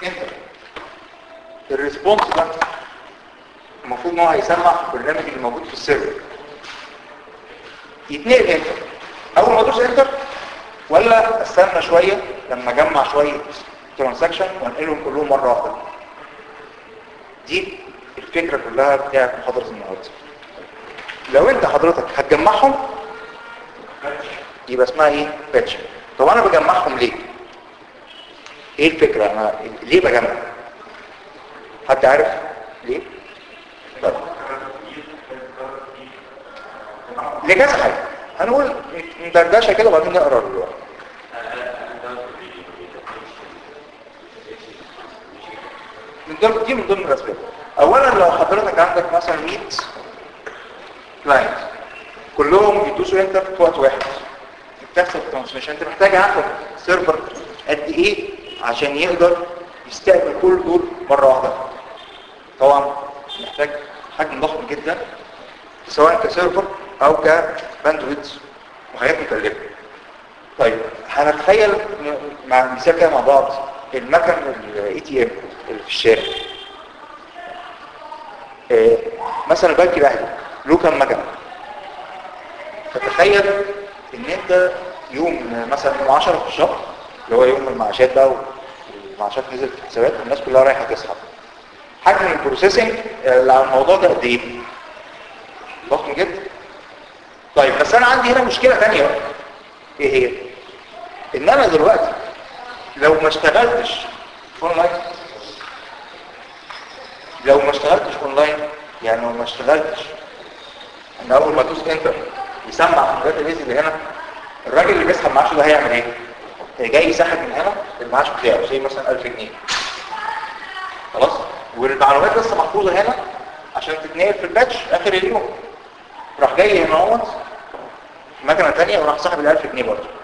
انتر الريسبونس ده المفروض ان هو هيسمع في البرنامج اللي موجود في السيرفر يتنقل انتر اول ما ادوس انتر ولا استنى شويه لما اجمع شويه ترانزاكشن وانقلهم كلهم مره واحده دي الفكره كلها بتاعت محاضره النهارده لو انت حضرتك هتجمعهم يبقى اسمها ايه باتش طب انا بجمعهم ليه ايه الفكره انا ليه بجمع حد عارف ليه طيب لكذا حاجه هنقول ندردشه كده وبعدين نقرا الورق من ضمن دي من ضمن الاسباب اولا لو حضرتك عندك مثلا 100 كلاينت كلهم بيدوسوا انتر في وقت واحد بتحصل ترانسميشن انت محتاج عندك سيرفر قد ايه عشان يقدر يستقبل كل دول مره واحده طبعا محتاج حجم ضخم جدا سواء كسيرفر او كباندويدث وحاجات مكلفه طيب هنتخيل مع مثال كده مع بعض المكن الاي تي ام اللي في الشارع آه، مثلا البنك الاهلي له كام مكنه فتخيل ان انت يوم مثلا يوم 10 في الشهر اللي هو يوم المعاشات بقى والمعاشات نزلت في الحسابات والناس كلها رايحه تسحب حجم البروسيسنج اللي على الموضوع ده قد ايه ضخم جدا طيب بس انا عندي هنا مشكله ثانيه بقى ايه هي ان انا دلوقتي لو ما اشتغلتش في اونلاين لو ما اشتغلتش اونلاين يعني لو ما اشتغلتش ان اول ما ادوس انتر يسمع في الداتا بيز اللي هنا الراجل اللي بيسحب معاشه ده هيعمل ايه جاي يسحب من هنا المعاش بتاعه زي مثلا 1000 جنيه خلاص والمعلومات لسه محفوظه هنا عشان تتنقل في الباتش اخر اليوم راح جاي هنا اهوت مكنه ثانيه وراح سحب ال 1000 جنيه برضه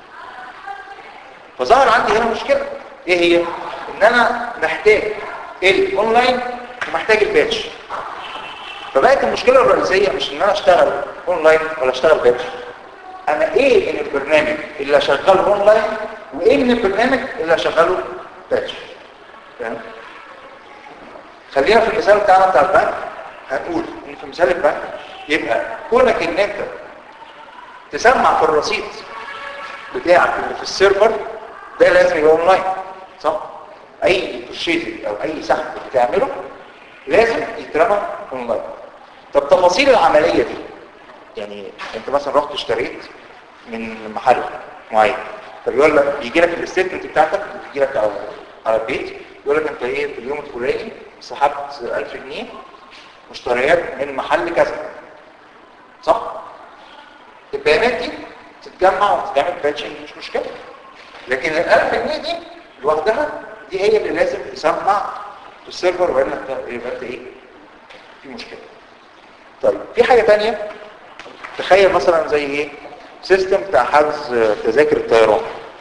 فظهر عندي هنا مشكله ايه هي ان انا محتاج الاونلاين ومحتاج الباتش فبقت المشكله الرئيسيه مش ان انا اشتغل اونلاين ولا اشتغل باتش انا ايه من البرنامج اللي اشغله اونلاين وايه من البرنامج اللي اشغله باتش فاهم خلينا في المثال بتاعنا بتاع البنك هنقول ان في مثال البنك يبقى كونك ان انت تسمع في الرصيد بتاعك اللي في السيرفر ده لازم يبقى اونلاين صح اي بروشيتنج او اي سحب بتعمله لازم يترمى اونلاين طب تفاصيل العمليه دي يعني انت مثلا رحت اشتريت من محل معين فبيقول لك بيجي لك الستمنت بتاعتك بتجي لك على على البيت يقول لك انت ايه في اليوم الفلاني سحبت 1000 جنيه مشتريات من محل كذا صح البيانات دي تتجمع وتتعمل باتشنج مش مشكله لكن ال 1000 جنيه دي لوحدها دي هي اللي لازم تسمع في السيرفر والا يبقى انت ايه في مشكله طيب في حاجه ثانيه تخيل مثلا زي ايه سيستم بتاع حجز تذاكر الطيران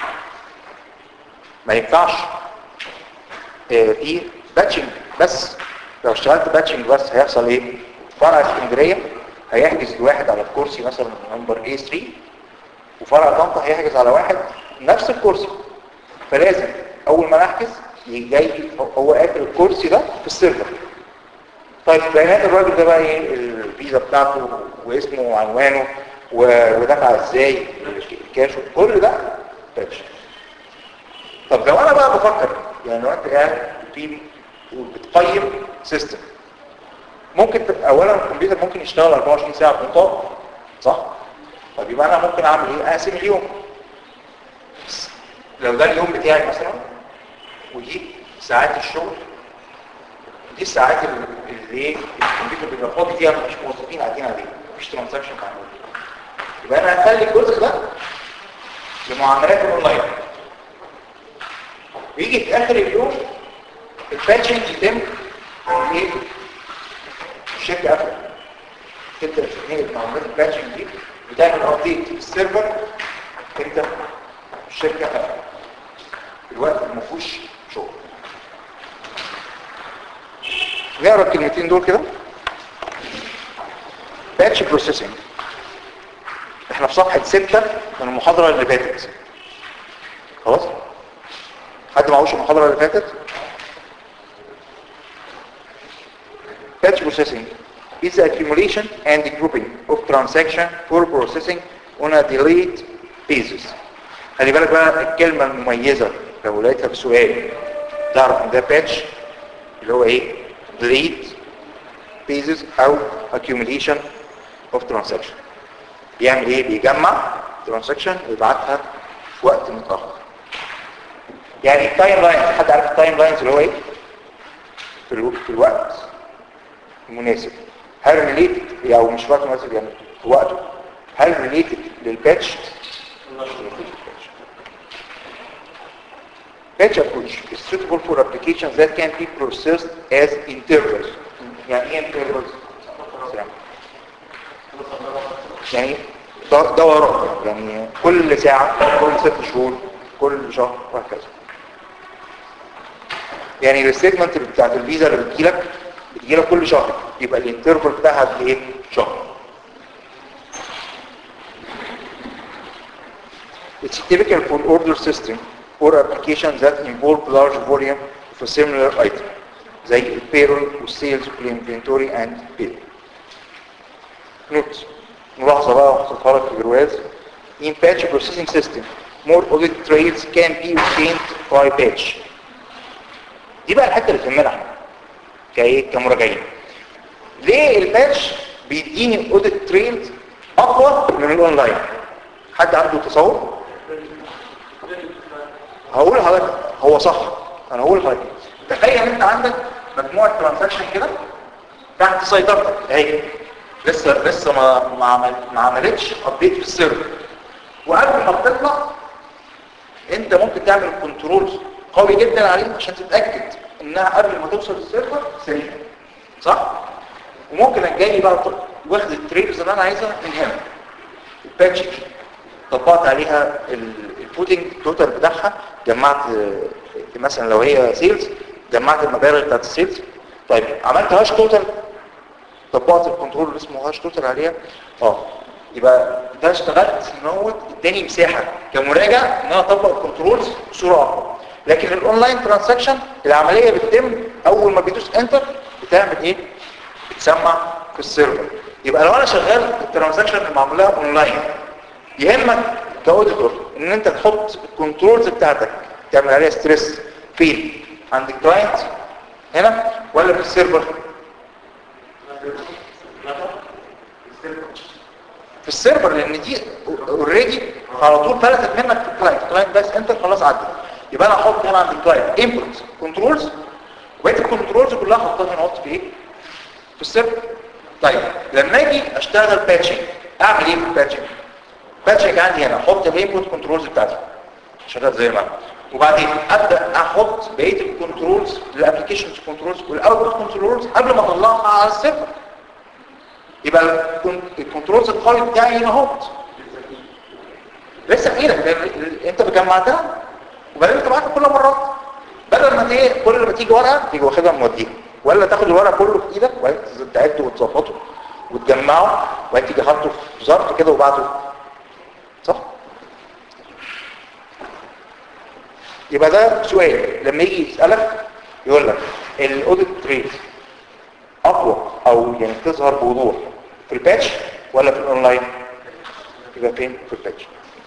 ما ينفعش اه في باتشنج بس لو اشتغلت باتشنج بس هيحصل ايه فرع اسكندريه هيحجز الواحد على الكرسي مثلا نمبر اي 3 وفرع طنطا هيحجز على واحد نفس الكرسي فلازم اول ما نحجز جاي هو قافل الكرسي ده في السيرفر طيب بيانات الراجل ده بقى ايه الفيزا بتاعته واسمه وعنوانه ودفع ازاي الكاش كل ده باتش طب لو انا بقى بفكر يعني لو انت قاعد في بتقيم سيستم ممكن اولا الكمبيوتر ممكن يشتغل 24 ساعه بنطاق صح طب يبقى انا ممكن اعمل ايه اقسم اليوم لو ده اليوم بتاعي مثلا ودي ساعات الشغل دي الساعات اللي ايه الكمبيوتر بيبقى فاضي فيها مفيش موظفين قاعدين عليه مفيش ترانزاكشن معمول يبقى انا هخلي الجزء ده لمعاملات الاونلاين ويجي في اخر اليوم الباتشنج يتم ايه الشركه قافله تبدا تنقل معاملات الباتشنج دي وتعمل ابديت في السيرفر انت الشركه قافله الوقت ما فيهوش شغل نقرا الكلمتين دول كده باتش بروسيسنج احنا في صفحه 6 من المحاضره اللي فاتت خلاص حد معهوش المحاضره اللي فاتت batch processing is the accumulation and grouping of transaction for processing on a delayed basis خلي بالك بقى الكلمة المميزة لو لقيتها في سؤال تعرف ان ده باتش اللي هو ايه delayed basis او accumulation of transaction بيعمل ايه بيجمع transaction ويبعتها في وقت متأخر يعني التايم لاينز حد عارف التايم لاينز اللي هو ايه في, الو... في الوقت المناسب هل ريليتد او مش وقت مناسب يعني في وقته هل ريليتد للباتش Batch approach is suitable for applications that can be processed as intervals. يعني ايه intervals؟ يعني د- دورات يعني كل ساعة كل ست شهور كل شهر وهكذا يعني الستمنت بتاعت الفيزا اللي بتجيلك بتجيلك كل شهر يبقى الانترفال بتاعها قد ايه؟ شهر It's typical for order system or applications that involve large volume of a similar item زي البيرول والسيلز والانفنتوري and bill. نوت ملاحظة بقى وحطيتها لك في الجواز In batch processing system, more audit trails can be obtained by batch. دي بقى الحتة اللي تهمنا احنا كايه كمراجعين. ليه الباتش بيديني audit trails اقوى من الاونلاين؟ حد عنده تصور؟ هقول لحضرتك هو صح انا هقول لحضرتك تخيل انت عندك مجموعه ترانزاكشن كده تحت سيطرتك اهي لسه لسه ما ما, عمل ما عملتش ابديت في السيرفر وقبل ما بتطلع انت ممكن تعمل كنترول قوي جدا عليه عشان تتاكد انها قبل ما توصل للسيرفر سليمه صح وممكن الجاي بقى واخد التريبز اللي انا عايزها من هنا الباتش دي طبقت عليها الفوتنج توتال بتاعها جمعت آه، مثلا لو هي سيلز جمعت المبالغ بتاعت السيلز طيب عملت هاش توتال طبقت الكنترول اللي اسمه هاش توتال عليها اه يبقى ده اشتغلت ان هو اداني مساحه كمراجع ان انا اطبق الكنترولز بصوره افضل لكن الاونلاين ترانزاكشن العمليه بتتم اول ما بيدوس انتر بتعمل ايه بتسمع في السيرفر يبقى لو انا شغال الترانزاكشن اللي معمولها اونلاين يهمك كاوديتور ان انت تحط الكنترولز بتاعتك تعمل عليها ستريس فين عند الكلاينت هنا ولا في السيرفر في السيرفر لان دي اوريدي على طول فلتت منك في الكلاينت الكلاينت بس انت خلاص عدت يبقى انا احط هنا عند الكلاينت انبوت كنترولز وبقيه الكنترولز كلها احطها هنا احط في ايه في السيرفر طيب لما اجي اشتغل باتشنج اعمل ايه في الباتشنج باتشنج عندي هنا احط الانبوت كنترولز بتاعتي شغال زي ما أنا. وبعدين ابدا احط بقيه الكنترولز الابلكيشنز كنترولز والاوتبوت كنترولز قبل ما اطلعها على السيرفر يبقى الكن- الكنترولز القوي بتاعي هنا اهوت لسه في ايدك لأن انت بجمعتها وبعدين بتبعتها كل مرات بدل ما تيجي كل ما تيجي ورقه تيجي واخدها موديها ولا تاخد الورقه كله في ايدك وبعدين تعده وتظبطه وتجمعه وبعدين تيجي حاطه في ظرف كده وبعده صح يبقى ده سؤال لما يجي يسألك يقول لك الاوديت تريت اقوى او يعني تظهر بوضوح في الباتش ولا في الاونلاين يبقى فين في الباتش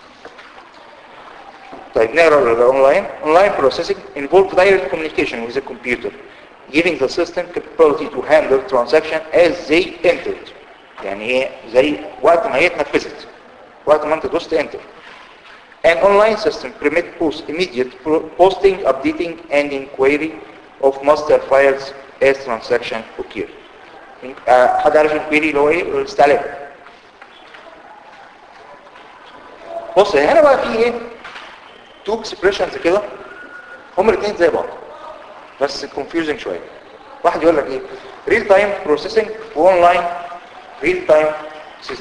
طيب نقرا الاونلاين اونلاين processing involve direct communication with the computer giving the system capability to handle transaction as they entered يعني ايه زي وقت ما هي اتنفذت وقت ما انت دوست انتر An online system permit post immediate pro- posting, updating, and inquiry of master files as transaction occur. آه، حد عارف الكويري اللي هو ايه؟ الاستعلام. بص هنا بقى في ايه؟ تو اكسبريشنز كده هما الاثنين زي بعض بس confusing شويه. واحد يقول لك ايه؟ ريل تايم بروسيسنج واونلاين ريل تايم سيستم.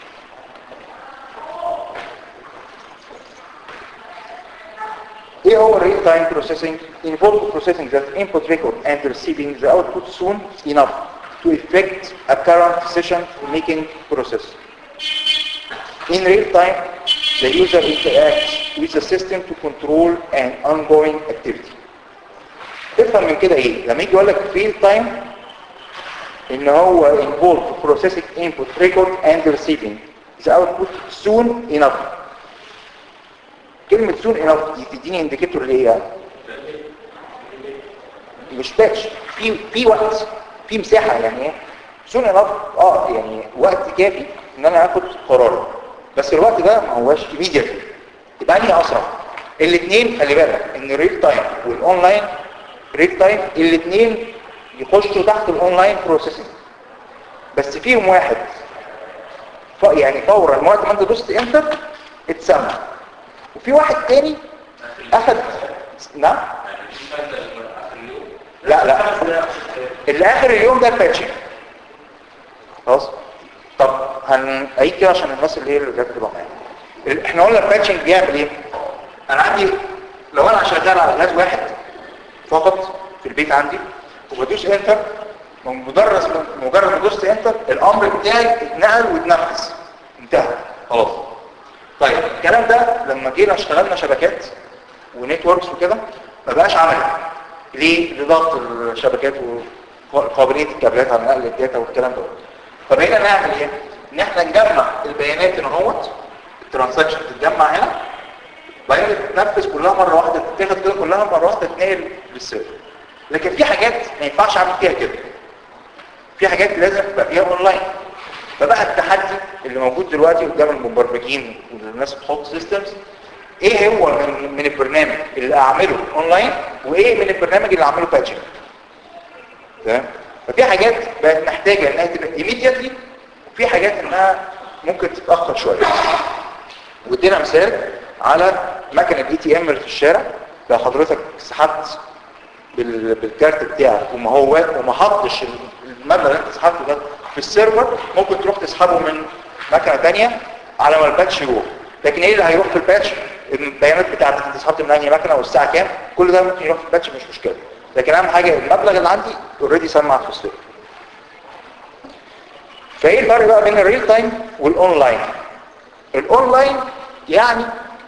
ايه هو الريل تايم بروسيسنج involves processing the input record and receiving the output soon enough to effect a current session making process in real time the user interacts with the system to control an ongoing activity تفهم من كده ايه لما يجي يقول لك real time ان هو involved processing input record and receiving the output soon enough كلمة soon enough دي تديني انديكيتور ليه يعني مش باتش في في وقت في مساحة يعني ايه soon enough اه يعني وقت كافي ان انا اخد قرار بس الوقت ده ما هواش immediately يبقى انهي اسرع الاثنين خلي بالك ان الريل تايم والاونلاين ريل تايم الاثنين يخشوا تحت الاونلاين بروسيسنج بس فيهم واحد ف... يعني فورا وقت ما انت دوست انتر اتسمى وفي واحد تاني اخد نعم لا لا اللي اخر اليوم ده الباتشنج خلاص طب هنعيد كده عشان الناس اللي هي اللي جت تبقى معايا احنا قلنا الباتشنج بيعمل ايه انا عندي لو انا شغال على جهاز واحد فقط في البيت عندي وبدوس انتر مجرد مجرد ما دوست انتر الامر بتاعي اتنقل واتنفذ انتهى خلاص طيب الكلام ده لما جينا اشتغلنا شبكات ونتوركس وكده ما بقاش عملي ليه لضغط الشبكات وقابليه الكابلات على نقل الداتا والكلام ده فبقينا نعمل ايه ان احنا نجمع البيانات هنا اهوت الترانزاكشن تتجمع هنا وبعدين تتنفذ كلها مره واحده تتاخد كده كلها مره واحده تتنقل للسيرفر لكن في حاجات ما ينفعش اعمل فيها كده في حاجات لازم تبقى فيها اونلاين فبقى التحدي اللي موجود دلوقتي قدام المبرمجين والناس بتحط سيستمز ايه هو من, من البرنامج اللي اعمله اونلاين وايه من البرنامج اللي اعمله باتشنج تمام ففي حاجات بقت محتاجه انها تبقى immediately وفي حاجات انها ممكن تتاخر شويه وادينا مثال على مكنه الاي تي ام اللي في الشارع لو حضرتك سحبت بال- بالكارت بتاعك وما هو وما حطش المبلغ اللي انت سحبته ده في السيرفر ممكن تروح تسحبه من مكنه ثانيه على ما الباتش يروح لكن ايه اللي هيروح في الباتش البيانات بتاعتك انت سحبت من انهي مكنه والساعه كام كل ده ممكن يروح في الباتش مش مشكله لكن اهم حاجه المبلغ اللي عندي اوريدي سمع في السيرفر فايه الفرق بقى بين الريل تايم والاونلاين الاونلاين يعني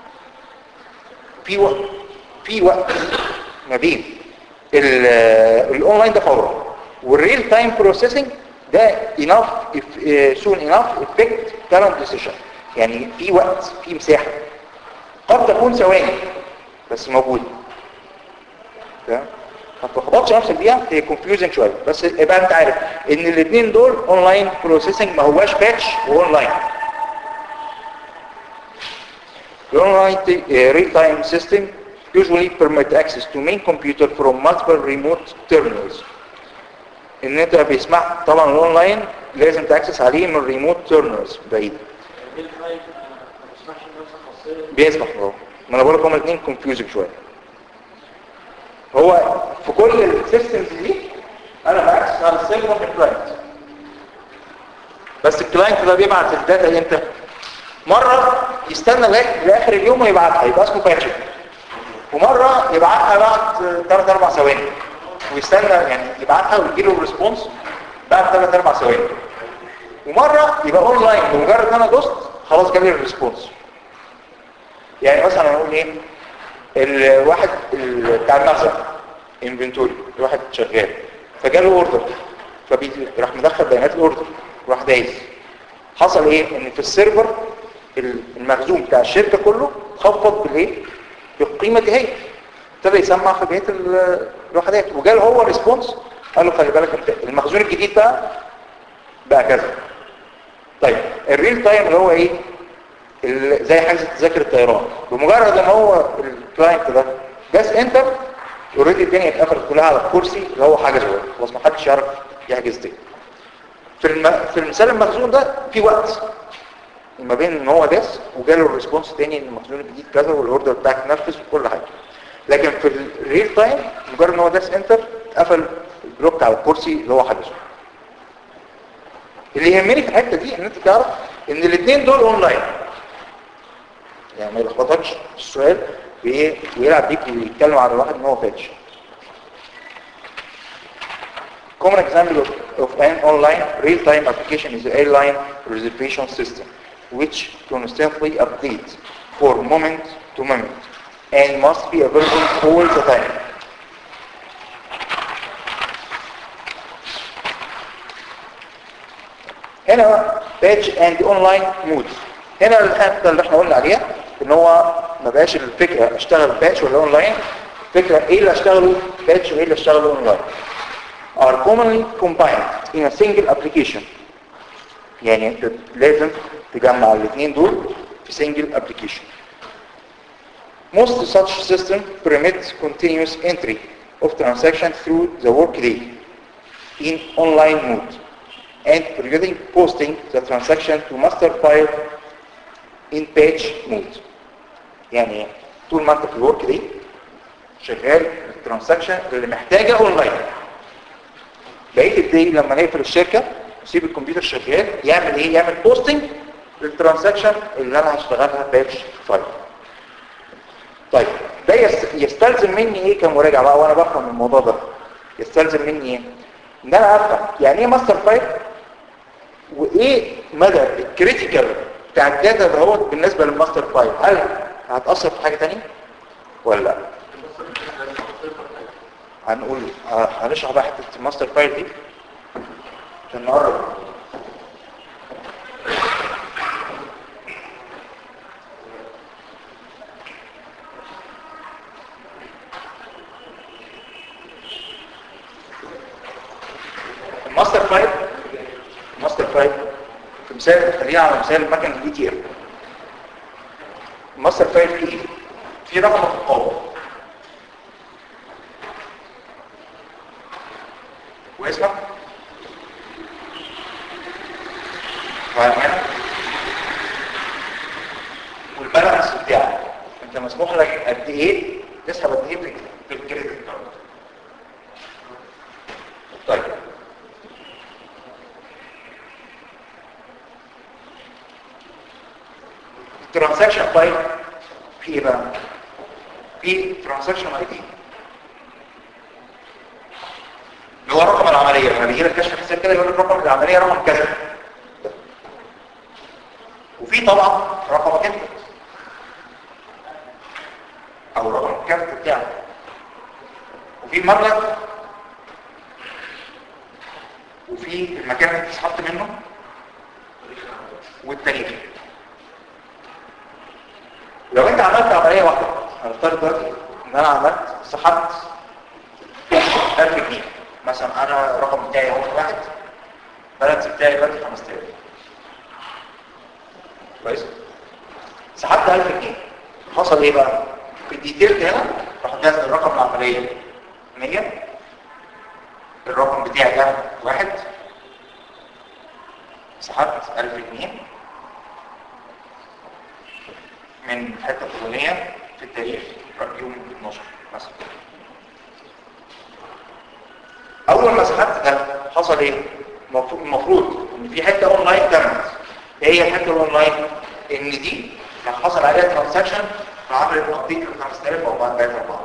في وقت في وقت ما بين ال- الاونلاين ده فورا والريل تايم بروسيسنج ده enough if uh, soon enough effect current decision يعني في وقت في مساحه قد تكون ثواني بس موجوده تمام ما تلخبطش نفسك بيها هي confusing شويه بس يبقى انت عارف ان الاثنين دول اونلاين بروسيسنج ما هواش باتش واونلاين The online t- uh, real-time system usually permit access to main computer from multiple remote terminals. ان انت بيسمح طبعا الاونلاين لازم تاكسس عليه من ريموت تيرمينالز بعيد بيسمح اه ما انا بقول لك هما الاثنين كونفيوزنج شويه هو في كل السيستمز دي انا باكسس على السيرفر من الكلاينت بس الكلاينت ده بيبعت الداتا امتى مره يستنى لغايه لاخر اليوم ويبعتها يبقى اسمه باتشنج ومره يبعتها بعد 3 4 ثواني ويستنى يعني يبعتها ويجي له الريسبونس بعد 3 4 ثواني ومره يبقى اونلاين بمجرد ان انا دوست خلاص جالي الريسبونس يعني مثلا نقول ايه الواحد ال- بتاع المخزن انفنتوري الواحد شغال فجاله اوردر فراح مدخل بيانات الاوردر راح دايس حصل ايه ان في السيرفر المخزون بتاع الشركه كله خفض بالايه بالقيمه دي هي ابتدى يسمع في بقيه ال- الوحدات وجاله هو ريسبونس قال له خلي بالك انت المخزون الجديد بقى بقى كذا طيب الريل تايم اللي هو ايه ال- زي حجز تذاكر الطيران بمجرد ان هو الكلاينت ده جاس انتر اوريدي الدنيا اتقفلت كلها على الكرسي اللي هو حجزه خلاص ما حدش يعرف يحجز تاني في الم... في المثال المخزون ده في وقت ما بين ان هو داس وجاله الريسبونس تاني ان المخزون الجديد كذا والاوردر بتاعك اتنفذ وكل حاجه لكن في الريل تايم مجرد ان هو داس انتر اتقفل البلوك على الكرسي اللي هو حجزه اللي يهمني في الحته دي ان انت تعرف ان الاثنين دول اونلاين يعني ما يلخبطكش السؤال بايه ويلعب بيك ويتكلم على الواحد ان هو فاتش Common example of, of an online real-time application is the airline reservation system, which constantly updates for moment to moment and must be available all the time. هنا باتش اند اونلاين مود هنا الحته اللي احنا قلنا عليها ان هو ما بقاش الفكره اشتغل باتش ولا اونلاين الفكره ايه اللي اشتغله باتش وايه اللي اشتغله اونلاين are commonly combined in a single application يعني انت لازم تجمع الاثنين دول في single application Most such system permits continuous entry of transaction through the workday in online mode and periodic posting the transaction to master file in page mode يعني طول ما انت في الورك دي شغال الترانزاكشن اللي محتاجه اونلاين بقيه الدي لما نقفل الشركه نسيب الكمبيوتر شغال يعمل ايه يعمل بوستنج للترانزاكشن اللي انا هشتغلها باتش فايل طيب ده يس- يستلزم مني ايه كمراجع بقى وانا بفهم الموضوع ده يستلزم مني ايه ان انا افهم يعني ايه ماستر فايل وايه مدى الكريتيكال بتاع الداتا ده هو بالنسبه للماستر فايل هل هتاثر في حاجه ثانيه ولا لا هنقول ه- هنشرح بقى حته الماستر فايل دي عشان نقرب الماستر فايل الماستر فايل في مثال خلينا على مثال مكنه الاي تي ام الماستر فايل فيه ايه؟ فيه رقم التقاوم واسمك وعنوانك والبالانس بتاعك انت مسموح لك قد ايه تسحب قد ايه في في الكريدت كارد طيب الترانزاكشن فايل في ايه بقى في ترانزاكشن اي دي اللي هو رقم العمليه لما بيجي لك كشف حساب كده يقول لك رقم العمليه رقم كذا وفي طبعا رقمك انت او رقم الكارت بتاعك وفي المبلغ وفي المكان اللي انت سحبت منه والتاريخ لو انت عملت عمليه واحده هنفترض دلوقتي ان انا عملت سحبت 1000 جنيه مثلا انا الرقم بتاعي هو واحد البالانس بتاعي دلوقتي 5000 كويس سحبت 1000 جنيه حصل ايه بقى في الديتيل هنا راح نازل الرقم العمليه 100 الرقم بتاعي ده واحد سحبت 1000 جنيه من حته فلانيه في التاريخ يوم 12 مثلا اول ما سحبت ده حصل ايه المفروض المفروض ان في حته اونلاين تمت ايه هي الحته الاونلاين ان دي كان حصل عليها ترانزاكشن فعملت تقدير ل 5000 او 4000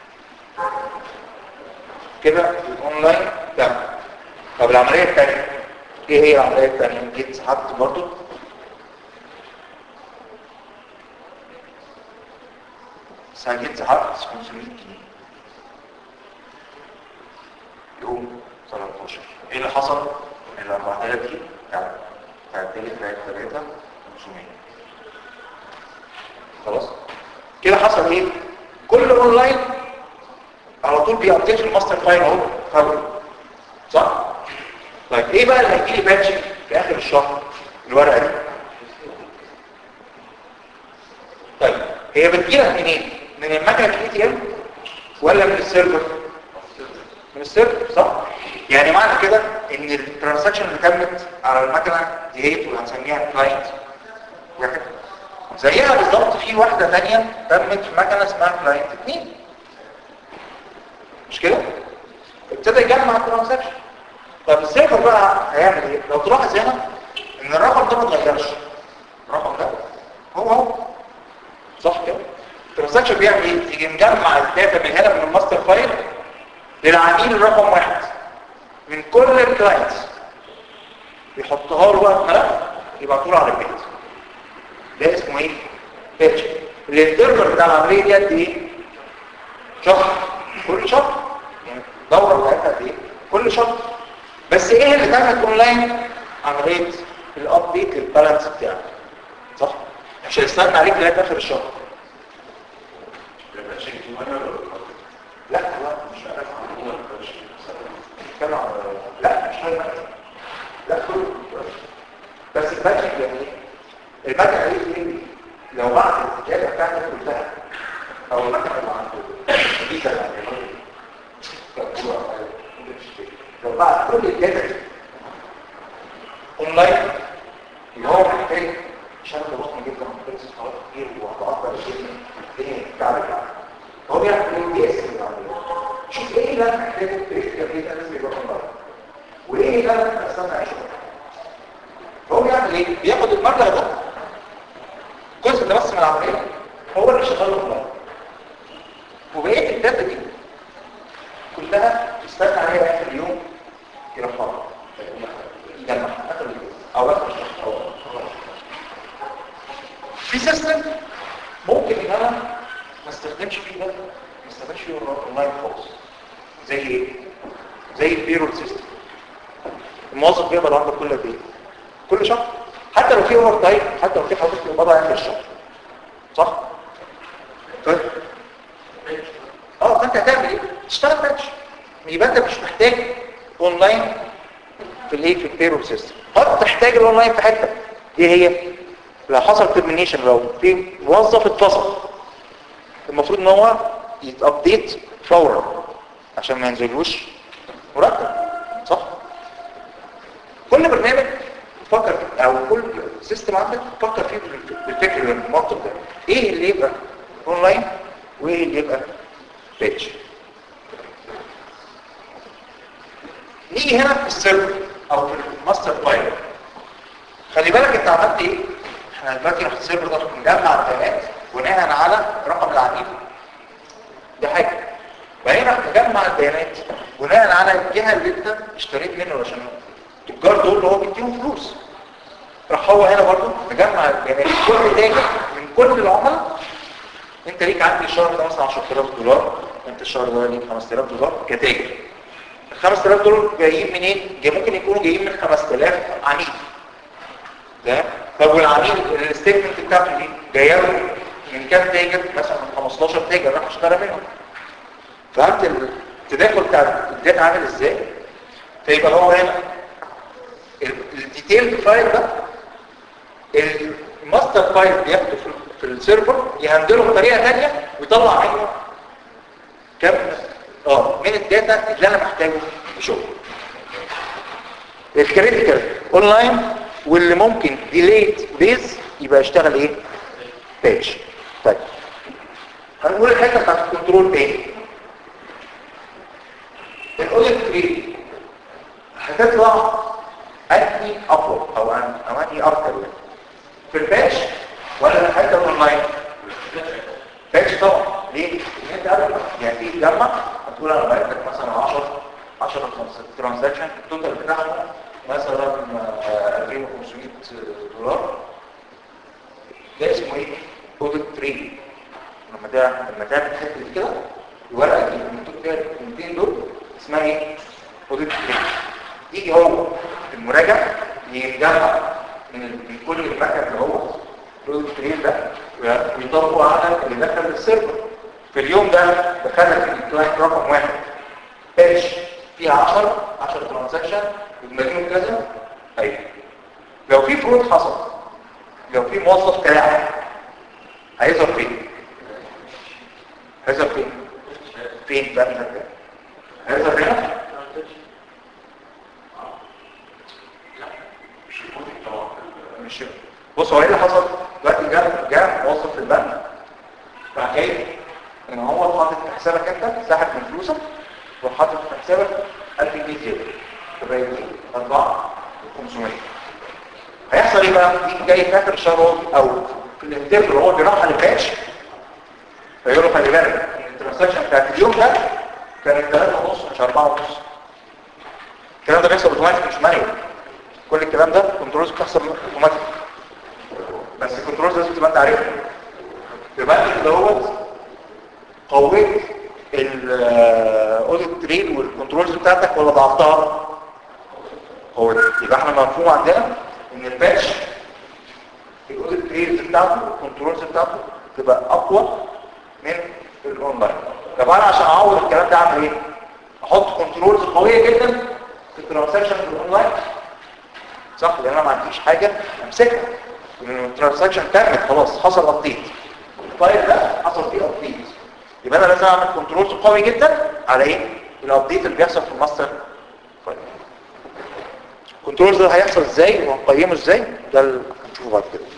كده الاونلاين تم طب العمليه الثانيه ايه هي العمليه الثانيه جيت سحبت برضه سجلت سحبت 500 جنيه يوم 13 ايه اللي حصل ال 4000 دي بتاعت تعدلت بقت 3 500 خلاص كده حصل ايه كل اونلاين على طول بيابديت الماستر فايل اهو فوري صح طيب ايه بقى اللي هيجي لي باتش في اخر الشهر الورقه دي طيب هي بتجيلك منين من المكنه الاي تي ام ولا من السيرفر من السيرفر صح يعني معنى كده ان الترانزاكشن اللي تمت على المكنه دي هي اللي هنسميها كلاينت واحد زيها بالظبط في واحده ثانيه تمت في مكنه اسمها كلاينت 2 مش كده ابتدى يجمع الترانزاكشن طب السيرفر بقى هيعمل ايه لو تلاحظ هنا ان الرقم ده ما اتغيرش الرقم ده هو هو صح كده الترانزاكشن بيعمل ايه يجي مجمع الداتا من هنا من الماستر فايل للعميل رقم واحد من كل الكلاينتس يحطها له بقى في ملف يبعتوا له على البيت ده اسمه ايه باتش الانترفال بتاع العمليه دي قد ايه شهر كل شهر يعني الدوره بتاعتها قد ايه كل شهر بس ايه اللي اتعملت اونلاين عمليه الابديت للبالانس بتاعك صح مش هيستنى عليك لغايه اخر الشهر لا لا مش عارف كانوا لا مش عارف لا كله بس الباقي يعني الباقي عليه ايه لو بعد الاستجابه بتاعتك كلها او المكنه اللي عنده دي كده لو بعد كل الداتا دي اونلاين اللي هو محتاج شغل ضخم جدا ومحتاج سفارات كتير وهتعطل الدنيا الدنيا بتاعتك هو بيعمل ايه بيقسم العمليه شوف ايه اللي انا محتاجه بريكتر داتا لازم يبقى اونلاين وايه اللي انا استنى اعيشه فهو بيعمل ايه بياخد المبلغ ده الجزء اللي بس من العمليه هو اللي شغال اونلاين وبقيه الداتا دي كلها تستنى عليها اخر اليوم يرفعها يجمع اخر اليوم او اخر الشهر او في سيستم ممكن ان انا ما استخدمش فيه ده ما استخدمش فيه اونلاين خالص زي ايه زي البيرول سيستم الموظف بيقبض عندك كل قد ايه كل شهر حتى لو في اوفر تايم حتى لو في حاجات بيقبضها اخر الشهر صح طيب اه فانت هتعمل ايه تشتغل باتش يبقى انت مش محتاج اونلاين في الايه في البيرول سيستم قد تحتاج الاونلاين في حته ايه هي لو حصل ترمينيشن لو في موظف اتفصل المفروض ان هو يتابديت فورا عشان ما ينزلوش مرتب صح كل برنامج فكر او كل سيستم عندك فكر فيه بالفكر المنطق ده ايه اللي يبقى اونلاين وايه اللي يبقى باتش نيجي هنا في السيرفر او في الماستر فايل خلي بالك انت عملت ايه احنا دلوقتي في السيرفر ده بنجمع البيانات بناء على رقم العميل دي حاجه بقينا نجمع البيانات بناء على الجهه اللي انت اشتريت منه عشان التجار دول اللي هو بيديهم فلوس راح هو هنا برضه مجمع البيانات كل تاجر من كل العملاء انت ليك عندي الشهر ده مثلا 10000 دولار انت الشهر ده ليك 5000 دولار كتاجر ال 5000 دول جايين منين؟ جاي ممكن يكونوا جايين من 5000 عميل ده طب والعميل الستيتمنت بتاعته دي جايه له من كام تاجر مثلا من 15 تاجر راح اشترى منهم فهمت التداخل بتاع الداتا عامل ازاي فيبقى هو هنا الديتيل فايل ده الماستر فايل بياخده في, في السيرفر يهندله بطريقه ثانيه ويطلع منه كم اه من الداتا اللي انا محتاجه في شغل الكريتيكال اونلاين واللي ممكن ديليت بيز يبقى يشتغل ايه باتش طيب هنقول الحته بتاعت الكنترول تاني الاوديت تري هتطلع انهي افضل او أن- او انهي افضل في الباتش ولا الحته الاونلاين باتش طبعا ليه؟ لان انت قبل ما- يعني في تجمع هتقول انا بعت لك مثلا 10 10 ترانزاكشن التوتال بتاعهم مثلا آه، 2500 دولار ده اسمه ايه؟ اوديت تري لما ده لما تعمل الحته دي كده الورقه دي المكتوب فيها الكلمتين دول اسمها ايه؟ اوديت تري يجي هو المراجع يجمع من من كل المكن اللي هو الاوديت تري ده ويطبقه على اللي دخل السيرفر في اليوم ده دخلت الكلاينت رقم واحد باتش فيها 10 10 ترانزاكشن بمليون كذا ايوه لو في فروض حصل لو في موظف تلاعب هيظهر فين هيظهر فين فين بقى من ده هيظهر هنا مش بص هو ايه اللي حصل دلوقتي جاء جاء موظف في البنك راح جاي ان هو حاطط في حسابك انت سحب من فلوسك وحاطط في حسابك 1000 جنيه زياده تبقى ايه 4 500 هيحصل ايه بقى يجي جاي في اخر الشهر هو- او في الانترفال اللي هو بيرحل الباتش فيقول له خلي بالك ان الترانزاكشن بتاعت اليوم ده كانت 3 ونص مش 4 ونص الكلام ده بيحصل اوتوماتيك مش مانيوال كل الكلام ده كنترولز بتحصل اوتوماتيك بس الكنترولز لازم تبقى انت عارفها يبقى انت كده هو قويت الاوديت تريل والكنترولز بتاعتك ولا ضعفتها قويت يبقى احنا مفهوم عندنا ان الباتش الاوديت تريلز بتاعته الكنترولز بتاعته تبقى اقوى من الاونلاين طب انا عشان اعوض الكلام ده اعمل ايه احط كنترولز قويه جدا في الترانزاكشن في الاونلاين صح لان انا ما عنديش حاجه امسكها لان الترانزاكشن تمت خلاص حصل ابديت الفايل ده حصل فيه ابديت يبقى انا لازم اعمل كنترولز قوي جدا على ايه الابديت اللي بيحصل في الماستر فايل الكنترولز ده هيحصل ازاي وهنقيمه ازاي ده اللي هنشوفه بعد كده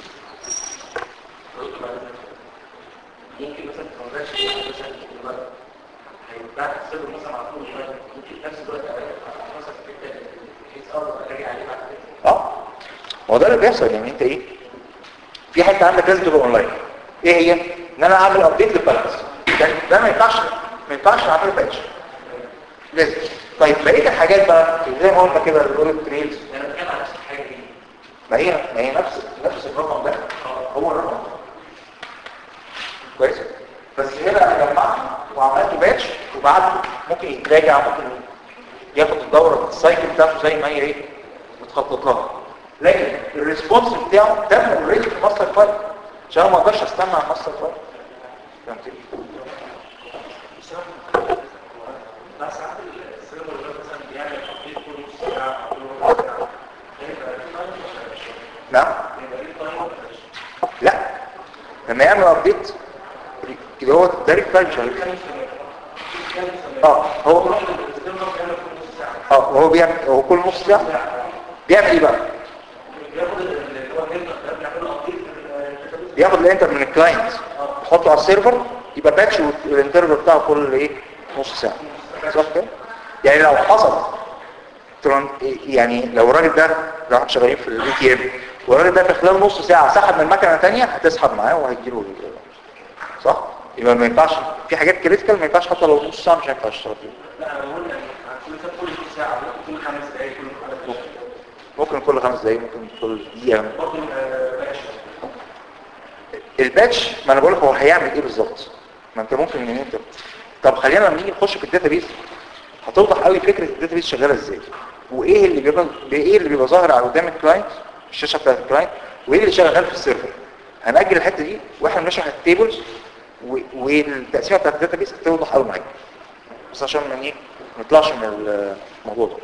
ممكن مثلا ترانزاكشن مثلا دلوقتي هيتباع السيرفر مثلا على طول دلوقتي ممكن في نفس الوقت أبقى مثلا في حته بحيث اقدر اراجع عليه بعد كده اه هو ده اللي بيحصل يعني انت ايه في حته عندك لازم تبقى اونلاين ايه هي ان انا اعمل ابديت للبالانس ده, ده ما ينفعش ما ينفعش اعمله باتش لازم طيب بقيه الحاجات بقى زي ما قلنا كده الاولد تريلز انا بتكلم على نفس الحاجه دي ما هي ما هي نفس نفس الرقم ده هو الرقم ده كويس بس هنا انا جمعته وعملت باتش وبعته ممكن يتراجع ممكن ياخد الدوره السايكل بتاعته زي ما هي ايه متخطط لها لكن الريسبونس بتاعه تم اوريدي في الماستر فايل عشان أنا ما اقدرش استنى على الماستر فايل فهمتني بس ساعات السيرفر ده مثلا بيعمل ابديت كل نص ساعه او كل ربع ساعه هيبقى في تايم ولا مش نعم هيبقى في تايم ولا مش لا لما يعمل ابديت اللي هو دايركت تايم شغال اه هو اه هو بيعمل هو كل نص ساعه بيعمل ايه بقى بياخد اللي هو النيرتر ده بيعمل ابديت بياخد الانتر من الكلاينت يحطه على السيرفر يبقى باتش والانترفر بتاعه كل ايه نص ساعه صح كده يعني لو حصل تران- يعني لو الراجل ده لو احنا شغالين في الاي تي ام والراجل ده في خلال نص ساعه سحب من مكنه ثانيه هتسحب معاه وهيجيله ال- صح يبقى ما ينفعش في حاجات كريتيكال ما ينفعش حتى لو نص ساعه مش هينفع تشتغل فيها لا انا بقول يعني كل ساعه كل نص ساعه ممكن كل خمس دقائق كل خمس دقائق ممكن كل خمس دقايق ممكن كل دقيقه برضه بلاش الباتش ما انا بقول لك هو هيعمل ايه بالظبط ما انت ممكن ان انت طب خلينا لما نيجي نخش في الداتابيس هتوضح قوي فكره الداتابيس شغاله ازاي وايه اللي بيبقى ايه اللي بيبقى ظاهر على قدام الكلاينت الشاشه بتاعت الكلاينت وايه اللي شغال في السيرفر هنأجل الحته دي واحنا بنشرح التيبلز و- والتقسيمه بتاعت الداتابيس هتوضح قوي معاك بس عشان ما ايه ما نطلعش من الموضوع ده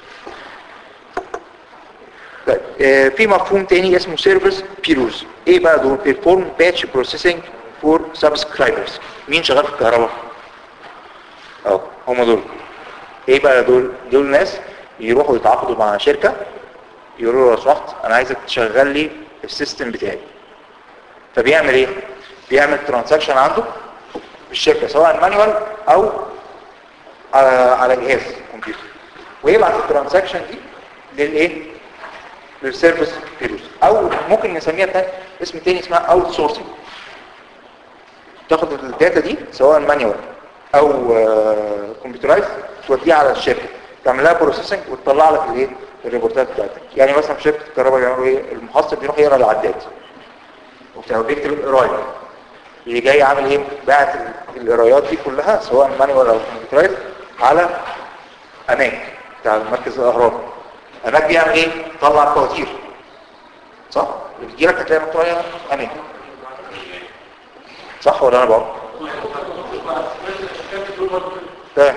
طيب آه، في مفهوم تاني اسمه سيرفيس بيروز ايه بقى دول بيرفورم باتش بروسيسنج فور سبسكرايبرز مين شغال في الكهرباء اه هم دول ايه بقى دول دول ناس يروحوا يتعاقدوا مع شركة يقولوا له لو سمحت انا عايزك تشغل لي السيستم بتاعي فبيعمل ايه بيعمل ترانزاكشن عنده في الشركة سواء مانوال او على على جهاز كمبيوتر ويبعت الترانزاكشن دي للايه للسيرفيس بيروز او ممكن نسميها تاني اسم تاني اسمها اوت سورسنج تاخد الداتا دي سواء مانيوال او كمبيوترايز توديها على الشركه تعمل لها بروسيسنج وتطلع لك الايه الريبورتات بتاعتك يعني مثلا في شركه الكهرباء بيعملوا ايه المحصل بيروح يقرا العداد وبتاع بيكتب القرايه اللي جاي عامل ايه باعت ال- القرايات دي كلها سواء مانيوال او كمبيوترايز على اماك بتاع مركز الاهرام اماك بيعمل ايه طلع الفواتير صح اللي بتجي لك هتلاقي مكتوب عليها اماك صح ولا انا بقول تمام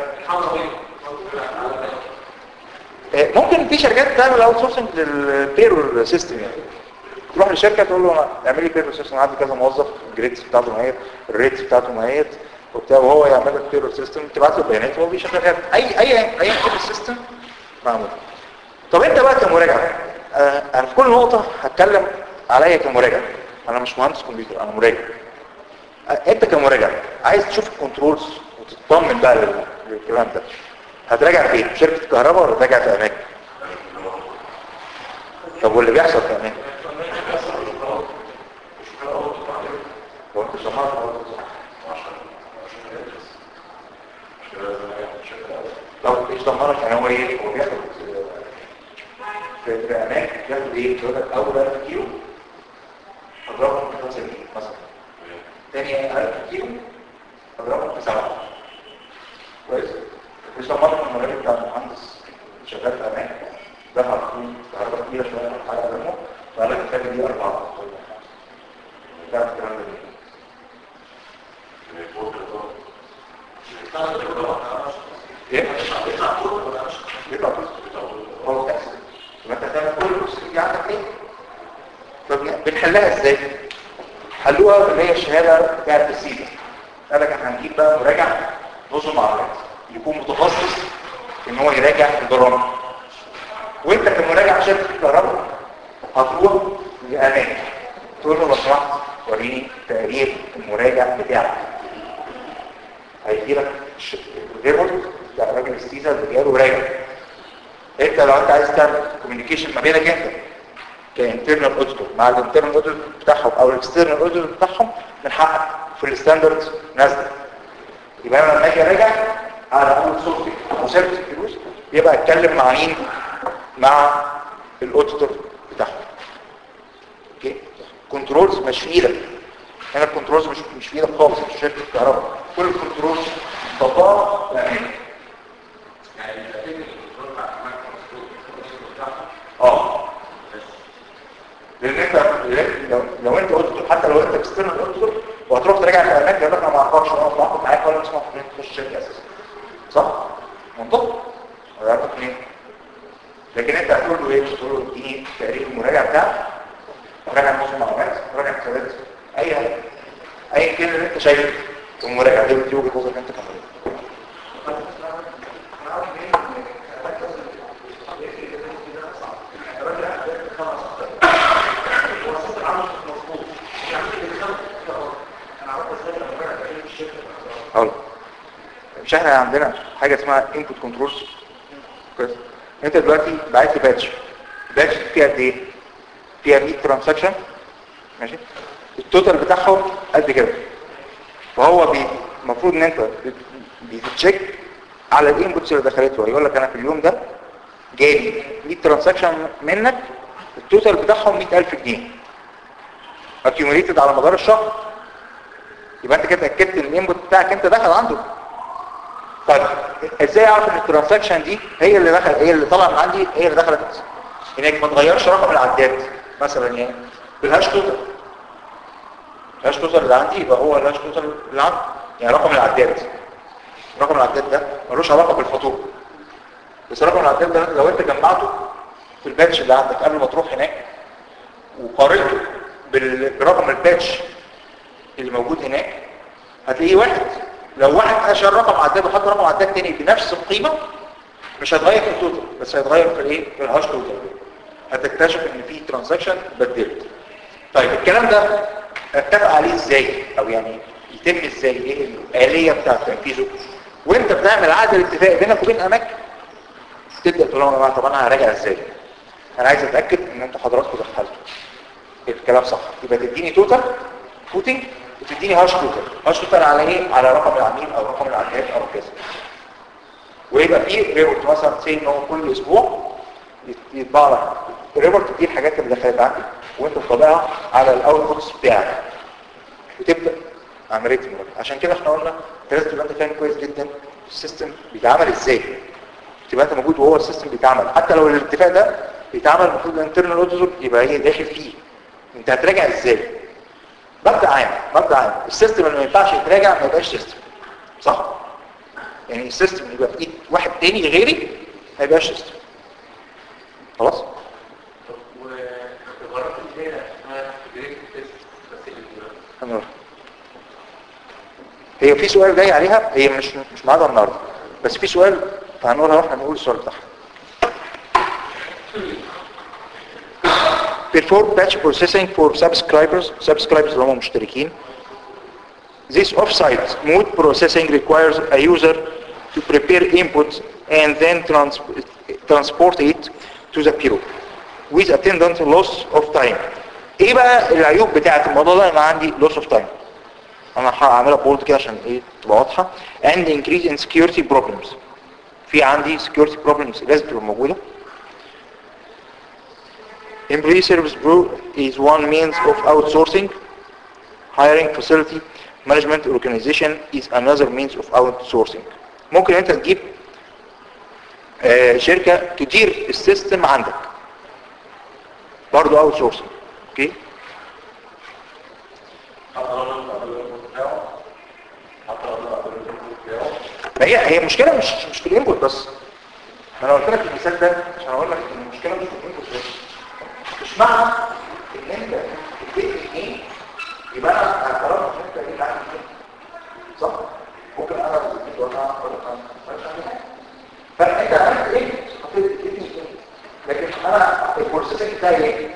آه، ممكن في شركات تعمل اوت سورسنج للبيرول سيستم يعني تروح لشركه تقول له انا اعمل لي بيرول سيستم عندي كذا موظف الجريدز بتاعته مهيت الريتس بتاعته مهيت وبتاع وهو يعمل لك بيرول سيستم تبعت له بيانات وهو بيشغلها اي اي اي كده السيستم معمول طب انت بقى كمراجع آه، انا في كل نقطه هتكلم عليا كمراجع انا مش مهندس كمبيوتر انا مراجع آه، انت كمراجع عايز تشوف الكنترولز وتطمن بقى لل- للكلام ده هتراجع فين في شركه كهرباء ولا تراجع في اماكن طب واللي بيحصل في اماكن هو انت سمعت لو ايش دمرك يعني هو ايه هو بياخد في في اماكن بياخد ايه بياخد اول 1000 كيلو اضربهم في 5 كيلو مثلا تاني 1000 كيلو اضربهم في 7 كويس مش دمرك المراجع بتاع المهندس شغال في اماكن دفع فلوس كهرباء كبيره شويه على امامه فقال لك الفرق دي أربعة تعرف الكلام ده ليه؟ ايه؟ يطلع هو تحسن يبقى انت هتعمل كل الأسئلة دي عندك ليه؟ فبنحلها ازاي؟ حلوها اللي هي الشهادة بتاعت السيدة قال لك احنا هنجيب بقى مراجع نظم معلومات يكون متخصص ان هو يراجع البرامج وانت كمراجع شركة الكهرباء هتروح لأمانة تقول له لو سمحت وريني تقرير المراجع بتاعك هيجي لك الريبورت بتاع الراجل السيزا اللي جاله راجع انت لو انت عايز تعمل كوميونيكيشن ما بينك انت كانترنال اوديتور مع الانترنال اوديتور بتاعهم او الاكسترنال اوديتور بتاعهم من حقك في الستاندردز نازله يبقى انا لما اجي اراجع على اول سورس او سيرفيس فلوس يبقى اتكلم مع مين مع الاوديتور بتاعهم اوكي كنترولز مش في ايدك هنا الكنترولز مش مش في ايدك خالص مش شركه الكهرباء كل الكنترولز تطاع لامانه اه لان انت لو, لو انت قلت حتى لو انت اكسترنال قلت وهتروح تراجع البيانات يقول لك انا ما اعرفش انا بتعاقد معاك ولا مسموح لك تخش الشركه اساسا صح منطق هيعرفك منين لكن انت هتقول له ايه تقول له اديني تقرير المراجع بتاعك مراجع نص معلومات مراجع حسابات اي حاجه اي كلمه اللي انت شايفه المراجع دي دي وجهه نظرك انت كمان حلو مش احنا عندنا حاجه اسمها انبوت كنترولز كويس انت دلوقتي بعت لي باتش باتش فيها قد ايه فيها 100 ترانزاكشن ماشي التوتال بتاعهم قد كده فهو بي- المفروض ان انت بت- بتتشيك على الانبوتس اللي دخلته يقول لك انا في اليوم ده جالي 100 ترانزاكشن منك التوتال بتاعهم 100000 جنيه accumulated على مدار الشهر يبقى انت كده اتاكدت ان الانبوت بتاعك انت دخل عنده طيب ازاي اعرف ان الترانزاكشن دي هي اللي دخل هي اللي طلع من عندي هي اللي دخلت انك ما تغيرش رقم العداد مثلا يعني بالهاش توتال الهاش توتال اللي عندي يبقى هو الهاش توتال اللي عندي يعني رقم العداد رقم العداد ده ملوش علاقه بالفاتوره بس رقم العداد ده لو انت جمعته في الباتش اللي عندك قبل ما تروح هناك وقارنته بال- برقم الباتش اللي موجود هناك هتلاقيه واحد لو واحد اشار رقم عداد وحط رقم عداد تاني بنفس القيمة مش هتغير في التوتال بس هيتغير في الايه في الهاش توتال هتكتشف ان في ترانزاكشن بدلت طيب الكلام ده اتفق عليه ازاي او يعني يتم ازاي ايه الآلية بتاعت تنفيذه وانت بتعمل عقد الاتفاق بينك وبين اماكن تبدا تقول لهم يا جماعه طب انا هراجع ازاي انا عايز اتاكد ان انتوا حضراتكم دخلتوا الكلام صح يبقى تديني توتال فوتنج وتديني هاش توتال هاش توتال على ايه على رقم العميل او رقم العميل او كذا ويبقى فيه ريبورت مثلا سي ان هو كل اسبوع يت- يطبع لك الريبورت دي الحاجات اللي دخلت عندك وانت تطبعها على الاوتبوتس بتاعك وتبدا عمليه المراجعه عشان كده احنا قلنا انت لازم تبقى انت فاهم كويس جدا السيستم بيتعمل ازاي تبقى انت موجود وهو السيستم بيتعمل حتى لو الاتفاق ده بيتعمل المفروض الانترنال اوديتور يبقى هي داخل فيه انت هتراجع ازاي مبدا عام مبدا عام السيستم اللي ما ينفعش يتراجع ما يبقاش سيستم صح يعني السيستم اللي يبقى في ايد واحد تاني غيري ما يبقاش سيستم خلاص واختبارات اللي هي اسمها جريد تيست بس اللي هنروح هي في سؤال جاي عليها هي مش مش معانا النهارده بس في سؤال فهنقولها واحنا بنقول السؤال بتاعها perform batch processing for subscribers subscribers اللي هم مشتركين This offsite mode processing requires a user to prepare input and then trans transport it to the bureau with attendant loss of time. ايه بقى العيوب بتاعت الموضوع ده انا عندي loss of time. انا هعملها بولد كده عشان ايه تبقى واضحه and increase in security problems. في عندي security problems لازم تبقى موجوده. Employee service bureau is one means of outsourcing. Hiring facility management organization is another means of outsourcing. ممكن انت تجيب آه، شركة تدير السيستم عندك برضه اوت سورسنج اوكي ما هي هي المشكله مش مش في الانبوت بس انا قلت لك المثال ده عشان اقول لك ان المشكله مش في الانبوت بس مش معنى ان انت تديك ايه يبقى انا اعترفت ان انت دي عندي صح ممكن انا وانا فانت عملت ايه حطيت اديتني ايه لكن انا البروسيسنج بتاعي ايه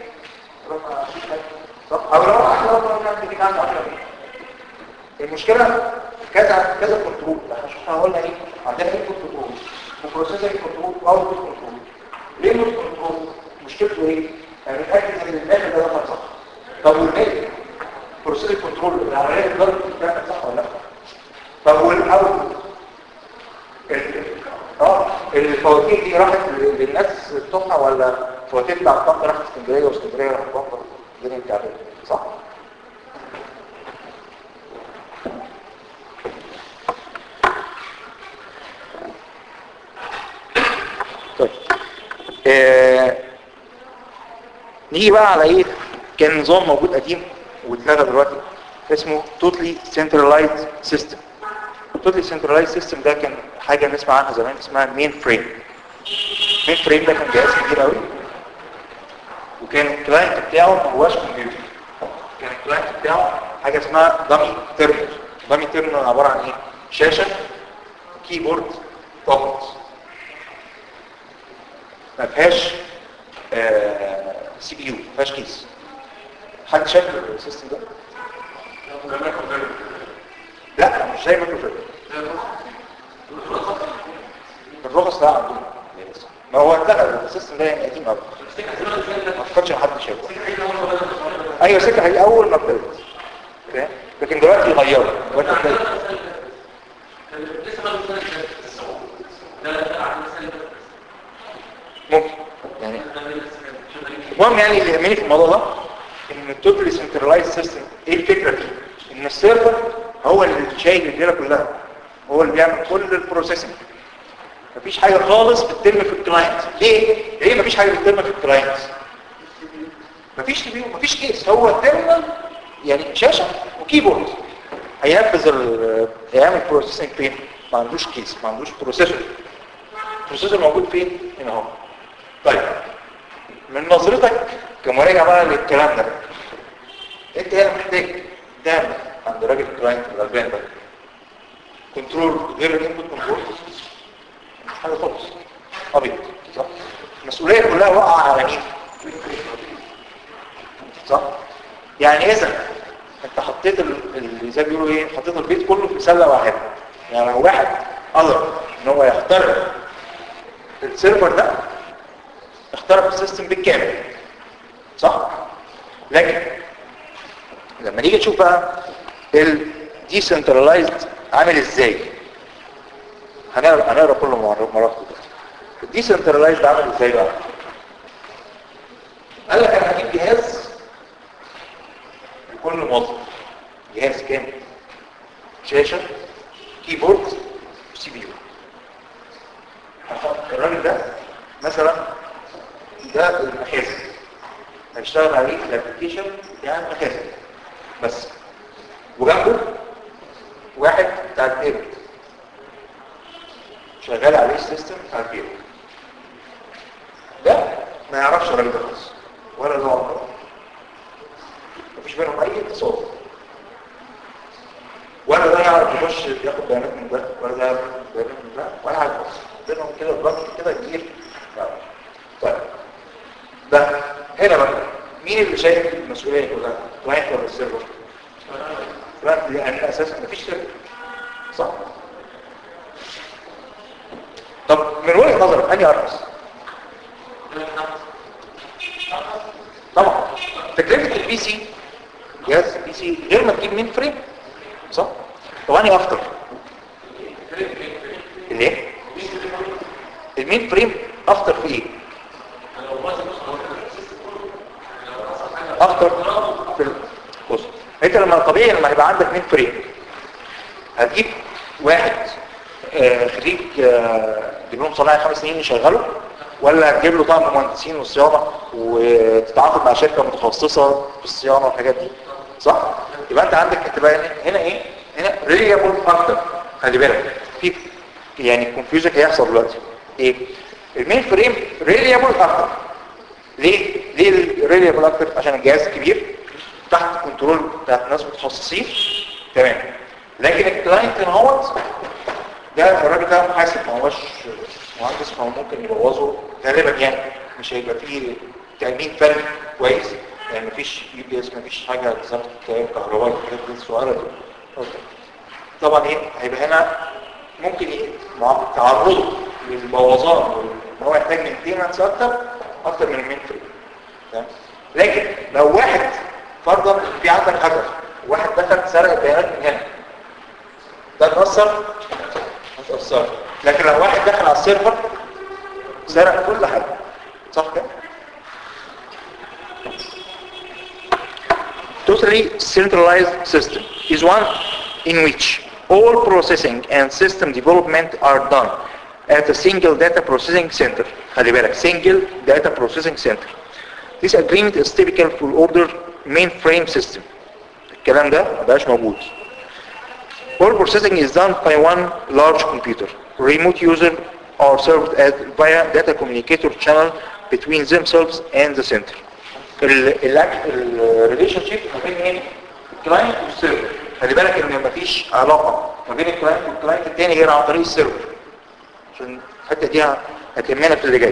صح او لو احنا لو كان بيجي عندي 10 المشكله كذا كذا كنترول احنا شفنا قلنا ايه عندنا ايه كنترول وبروسيسنج كنترول واوت كنترول ليه مش كنترول مشكلته ايه يعني نتاكد ان المال ده دخل صح طب والمال بروسيسنج كنترول العمليه تقدر تتنفذ صح ولا لا طب والاوت اه الفواتير دي راحت للناس بتوعها ولا فواتير بتاع الطاقه راحت اسكندريه واسكندريه راحت بطل الدنيا بتاعتها صح طيب آه... نيجي بقى على ايه كان نظام موجود قديم واتلغى دلوقتي اسمه totally centralized system totally centralized system ده كان حاجة نسمع عنها زمان اسمها مين فريم مين فريم ده كان جهاز كبير قوي وكان الكلاينت بتاعه ما هواش كمبيوتر كان الكلاينت بتاعه حاجة اسمها دامي تيرمينال دامي تيرمينال عبارة عن ايه شاشة كيبورد بوكت ما فيهاش سي بي يو ما فيهاش كيس حد شاف السيستم ده لا مش زي مايكرو فيلم الرخص لا عندنا ما هو اتلغى السيستم ده يعني قديم قوي ما افتكرش ان حد شافه ايوه سكه هي اول ما ابتدت اوكي لكن دلوقتي غيروا دلوقتي ابتدت ممكن يعني المهم يعني اللي يهمني في الموضوع ده ان التوتالي سنترلايز سيستم ايه الفكره فيه ان السيرفر هو اللي شايل الليله كلها هو اللي بيعمل كل البروسيسنج مفيش حاجه خالص بتتم في الكلاينت ليه ليه مفيش حاجه بتتم في الكلاينت مفيش سي بي يو مفيش كيس هو تيرمينال يعني شاشه وكيبورد هينفذ ال هيعمل بروسيسنج فين ما عندوش كيس ما عندوش بروسيسور البروسيسور موجود فين هنا اهو طيب من نظرتك كمراجع بقى للكلام ده انت هنا محتاج تعمل عند راجل الكلاينت الغلبان ده كنترول غير الانبوت كنترول حاجه خالص ابيض صح المسؤوليه كلها واقعه على مين صح يعني اذا انت حطيت اللي زي بيقولوا ايه حطيت البيت كله في سله واحده يعني لو واحد قدر ان هو يخترق السيرفر ده اخترق السيستم بالكامل صح لكن لما نيجي نشوف بقى الديسنترلايزد عامل ازاي هنقرا هنقرا كل مرات دلوقتي الديسنترلايزد عامل ازاي بقى قال لك انا هجيب جهاز لكل موظف جهاز كامل شاشه كيبورد سي بي يو الراجل ده مثلا ده المخازن هيشتغل عليه الابلكيشن بتاع المخازن بس وجنبه واحد بتاع البيرود شغال عليه السيستم بتاع البيرود ده ما يعرفش الراجل ده خالص ولا له علاقه مفيش بينهم اي اتصال ولا ده يعرف يخش ياخد بيانات من ده ولا ده يعرف ياخد بيانات من ده ولا حاجه خالص بينهم كده ضغط كده كبير طيب ده هنا بقى مين اللي شايل المسؤوليه كلها واحد ولا السيرفر لا لان اساسا مفيش سيرفر صح طب من وجهه نظرك انهي ارخص طبعا تكلفه البي سي جهاز البي سي غير ما تجيب مين فريم صح طب انهي افضل الايه المين فريم افضل في ايه افضل في ال... بص انت لما طبيعي لما يبقى عندك مين فريم هتجيب واحد آه خريج آه دبلوم صناعي خمس سنين يشغله ولا تجيب له طقم مهندسين وصيانه وتتعاقد مع شركه متخصصه في الصيانه والحاجات دي صح يبقى انت عندك هتبقى هنا, هنا ايه هنا ريليابل اكتر خلي بالك في يعني كونفيوجن هيحصل دلوقتي ايه المين فريم ريليابل اكتر ليه ليه ريليابل اكتر عشان الجهاز كبير تحت كنترول بتاعت ناس متخصصين تمام لكن الكلاينت هوت ده الراجل ده محاسب ما هوش مهندس ما هو ممكن يبوظه غالبا يعني مش هيبقى فيه تأمين فني كويس يعني مفيش يو بي اس مفيش حاجه ظبط كهربائي الحاجات دي الصغيره دي طبعا ايه هيبقى هنا ممكن ي- مع- تعرضه للبوظان وان هو يحتاج مينتيننس اكتر اكتر من المين فريم تمام لكن لو واحد فرضا في عندك هاكر واحد دخل سرق البيانات من هنا ده اتأثر اتأثر لكن لو واحد دخل على السيرفر سرق كل حاجة صح كده؟ Totally centralized system is one in which all processing and system development are done at a single data processing center. خلي بالك single data processing center. This agreement is typical for older mainframe system. الكلام ده مبقاش موجود. All processing is done by one large computer. Remote user are served as via data communicator channel between themselves and the center. الريليشن شيب ما بين ايه؟ الكلاينت والسيرفر. خلي بالك ان مفيش علاقه ما بين الكلاينت والكلاينت التاني غير عن طريق السيرفر. عشان الحته دي هتهمنا في اللي جاي.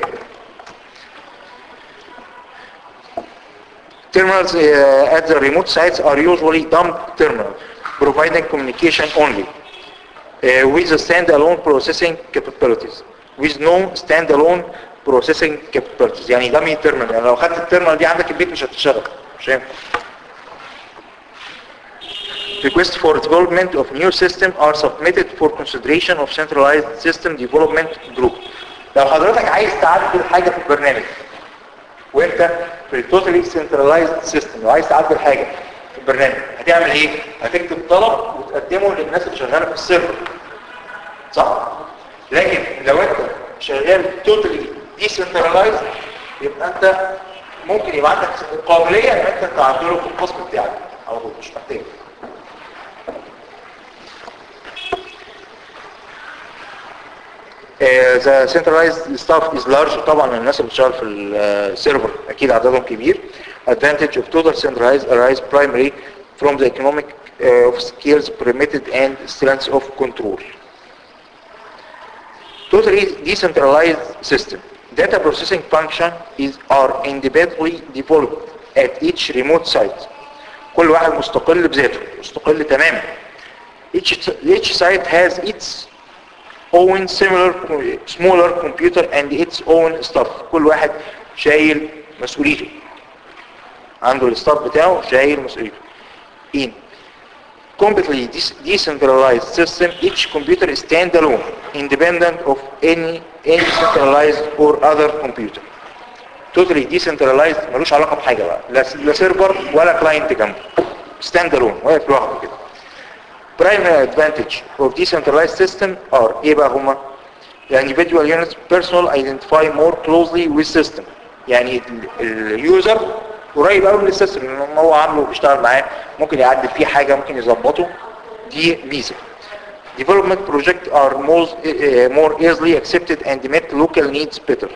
Terminals uh, at the remote sites are usually dumb terminal, providing communication only, uh, with a standalone processing capabilities, with no standalone processing capabilities. يعني dummy terminal، يعني لو خدت التيرمينال دي عندك البيت مش هتشتغل، مش هينفع. Requests for development of new system are submitted for consideration of centralized system development group. لو حضرتك عايز تعدل حاجة في البرنامج وانت في التوتالي سنترلايزد سيستم لو عايز تعدل حاجه في البرنامج هتعمل ايه هتكتب طلب وتقدمه للناس اللي شغاله في السيرفر صح لكن لو انت شغال توتالي ديسنترلايزد يبقى انت ممكن يبقى عندك القابليه ان انت تعدله في القسم بتاعك على طول مش محتاج Uh, the centralized staff is large طبعا الناس اللي بتشتغل في السيرفر اكيد عددهم كبير advantage of total centralized arise primarily from the economic uh, of skills permitted and strengths of control totally decentralized system data processing function is are independently developed at each remote site كل واحد مستقل بذاته مستقل تماما each each site has its own similar smaller computer and its own stuff كل واحد شايل مسؤوليته عنده الستاف بتاعه شايل مسؤوليته in completely decentralized system each computer is standalone independent of any any centralized or other computer totally decentralized ملوش علاقة بحاجة بقى لا لا سيرفر ولا كلاينت جنبه standalone واقف لوحده كده primary advantage of decentralized system are ايه بقى هما the individual units personal identify more closely with system يعني اليوزر قريب قوي من السيستم لان هو عامله بيشتغل معاه ممكن يعدل فيه حاجه ممكن يظبطه دي ميزه development project are more, uh, more easily accepted and meet local needs better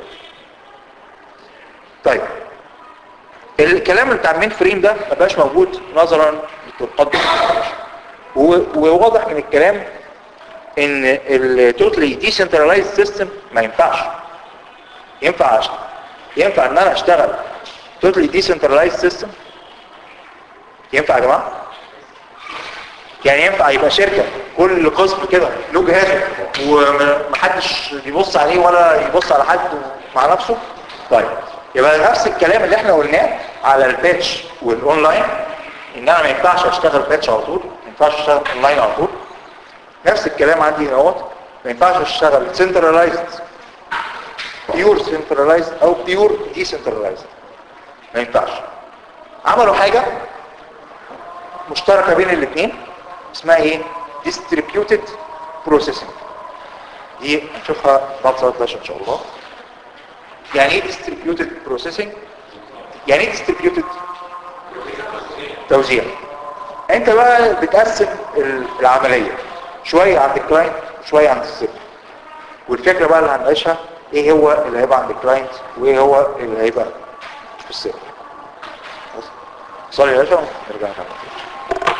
طيب الكلام اللي بتاع المين فريم ده ما بقاش موجود نظرا للتقدم وواضح من الكلام ان التوتالي ديسنترلايز سيستم ما ينفعش ينفع ينفع ان انا اشتغل توتالي ديسنترلايز سيستم ينفع يا جماعه يعني ينفع يبقى شركه كل قسم كده له جهازه ومحدش بيبص عليه ولا يبص على حد مع نفسه طيب يبقى نفس الكلام اللي احنا قلناه على الباتش والاونلاين ان انا ما ينفعش اشتغل باتش على طول ما ينفعش اشتغل اونلاين على طول نفس الكلام عندي هنا اهوت ما ينفعش اشتغل سنترلايزد بيور سنترلايزد او بيور ديسنترلايزد ما ينفعش عملوا حاجة مشتركة بين الاثنين اسمها ايه distributed processing دي هنشوفها بعد صلاة العشاء ان شاء الله يعني ايه distributed processing يعني ايه distributed توزيع انت بقى بتقسم ال- العملية شوية عند الكلاينت وشوية عند السيرفر والفكرة بقى اللي هنعيشها ايه هو اللي هيبقى عند الكلاينت وايه هو اللي هيبقى في السيرفر بس. صلي يا باشا ونرجع نكمل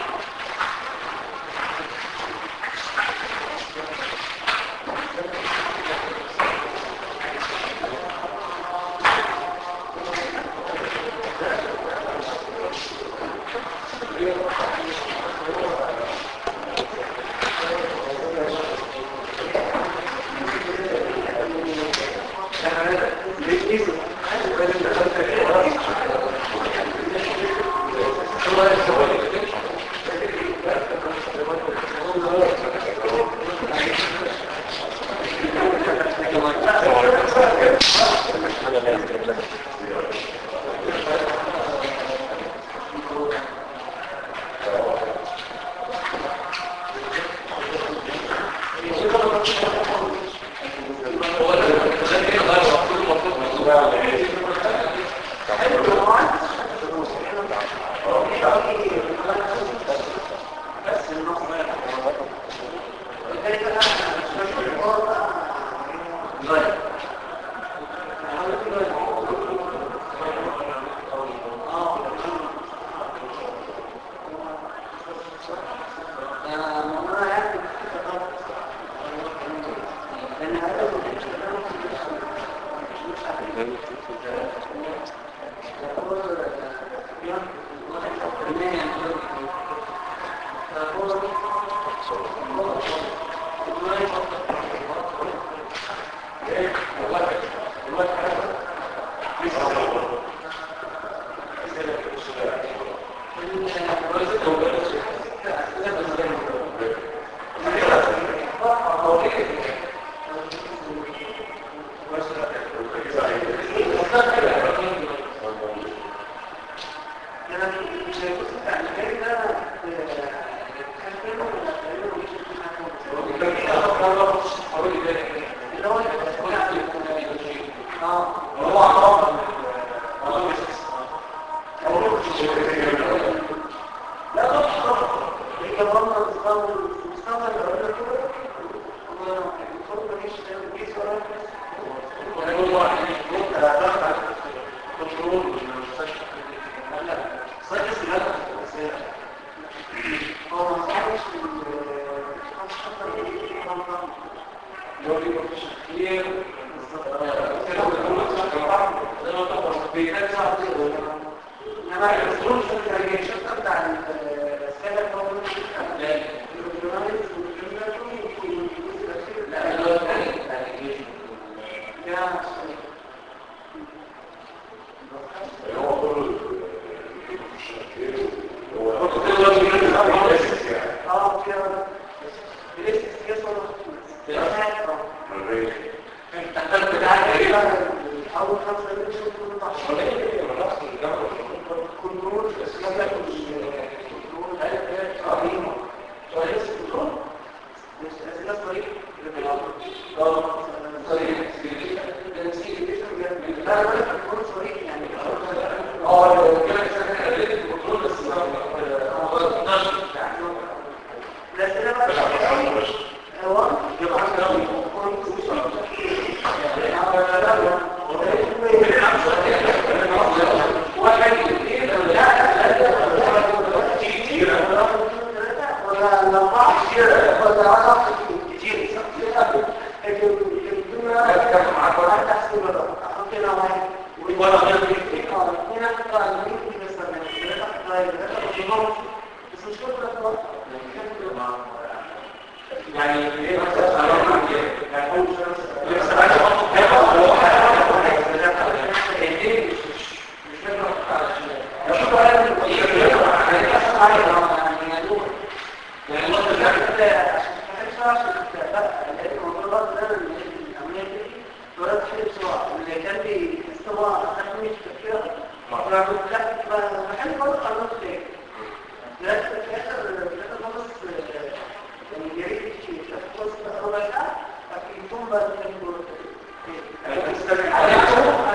Thank you.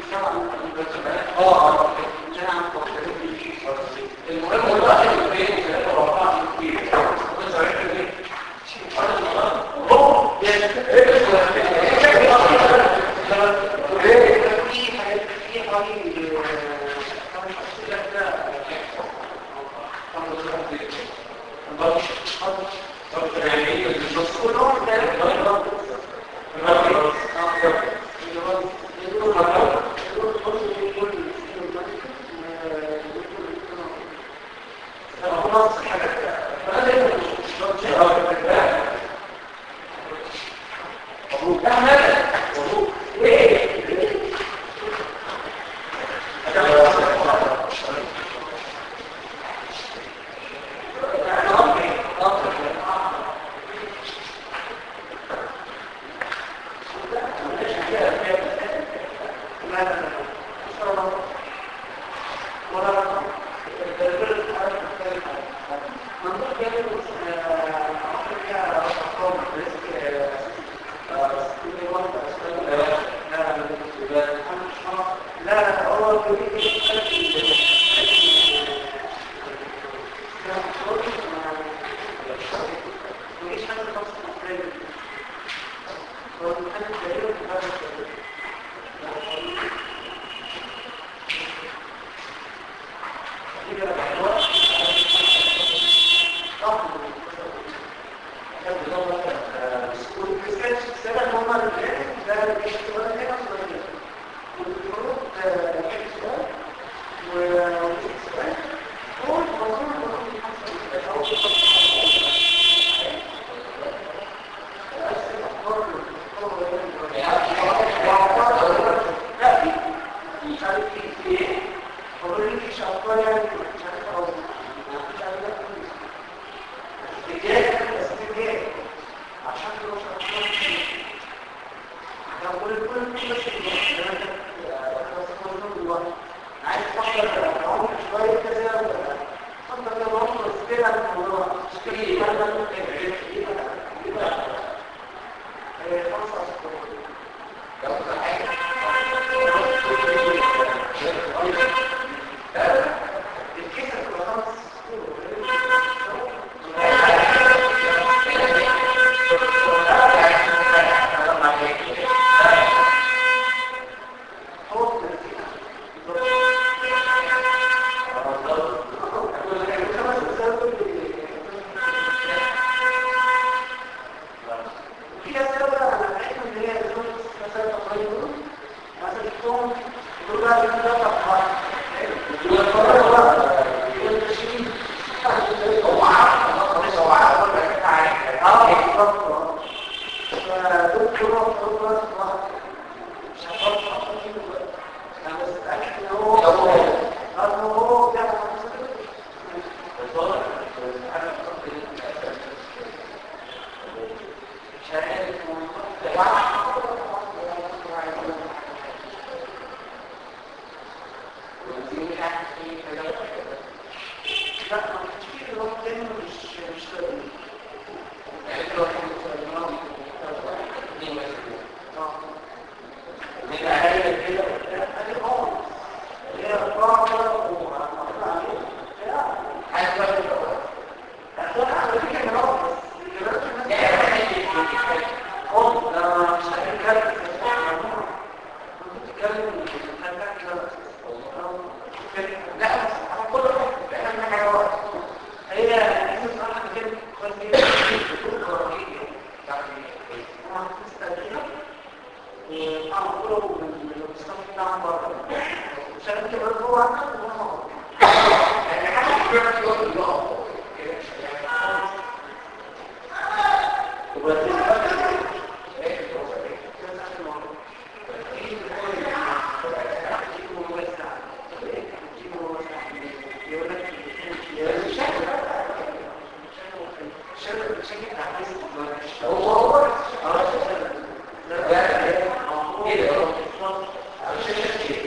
المهم الواحد يبين ثلاثة وأربعة كتير هو هو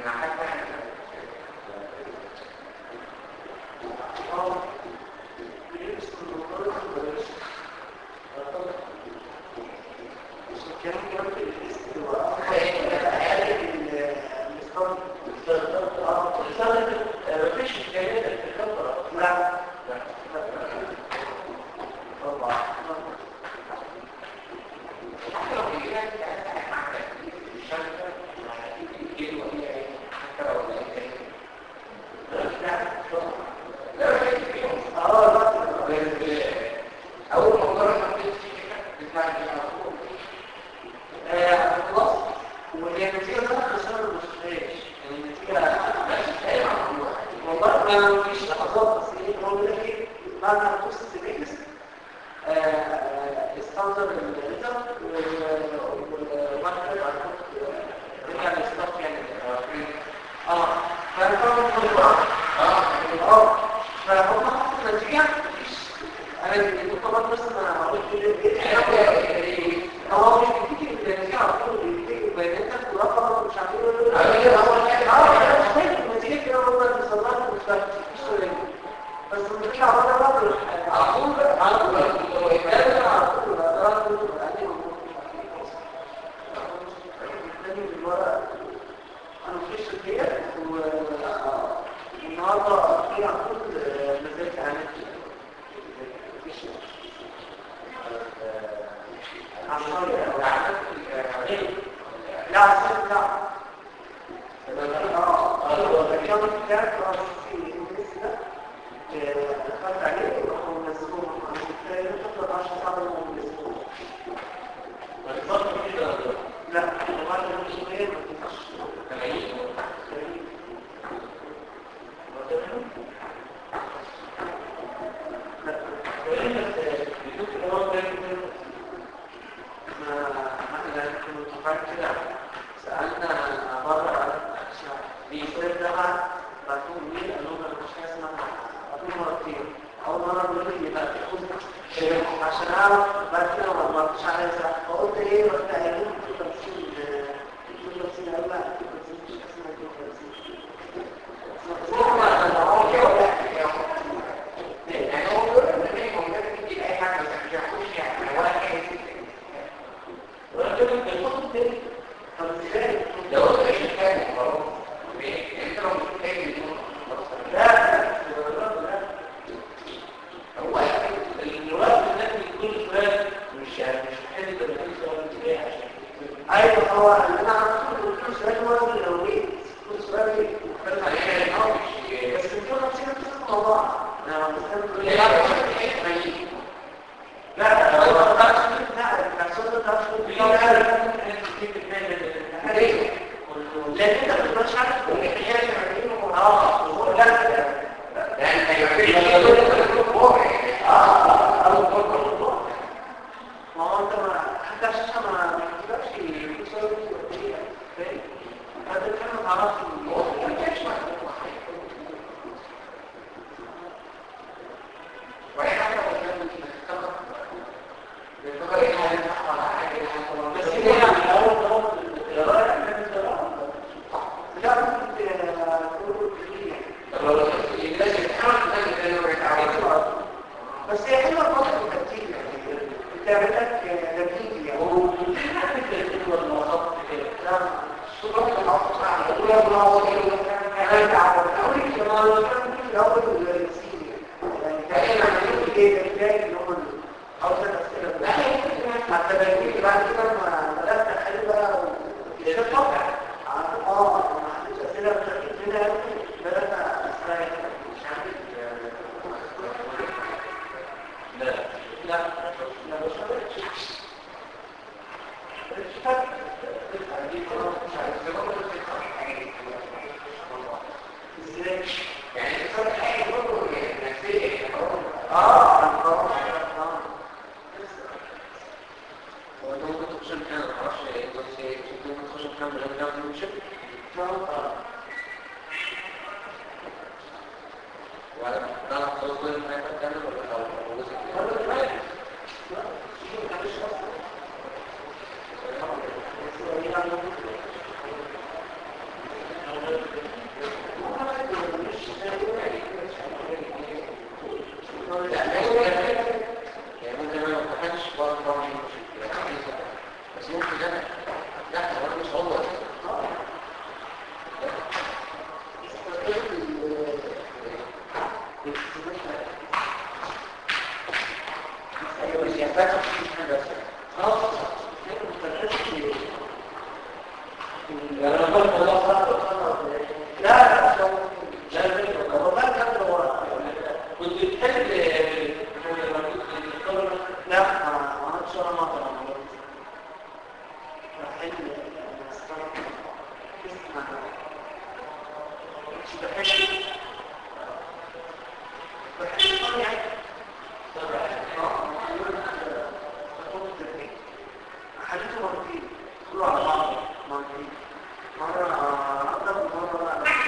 Thank you. يعني انا قلت والله صح لا لا لا لا هو ما كان هو كنت بتحب لا ما عملتش ولا مرة بحل مش بحل بحل يعني حديثه مرتين كله على بعض مرتين مرة أقدم ومرة لا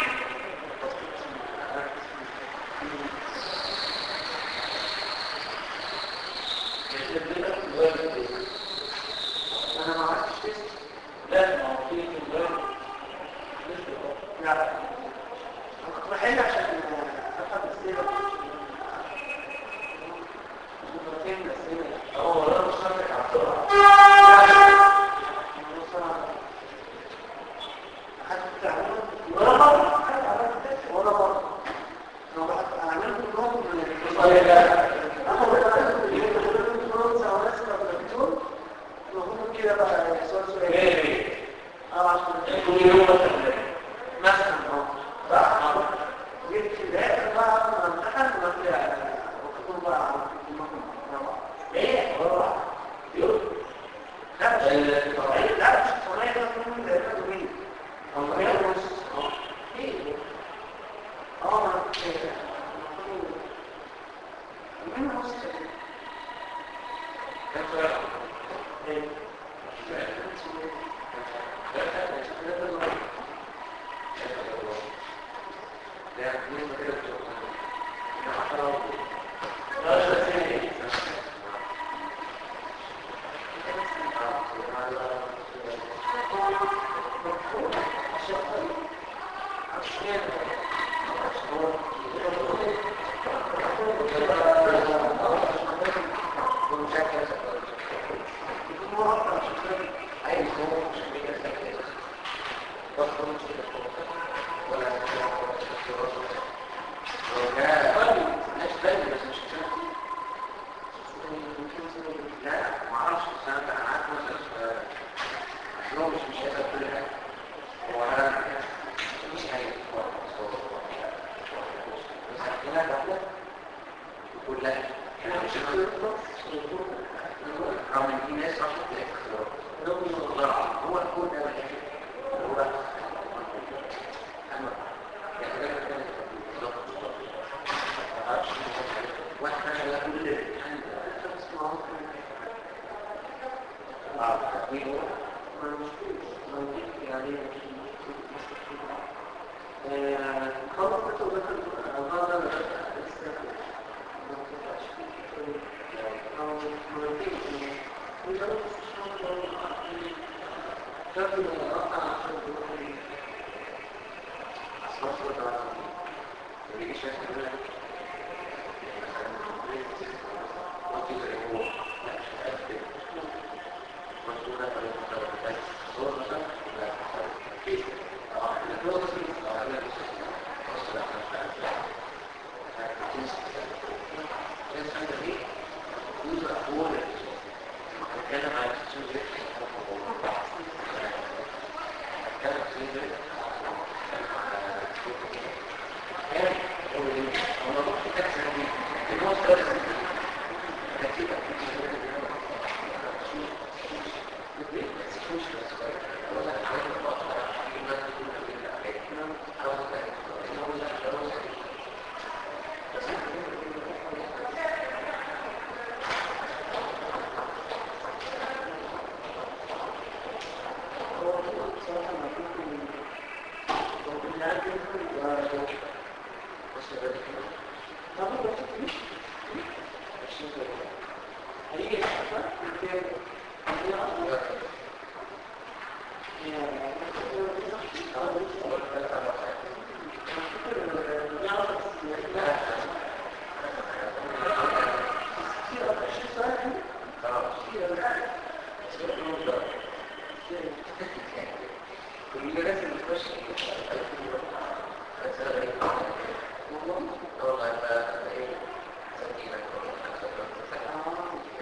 أنا ما عرفتش تست لا ما هو في في الغرب لا أنا كنت بحل عشان أفهم السيرة مرتين الأسئلة هو انا مش فاكر على السرعه ولا مرة ولا مرة لو أعمل لهم كده بقى سؤال سؤال اه عشان كل يوم مثلا مثلا اه بقى جبت في الاخر بقى لما امتحن وطلع وكتب بقى على ايه هو يقول لا مش لا مش صنايع ده كله ده ده مين او مين ونص اه ايه اه ما مين ونص كان سؤال ايه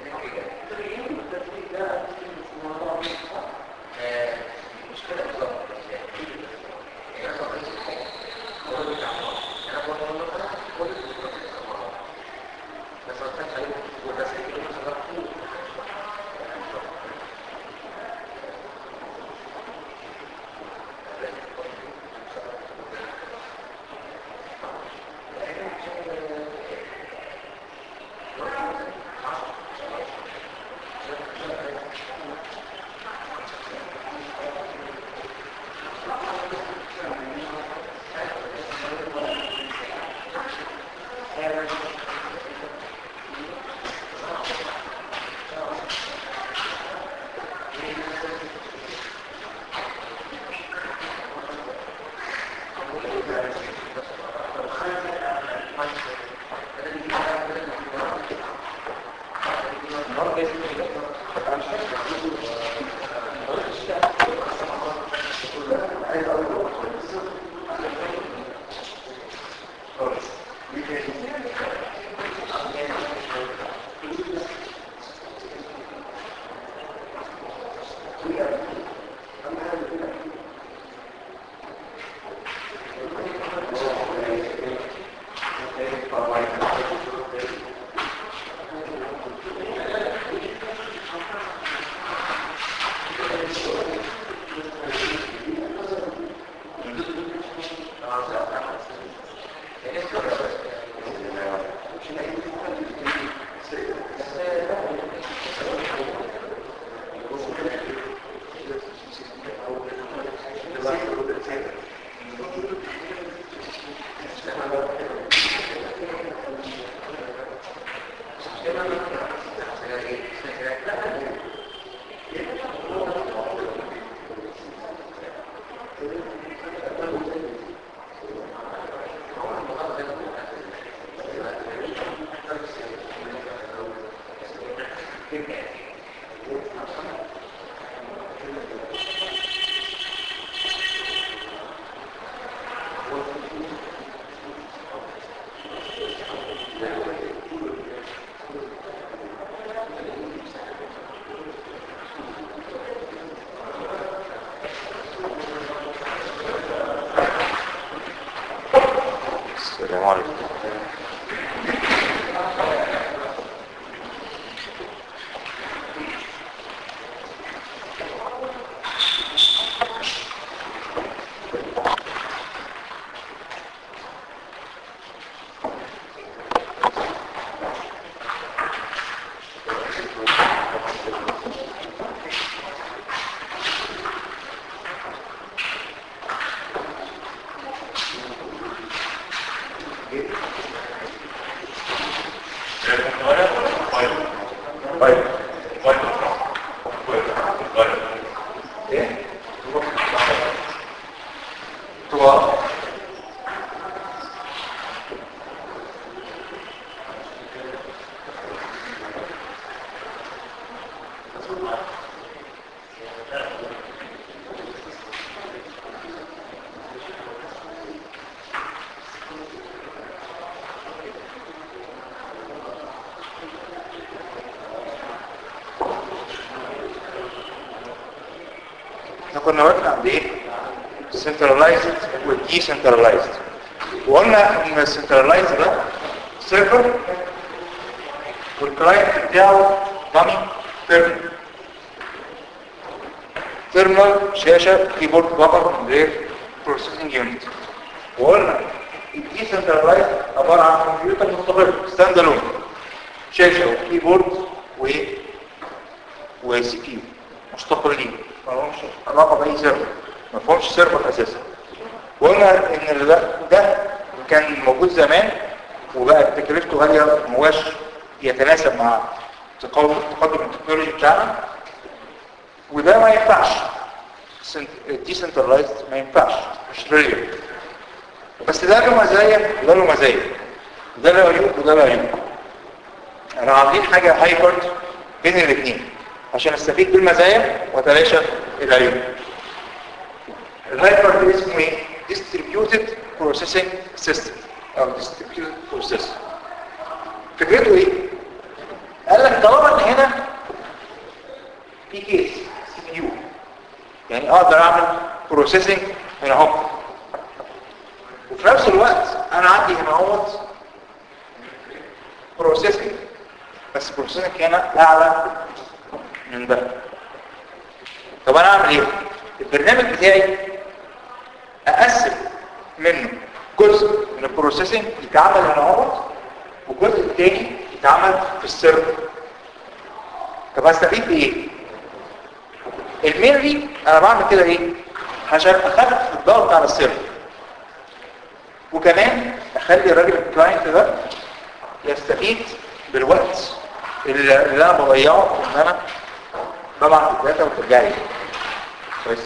مشكلة بالظبط السلام عليكم طيب ايه طبعا احنا كنا واقفين عند ايه centralized والدي centralized وقلنا ان السنترلايزد ده سيرفر والكلاينت بتاعه دامي تيرمينال تيرمينال شاشه كيبورد فقط من غير بروسيسنج يونت وقلنا الدي سنترلايزد عباره عن كمبيوتر مستقل ستاند الون شاشه وكيبورد و وسي بي يو مستقلين ما لهمش علاقه باي سيرفر ما فيهمش سيرفر اساسا وقلنا ان ده, ده كان موجود زمان وبقى تكلفته غاليه مواش يتناسب مع تقدم تقدم التكنولوجي بتاعنا وده ما ينفعش ديسنترلايزد ما ينفعش مش ريال بس ده له مزايا وده له مزايا ده له عيوب وده له عيوب احنا عاملين حاجه هايبرد بين الاثنين عشان استفيد بالمزايا واتلاشى العيوب الهايبر ده اسمه ايه distributed processing system او distributed processing فكرته ايه قال لك طالما ان هنا في كيس سي بي يو يعني اقدر اعمل بروسيسنج هنا اهو وفي نفس الوقت انا عندي هنا اهوت بروسيسنج بس بروسيسنج هنا اعلى من ده طب انا اعمل ايه البرنامج بتاعي اقسم منه جزء من البروسيسنج يتعمل هنا اهوت والجزء الثاني يتعمل في السيرفر طب هستفيد بايه المينلي انا بعمل كده ايه عشان اخفف الضغط على السيرفر وكمان اخلي الراجل الكلاينت ده يستفيد بالوقت اللي اللي انا بضيعه ان انا ببعت الداتا وترجع لي كويس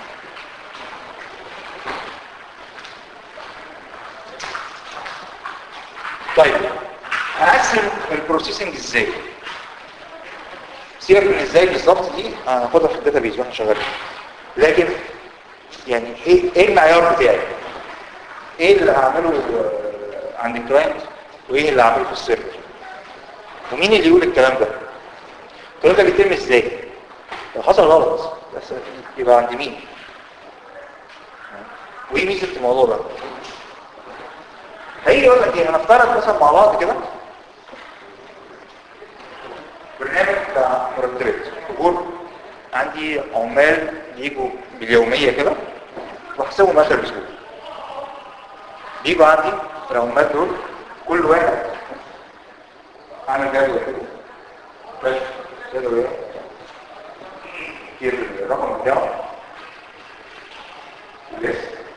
طيب هقسم البروسيسنج ازاي سيبك من ازاي بالظبط دي هناخدها في الداتابيز واحنا شغالين لكن يعني ايه ايه المعيار بتاعي ايه اللي هعمله آه، عند الكلاينت وايه اللي هعمله في السيرفر ومين اللي يقول الكلام ده الكلام ده بيتم ازاي لو حصل غلط بس يبقى عند مين وايه ميزه الموضوع ده هيجي يقول لك ايه هنفترض مثلا مع بعض كده برنامج بتاع مرتبات اجور عندي عمال يجوا باليوميه كده واحسبهم اخر الاسبوع بيجوا عندي العمال دول كل واحد عامل جدول كده بس جدول ايه يجيب الرقم بتاعه لسه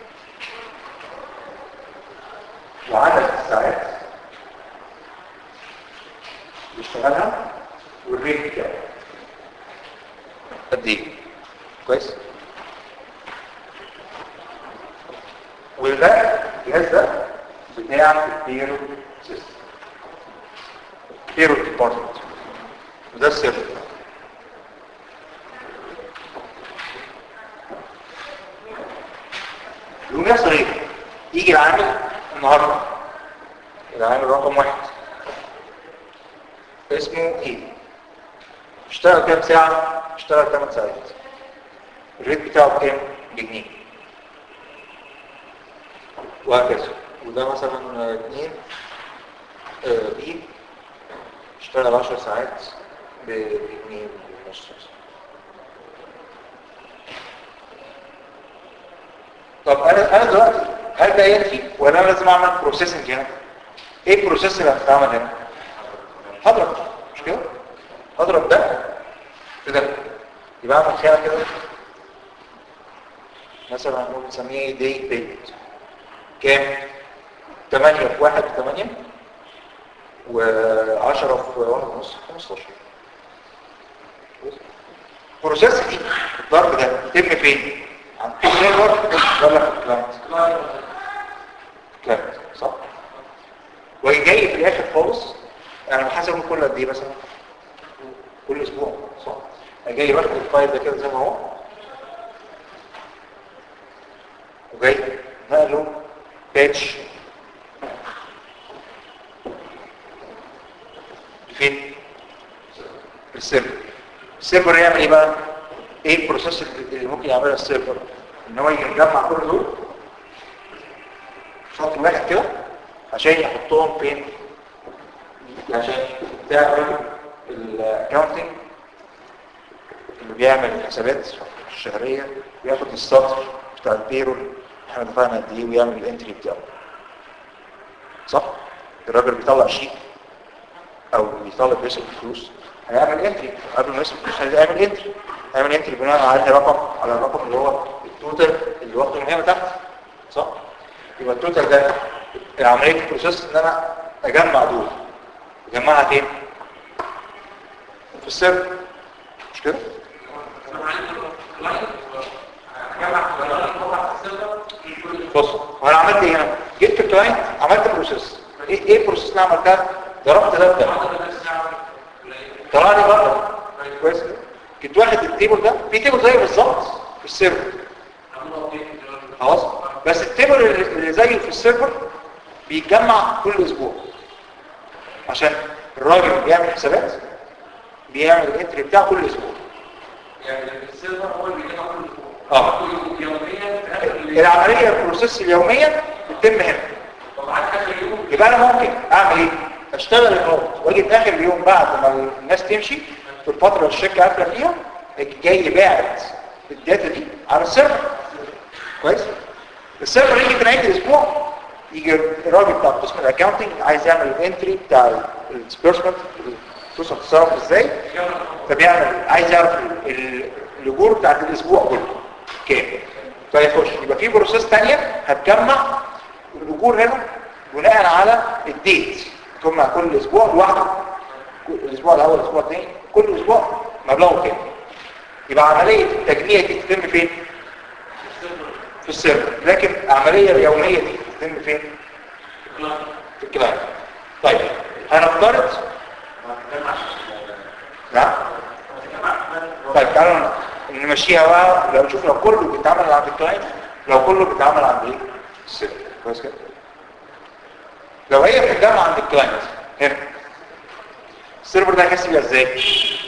وعدد الساعات يشتغلها والريت بتاعه قد ايه كويس وده الجهاز ده بتاع البيرو سيستم بيرو ديبارتمنت وده السيرفر يقوم يحصل ايه؟ يجي العامل النهارده العامل رقم واحد اسمه ايه؟ اشتغل كام ساعة؟ اشتغل 8 ساعات الريت بتاعه بكام؟ بجنيه وهكذا وده مثلا اتنين آه، بي اشتغل 10 ساعات بجنيه ونص طب انا انا دلوقتي هل ده ينفي ولا انا لازم اعمل بروسيسنج هنا ايه البروسيس اللي هتتعمل هنا هضرب مش كده هضرب ده في ده يبقى اعمل خيار كده مثلا هنقول نسميه دي بيت كام 8 في 1 في 8 و10 في 1 ونص 15 البروسيس دي الضرب ده يتم فين عند السيرفر ولا في الكلاينت كلاينت صح وجاي في الاخر خالص انا بحسب كل قد ايه مثلا كل اسبوع صح جاي واخد الفايل ده كده زي ما هو وجاي نقله باتش فين في السيرفر السيرفر يعمل ايه بقى ايه البروسيس اللي ممكن يعملها السيرفر ان هو يجمع كل دول في سطر واحد كده عشان يحطهم فين عشان بتاع الراجل الاكونتنج اللي بيعمل الحسابات الشهريه وياخد السطر بتاع البيرول احنا دفعنا قد ايه ويعمل الانتري بتاعه صح الراجل بيطلع شيك او بيطالب يصرف فلوس هيعمل انتري قبل ما يصرف فلوس هيعمل انتري هيعمل انتري بناء على رقم على الرقم اللي هو التوتال اللي واخده من هنا تحت صح يبقى التوتال ده عمليه البروسيس ان انا اجمع دول اجمعها فين في السيرفر مش كده بص وانا عملت ايه هنا جبت الكلاينت عملت بروسيس ايه ايه البروسيس اللي عملتها ضربت ده بده طلع لي بره كويس جبت واحد التيبل ده في تيبل زيه بالظبط في السيرفر خلاص بس التيبل اللي زيه في السيرفر بيتجمع كل اسبوع عشان الراجل بيعمل حسابات بيعمل الانتري بتاعه كل اسبوع يعني السيرفر هو اللي بيجمع كل اسبوع اه يوميا في اخر الليل العمليه البروسيس اليوميه بتتم هنا وبعد اخر يوم يبقى انا ممكن اعمل ايه اشتغل النهارده واجي في اخر اليوم بعد ما الناس تمشي في الفتره اللي الشركه قافله فيها أجي جاي باعت الداتا دي على السيرفر كويس السيرفر يجي في نهايه الاسبوع يجي الراجل بتاع قسم الاكاونتنج عايز يعمل الانتري بتاع الديسبيرسمنت الفلوس هتتصرف ازاي فبيعمل عايز يعرف ال- ال- الاجور بتاعت الاسبوع كله كام فيخش يبقى في بروسيس ثانيه هتجمع الاجور هنا بناء على الديت تجمع كل اسبوع لوحده كل- الاسبوع الاول الاسبوع الثاني كل اسبوع مبلغه كام يبقى عمليه التجميع دي تتم فين في السيرفر لكن العمليه اليوميه دي تتم فين في الكلاينت طيب هنفترض نعم طيب تعالوا نمشيها بقى لو نشوف لو كله بيتعمل عند الكلاينت لو كله بيتعمل عند ايه السيرفر كويس كده لو هي بتتجمع عند الكلاينت هنا السيرفر ده هيحس بيها ازاي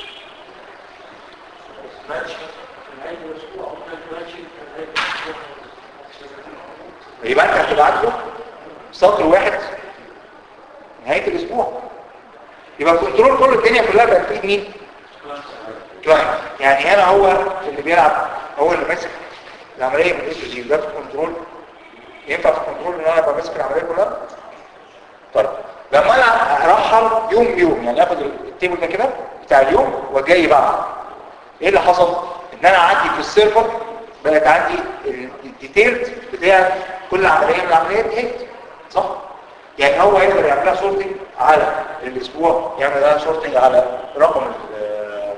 يبقى انت هتبعت له سطر واحد نهايه الاسبوع يبقى الكنترول كل الدنيا كلها بقت في ايد مين كلاينت يعني هنا هو اللي بيلعب هو اللي ماسك العمليه من ايه دي ده في الكنترول ينفع في الكنترول ان انا ابقى ماسك العمليه كلها طيب لما انا ارحل يوم بيوم يعني اخد التيبل ده كده بتاع اليوم وجاي بقى ايه اللي حصل ان انا عندي في السيرفر بقت عندي الديتيلز بتاع كل عمليه من العمليات دي صح يعني هو يقدر يعملها سورتنج على الاسبوع يعمل لها سورتنج على رقم ال-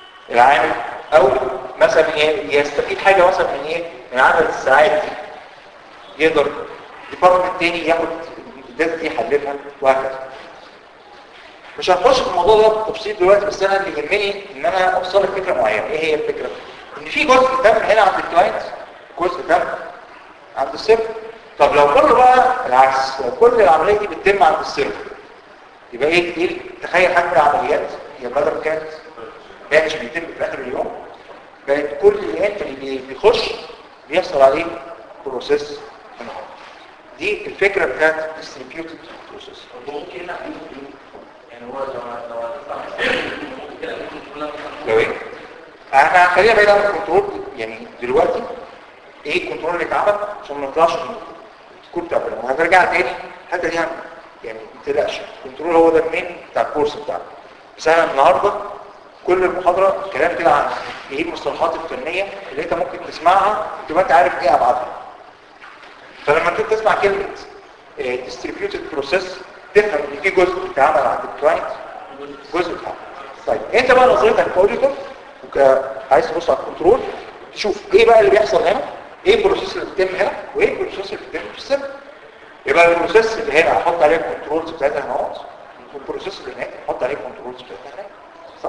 العامل او مثلا ي- يستفيد حاجه مثلا من ايه من عدد الساعات دي يقدر ديبارتمنت تاني ياخد الداتا دي يحللها وهكذا مش هنخش في الموضوع ده بالتفصيل دلوقتي بس انا اللي يهمني ان انا اوصل لك فكره معينه ايه هي الفكره ان في جزء تم هنا عند الكلاينت جزء تم عند السيرفر طب لو كله بقى العكس لو كل العمليه دي بتتم عند السيرفر يبقى ايه ايه تخيل حجم العمليات هي بدل كانت باتش بيتم في اخر اليوم بقت كل انت اللي بيخش بيحصل عليه بروسيس دي الفكره بتاعت distributed process ممكن هنا يعني هو لو لو هتطلع ممكن كده ممكن كلها لو ايه احنا خلينا بعيد عن الكنترول يعني دلوقتي ايه الكنترول اللي اتعمل عشان ما نطلعش من الكود بتاع البرنامج وهنرجع تاني الحته دي يعني ما تقلقش الكنترول هو ده المين بتاع الكورس بتاعنا بس انا النهارده كل المحاضره كلام كده عن ايه المصطلحات الفنيه اللي انت ممكن تسمعها تبقى انت عارف ايه ابعادها فلما انت تسمع كلمه distributed process تفهم ان في جزء بيتعمل عند الكلاينت جزء بتاعه طيب انت بقى نظرتك كاوديتور عايز تبص على الكنترول تشوف ايه بقى اللي بيحصل هنا ايه البروسيس اللي بيتم هنا وايه البروسيس اللي بيتم في السيرفر يبقى البروسيس اللي هنا هحط عليه الكنترولز بتاعتها هنا اهوت والبروسيس اللي هناك هحط عليه الكنترولز بتاعتها هناك صح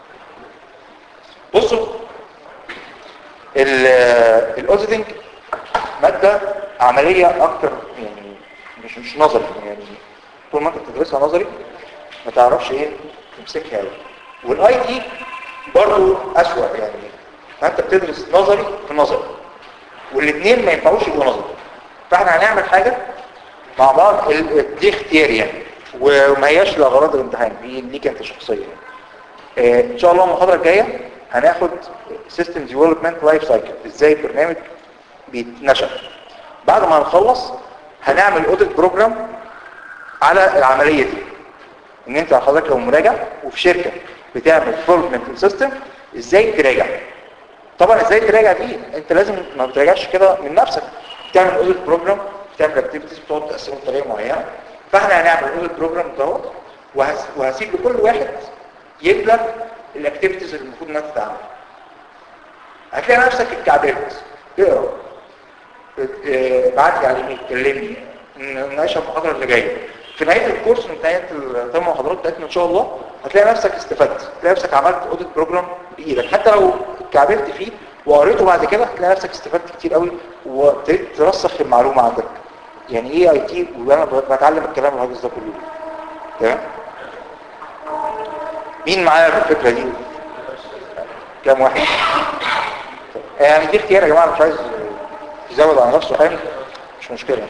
بصوا الاوديتنج ماده عمليه اكتر يعني مش مش نظري يعني طول ما انت بتدرسها نظري ما تعرفش ايه تمسكها قوي والاي تي برضه اسوأ يعني فانت بتدرس نظري في نظري والاثنين ما ينفعوش يبقوا نظري فاحنا هنعمل حاجه مع بعض ال- دي اختياري يعني وما هياش لاغراض الامتحان دي ليك انت شخصيا يعني. آه، ان شاء الله المحاضره الجايه هناخد سيستم ديفلوبمنت لايف سايكل ازاي البرنامج بيتنشأ بعد ما نخلص هنعمل اوديت بروجرام على العمليه دي ان انت حضرتك لو مراجع وفي شركه بتعمل ديفلوبمنت سيستم ازاي تراجع طبعا ازاي تراجع دي انت لازم ما بتراجعش كده من نفسك بتعمل اوديت بروجرام بتعمل اكتيفيتيز بتقعد تقسمه بطريقه معينه فاحنا هنعمل اوديت بروجرام دوت وهس- وهسيب لكل واحد يبدا الاكتيفيتيز اللي المفروض انها تتعمل هتلاقي نفسك اتكعبلت اقرا اه، ابعت لي على الايميل كلمني نناقش المحاضره اللي جايه في نهايه الكورس من نهايه الثمان محاضرات بتاعتنا ان شاء الله هتلاقي نفسك استفدت هتلاقي نفسك عملت اوديت بروجرام بايدك حتى لو اتكعبلت فيه وقريته بعد كده هتلاقي نفسك استفدت كتير قوي وابتديت ترسخ المعلومه عندك يعني ايه اي تي وانا بتعلم الكلام الهجس ده كله تمام مين معايا في الفكره دي كام واحد يعني دي اختيار يا جماعه مش عايز يزود على نفسه حاجه مش مشكله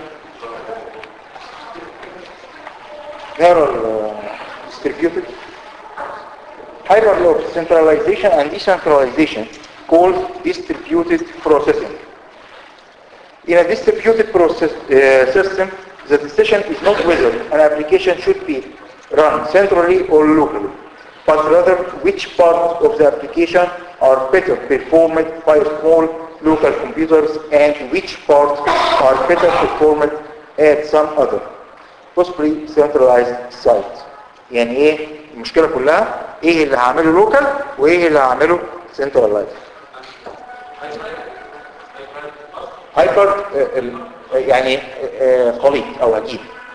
نقرا ال distributed hyperloop centralization and decentralization called distributed processing in a distributed process uh, system the decision is not whether an application should be run centrally or locally but rather which parts of the application are better performed by small local computers and which parts are better performed at some other possibly centralized site يعني ايه المشكلة كلها ايه اللي هعمله لوكال وايه اللي هعمله centralized هايبر يعني آه، خليط او عجيب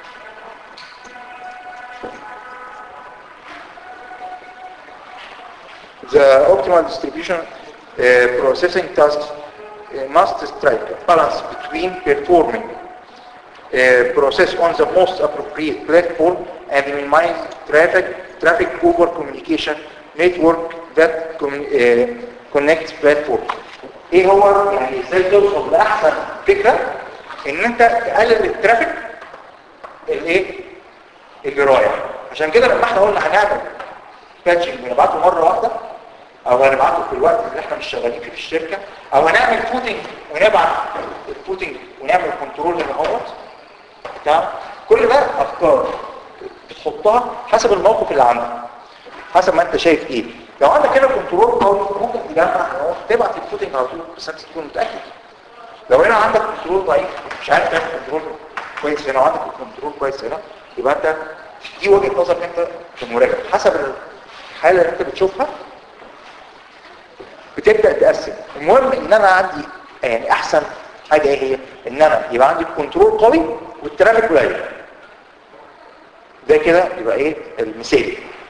The optimal distribution uh, processing tasks uh, must strike a balance between performing uh, process on the most appropriate platform and minimize traffic traffic over communication network that commu- uh, connects platforms. ايه هو يعني ازاي توصل لاحسن فكره ان انت تقلل الترافيك الايه اللي رايح عشان كده لما احنا قلنا هنعمل باتشنج ونبعته مره واحده او هنبعته في الوقت اللي احنا مش شغالين فيه في الشركه او هنعمل فوتنج ونبعت الفوتنج ونعمل كنترول هنا اهوت تمام كل ده افكار بتحطها حسب الموقف اللي عندك حسب ما انت شايف ايه لو عندك كده كنترول قوي ممكن تجمع اهو تبعت الفوتنج على طول بس انت تكون متاكد لو هنا عندك كنترول ضعيف مش عارف تعمل كنترول كويس هنا وعندك كنترول كويس هنا يبقى انت دي وجهه نظرك انت كمراجع حسب الحاله اللي انت بتشوفها بتبدا تقسم المهم ان انا عندي يعني احسن حاجه ايه هي ان انا يبقى عندي كنترول قوي والترافيك قليل ده كده يبقى ايه المثال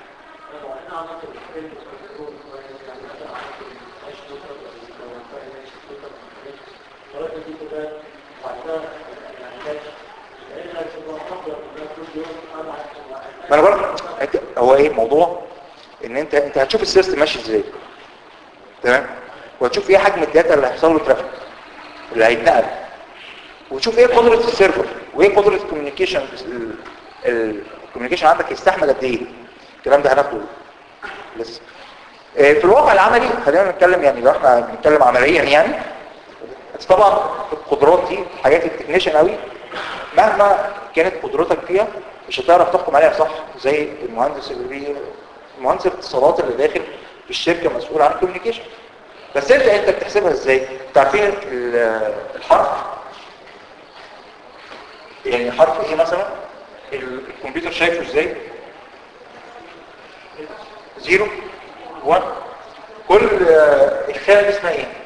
ما انا بقول لك هو ايه الموضوع ان انت انت هتشوف السيستم ماشي ازاي تمام وهتشوف ايه حجم الداتا اللي هيحصل له ترافيك اللي هيتنقل وتشوف ايه قدره السيرفر وايه قدره الكوميونيكيشن الكوميونيكيشن عندك يستحمل قد ايه الكلام ده هناخده لسه آه، في الواقع العملي خلينا نتكلم يعني لو احنا بنتكلم عمليا يعني بس طبعا القدرات دي حاجات التكنيشن قوي مهما كانت قدرتك فيها مش هتعرف تحكم عليها صح زي المهندس اللي بي مهندس الاتصالات اللي داخل في الشركه مسؤول عن الكوميونيكيشن بس انت انت بتحسبها ازاي انت عارفين ال- الحرف يعني حرف ايه مثلا ال- الكمبيوتر شايفه ازاي زيرو 1 كل آه، الخانه دي اسمها ايه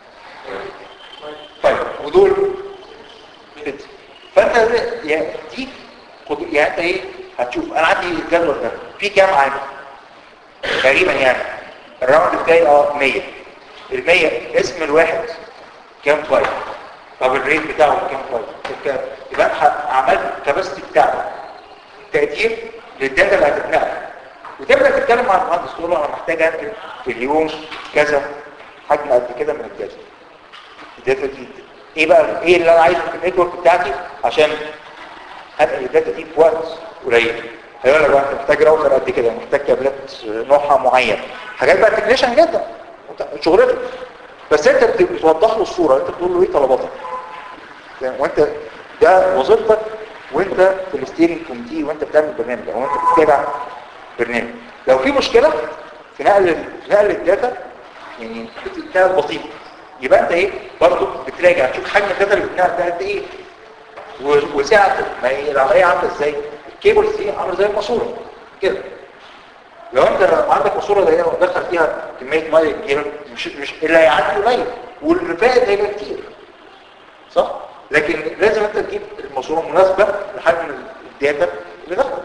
طيب ودول كده فانت يعني دي قد- يعني انت ايه هتشوف انا عندي الجدول ده في كام عامل تقريبا يعني الراوند بتاعي اه 100 ال 100 اسم الواحد كام فايل طب الريت بتاعه كام فايل كام يبقى انت عملت الكباستي بتاعه تقدير للداتا اللي هتتنقل وتبدا تتكلم مع المهندس تقول له انا محتاج انقل في اليوم كذا حجم قد كده من الداتا الداتا دي ايه بقى ايه اللي انا عايزه في النتورك بتاعتي عشان هنقل الداتا دي في وقت قليل هيقول لك بقى انت محتاج راوتر قد كده محتاج كابلات نوعها معين حاجات بقى تكنيشن جدا انت- شغلتك بس انت بت- بتوضح له الصوره انت بتقول له ايه طلباتك يعني وانت ده وظيفتك وانت في الستيرنج كوميتي وانت بتعمل برنامج او انت بتتابع برنامج لو في مشكله في نقل في نقل الداتا يعني بتتنقل بطيء يبقى انت ايه برضه بتراجع تشوف حجم الداتا اللي بتتنقل ده قد ايه و- وسعه ما هي العمليه عامله ازاي الكيبلز دي عامله زي الماسوره كده لو انت عندك ماسوره زي ودخل فيها كميه ميه كبيره مش مش اللي هيعدي قليل والفائد هيبقى كتير صح لكن لازم انت تجيب الماسوره مناسبه لحجم الداتا اللي داخله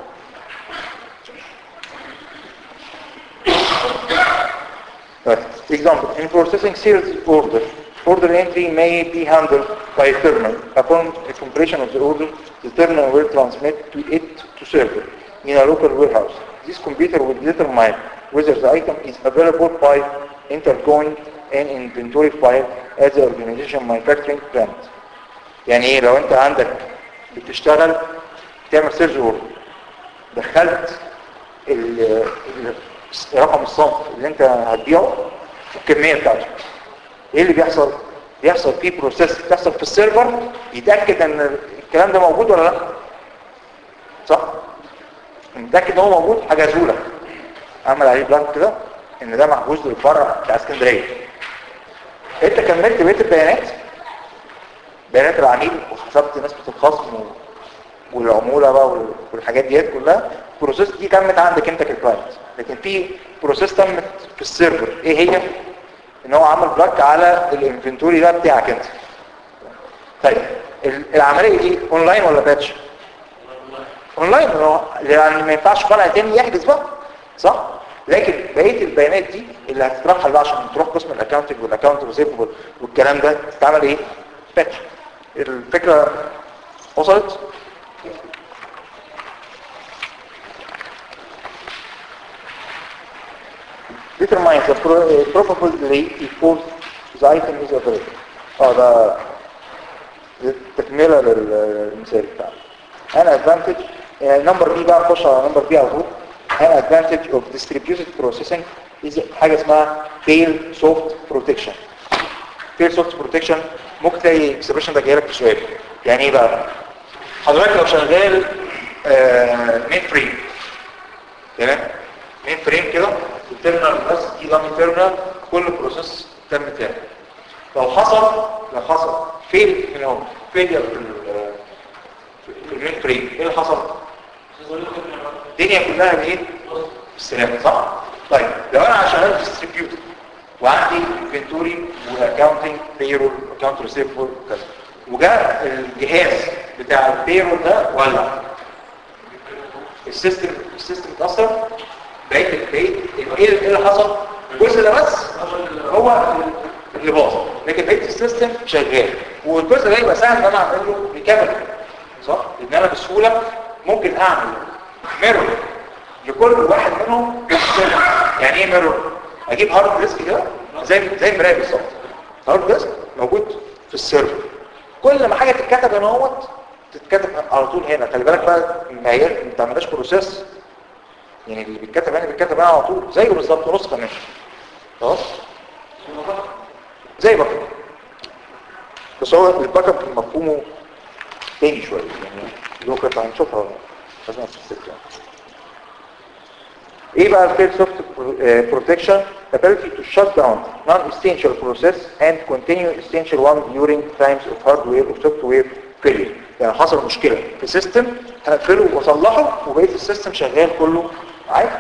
Right. Example, in processing serial order, order entry may be handled by a terminal. Upon a completion of the order, the terminal will transmit to it to server in a local warehouse. This computer will determine whether the item is available by intergoing an inventory file at the organization manufacturing plant. يعني ايه لو انت عندك بتشتغل تعمل سيرج اوردر دخلت ال- ال- رقم الصنف اللي انت هتبيعه والكميه بتاعته ايه اللي بيحصل بيحصل فيه بروسيس بتحصل في السيرفر يتاكد ان الكلام ده موجود ولا لا صح متاكد ان هو موجود حجزه لك اعمل عليه بلانك كده ان ده محجوز للفرع بتاع اسكندريه انت كملت بقيه البيانات بيانات العميل وحسبت نسبه الخصم و... والعمولة بقى وال- والحاجات ديت كلها البروسيس دي تمت عندك انت ككلاينت لكن في بروسيس تمت في السيرفر ايه هي ان هو عمل بلاك على الانفنتوري ده بتاعك انت طيب ال- العملية دي اونلاين ولا باتش اونلاين هو- لان ما ينفعش فرع تاني يحجز بقى صح لكن بقيه البيانات دي اللي هتترحل بقى عشان تروح قسم الاكونتنج والاكونت ريسيفبل والكلام ده تتعمل ايه باتش الفكره وصلت determines the pro- uh, probable rate equals the item is available. اه ده دي تكملة لل- للمثال بتاعنا. An advantage نمبر بي بقى نخش على نمبر بي على طول. An advantage of distributed processing is حاجة اسمها fail soft protection. fail soft protection ممكن تلاقي الاكسبريشن ده جاي لك في سؤال. يعني ايه بقى؟ حضرتك لو شغال مين فريم تمام مين فريم كده التيرمينال بس دي لامي تيرمينال كل بروسيس تم تاني لو حصل لو حصل فيل من هون فيلير في ال- في المين فريم ايه اللي حصل الدنيا كلها بايه بالسلامه صح طيب لو انا شغال ديستريبيوتد وعندي انفنتوري واكاونتنج بيرول اكاونت ريسيفبل وكذا وجاء الجهاز بتاع البيرول ده ولع السيستم السيستم اتاثر بقيت بقيت ايه إيه اللي حصل الجزء ده بس هو اللي باظ لكن بقيت السيستم شغال والجزء ده يبقى سهل ان انا اعمل له ريكفري صح ان انا بسهوله ممكن اعمل ميرور لكل واحد منهم يعني ايه ميرور اجيب هارد ديسك كده زي زي المرايه بالظبط هارد ديسك موجود في السيرفر كل ما حاجه تتكتب هنا اهوت تتكتب على طول هنا خلي بالك بقى ما هي ما بتعملهاش بروسيس يعني اللي بيتكتب هنا بيتكتب هنا على طول زيه بالظبط نسخه منه خلاص زي باك اب بس هو الباك اب مفهومه تاني شويه يعني اللي هو قطعه هنشوفها لازم في السكه ايه بقى الفيل سوفت بروتكشن ability to shut down non-essential process and continue essential one during times of hardware or software failure يعني حصل مشكلة في سيستم هقفله واصلحه وبقيت السيستم شغال كله عادي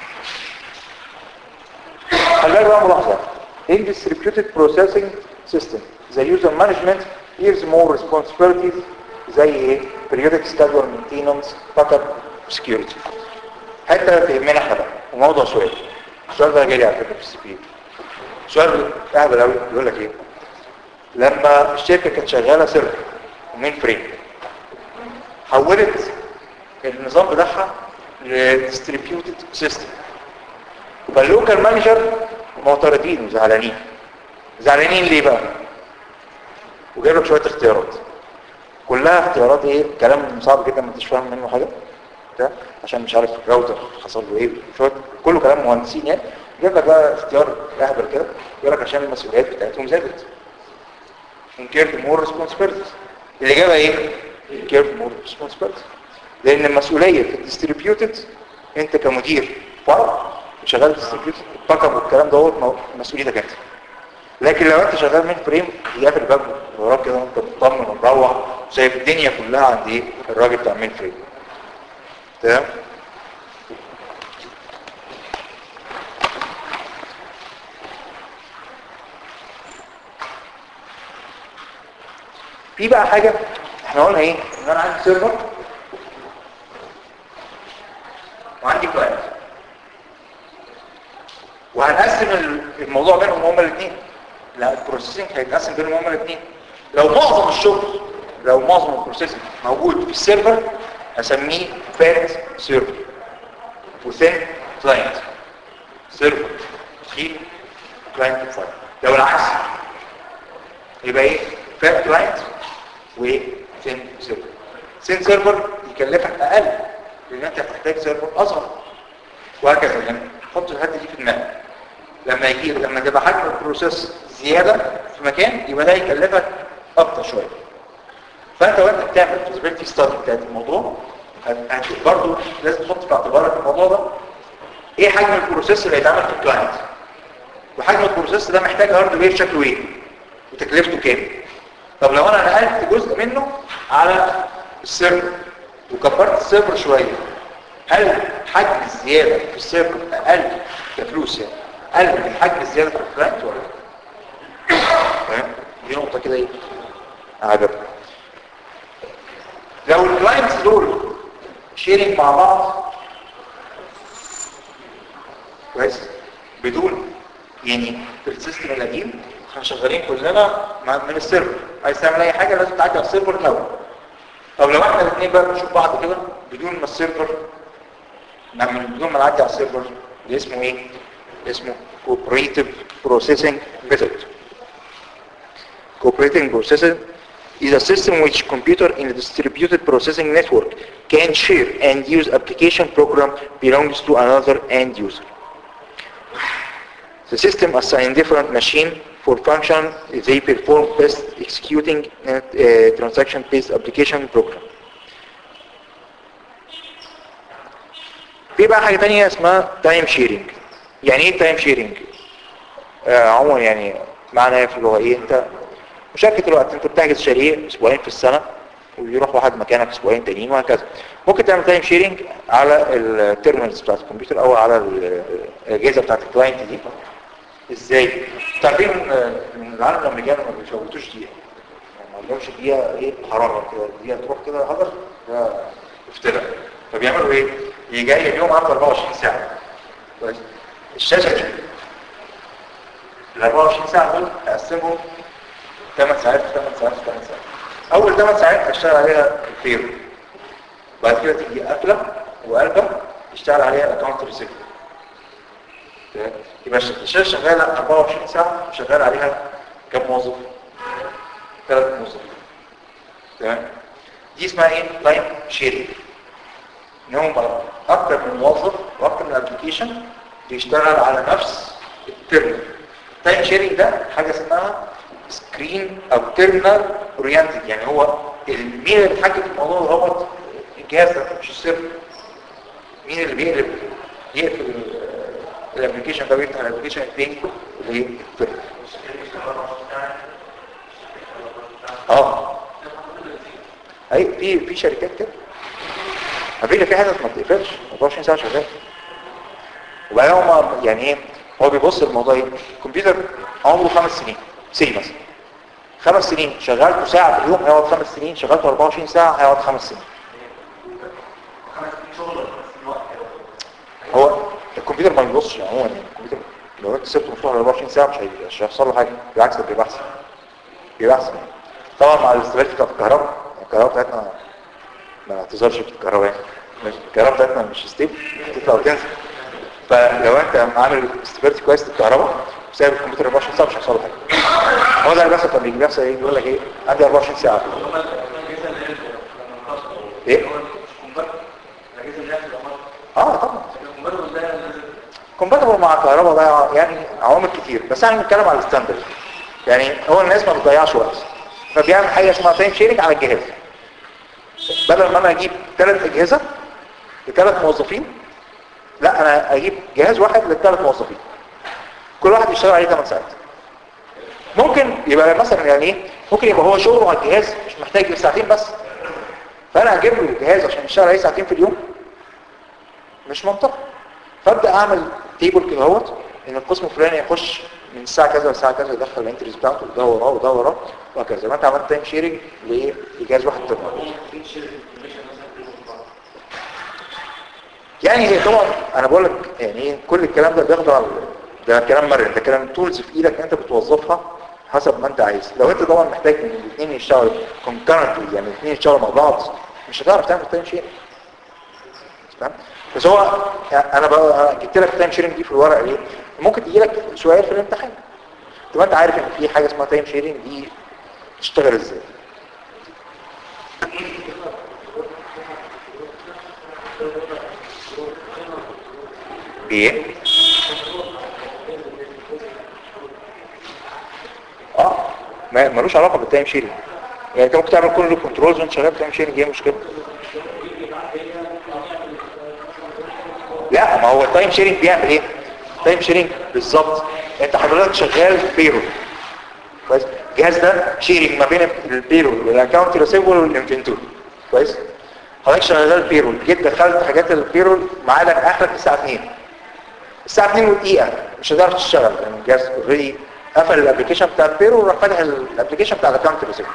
خلي بالك بقى ملاحظة in distributed processing system the user management gives more responsibilities زي ايه periodic schedule maintenance backup security حتى تهمنا احنا بقى وموضوع سؤال السؤال ده جالي على فكره في السي بي سؤال اهبل قوي بيقول لك ايه لما الشركه كانت شغاله سيرفر ومين فريم حولت النظام بتاعها لديستريبيوتد سيستم فاللوكال مانجر معترضين وزعلانين زعلانين ليه بقى وجايب لك شويه اختيارات كلها اختيارات ايه كلام صعب جدا ما انتش فاهم منه حاجه ده عشان مش عارف الراوتر حصل له ايه شويه كله كلام مهندسين يعني جاب لك بقى اختيار اهبل كده يقول لك عشان المسؤوليات بتاعتهم زادت انكيرد مور ريسبونسبيلتيز الاجابه ايه انكيرد مور ريسبونسبيلتيز لان المسؤوليه في الديستريبيوتد انت كمدير فرع شغال ديستريبيوتد الباك اب والكلام ده هو مسؤوليتك انت لكن لو انت شغال من فريم يقفل الباب وراك كده وانت مطمن ومروح شايف الدنيا كلها عند ايه الراجل بتاع مين فريم تمام في بقى حاجة احنا قلنا ايه ان انا عندي سيرفر وعندي كلاينت وهنقسم الموضوع بينهم هما الاثنين لا البروسيسنج هيتقسم بينهم هما الاثنين لو معظم الشغل لو معظم البروسيسنج موجود في السيرفر هسميه فات سيرفر وثين كلاينت سيرفر تخيل كلاينت فايل لو العكس يبقى ايه فات كلاينت وثين سيرفر ثين سيرفر يكلفك اقل لان انت هتحتاج سيرفر اصغر وهكذا يعني حط الحته دي في دماغك لما يجي لما تبقى حجم البروسيس زياده في مكان يبقى ده يكلفك اكتر شويه فانت وانت بتعمل فيزيبيليتي ستادي بتاعت الموضوع برضه لازم تحط في اعتبارك الموضوع ده ايه حجم البروسيس اللي هيتعمل في الكلاينت وحجم البروسيس ده محتاج هاردوير شكله ايه وتكلفته كام طب لو انا نقلت جزء منه على السيرفر وكبرت السيرفر شويه هل حجم الزياده في السيرفر اقل كفلوس يعني اقل من حجم الزياده في الكلاينت ولا فاهم دي نقطه كده ايه عجبني لو الكلاينتس دول شيرنج مع بعض كويس بدون يعني في السيستم القديم احنا شغالين كلنا مع من السيرفر عايز تعمل اي حاجه لازم تعدي على السيرفر الاول طب لو احنا الاثنين بقى بنشوف بعض كده بدون ما السيرفر نعمل بدون ما نعدي على السيرفر اللي اسمه ايه اسمه cooperative processing method cooperating processing is a system which computer in a distributed processing network can share and use application program belongs to another end user. The system assign different machine for function they perform best executing a uh, transaction-based application program. في بقى حاجة تانية اسمها تايم شيرنج يعني ايه تايم شيرنج آه عموما يعني معنى في اللغة ايه انت مشاركة الوقت انت بتحجز شاليه اسبوعين في السنة ويروح واحد مكانك اسبوعين تانيين وهكذا ممكن تعمل تايم شيرنج على التيرمينالز بتاعت الكمبيوتر او على الاجهزه بتاعت الكلاينت دي ازاي تعرفين آه، ان العالم الامريكاني ما بيفوتوش دقيقه ما عندهمش دقيقه ايه حراره كده دقيقه تروح كده هدر ده افتراء فبيعملوا ايه يجي جاي اليوم عنده 24 ساعه كويس الشاشه دي ال 24 ساعه دول اقسمهم 8 ساعات في 8 ساعات في 8 ساعات اول 8 ساعات اشتغل عليها الفيرو بعد كده تيجي قافله وقلبه يشتغل عليها الاكونت ريسيفر يبقى الشاشه شغاله 24 ساعه شغال عليها كم موظف ثلاث موظفين تمام دي اسمها ايه تايم شيرنج ان هم اكتر من موظف واكتر من ابلكيشن بيشتغل على نفس الترمينال التايم شيرنج ده حاجه اسمها سكرين او تيرمينال اورينتد يعني هو ال- مين اللي بيتحكم في الموضوع ده هو الجهاز ده مش السيرفر مين اللي بيقلب يقفل الابلكيشن ده ويفتح الابلكيشن التاني اللي هي الترمينال اه اي في في شركات كده امريكا في حتت ما بتقفلش 24 ساعه شغال وبعدين هم يعني ايه هو بيبص الموضوع ايه الكمبيوتر عمره خمس سنين سي مثلا خمس سنين شغلته ساعه في اليوم هيقعد خمس سنين شغلته 24 ساعه هيقعد خمس سنين خمس سنين شغل ولا خمس سنين وقت هو الكمبيوتر ما بيبصش عموما يعني الكمبيوتر لو انت سبته مفتوح 24 ساعه مش هي- مش هيحصل له حاجه بالعكس ده بيبقى احسن بيبقى احسن طبعا مع الاستهلاك بتاعت الكهرباء الكهرباء بتاعتنا ما تظهرش في الكهرباء يعني مش- الكهرباء بتاعتنا مش ستيبل تطلع وتنزل فلو انت عامل استفادتي كويس للكهرباء وسايب الكمبيوتر 24 ساعه مش هيحصل له حاجه هو ده اللي بيحصل لما يجي بيحصل ايه يقول لك ايه عندي 24 ساعه هم الاجهزه اللي هي لما انتصروا ايه؟ اللي هو الكمبيوتر الاجهزه اللي هي في الامارات اه طبعا الكمبيوتر ده لازم كومباتبل مع الكهرباء ده يعني عوامل كتير بس احنا بنتكلم على الستاندرد يعني هو الناس ما بتضيعش وقت فبيعمل حاجه اسمها تايم شيرنج على الجهاز بدل ما انا اجيب ثلاث اجهزه لثلاث موظفين لا انا اجيب جهاز واحد للثلاث موظفين كل واحد يشتغل عليه 8 ساعات ممكن يبقى مثلا يعني ايه ممكن يبقى هو شغله على الجهاز مش محتاج غير ساعتين بس فانا اجيب له الجهاز عشان يشتغل عليه ساعتين في اليوم مش منطقي فابدا اعمل تيبل كده اهوت ان القسم الفلاني يخش من الساعه كذا للساعه كذا يدخل الانتريز بتاعته ده وراه وده وراه وهكذا زي ما انت عملت تايم شيرنج لايه لجهاز واحد ترمي في شركه انفورميشن مثلا في بعض يعني هي طبعا انا بقول لك يعني ايه كل الكلام ده بياخده على ده كلام مرن ده كلام تولز في ايدك انت بتوظفها حسب ما انت عايز لو انت طبعا محتاج ان الاثنين يشتغلوا concurrently يعني الاثنين يشتغلوا مع بعض مش هتعرف تعمل تايم شيرنج تمام بس هو انا بقى جبت لك تايم شيرنج دي في الورق ليه ممكن تيجي لك سؤال في الامتحان تبقى انت عارف ان في حاجه اسمها تايم شيرنج دي تشتغل ازاي ايه اه ما ملوش علاقه بالتايم شيرنج يعني انت ممكن تعمل كل الكنترولز وانت شغال تايم شيرنج ايه المشكله لا ما هو التايم شيرنج بيعمل ايه التايم شيرنج بالظبط انت حضرتك شغال بيرو كويس الجهاز ده شيرنج ما بين البيرو والاكونت ريسيفبل والانفنتوري كويس حضرتك شغال بيرو جيت دخلت حاجات البيرو ميعادك اخرك الساعه 2 الساعه 2 ودقيقه مش هتعرف تشتغل لان الجهاز اوريدي قفل الابلكيشن بتاع البيرو وراح فاتح الابلكيشن بتاع الاكونت ريسيفبل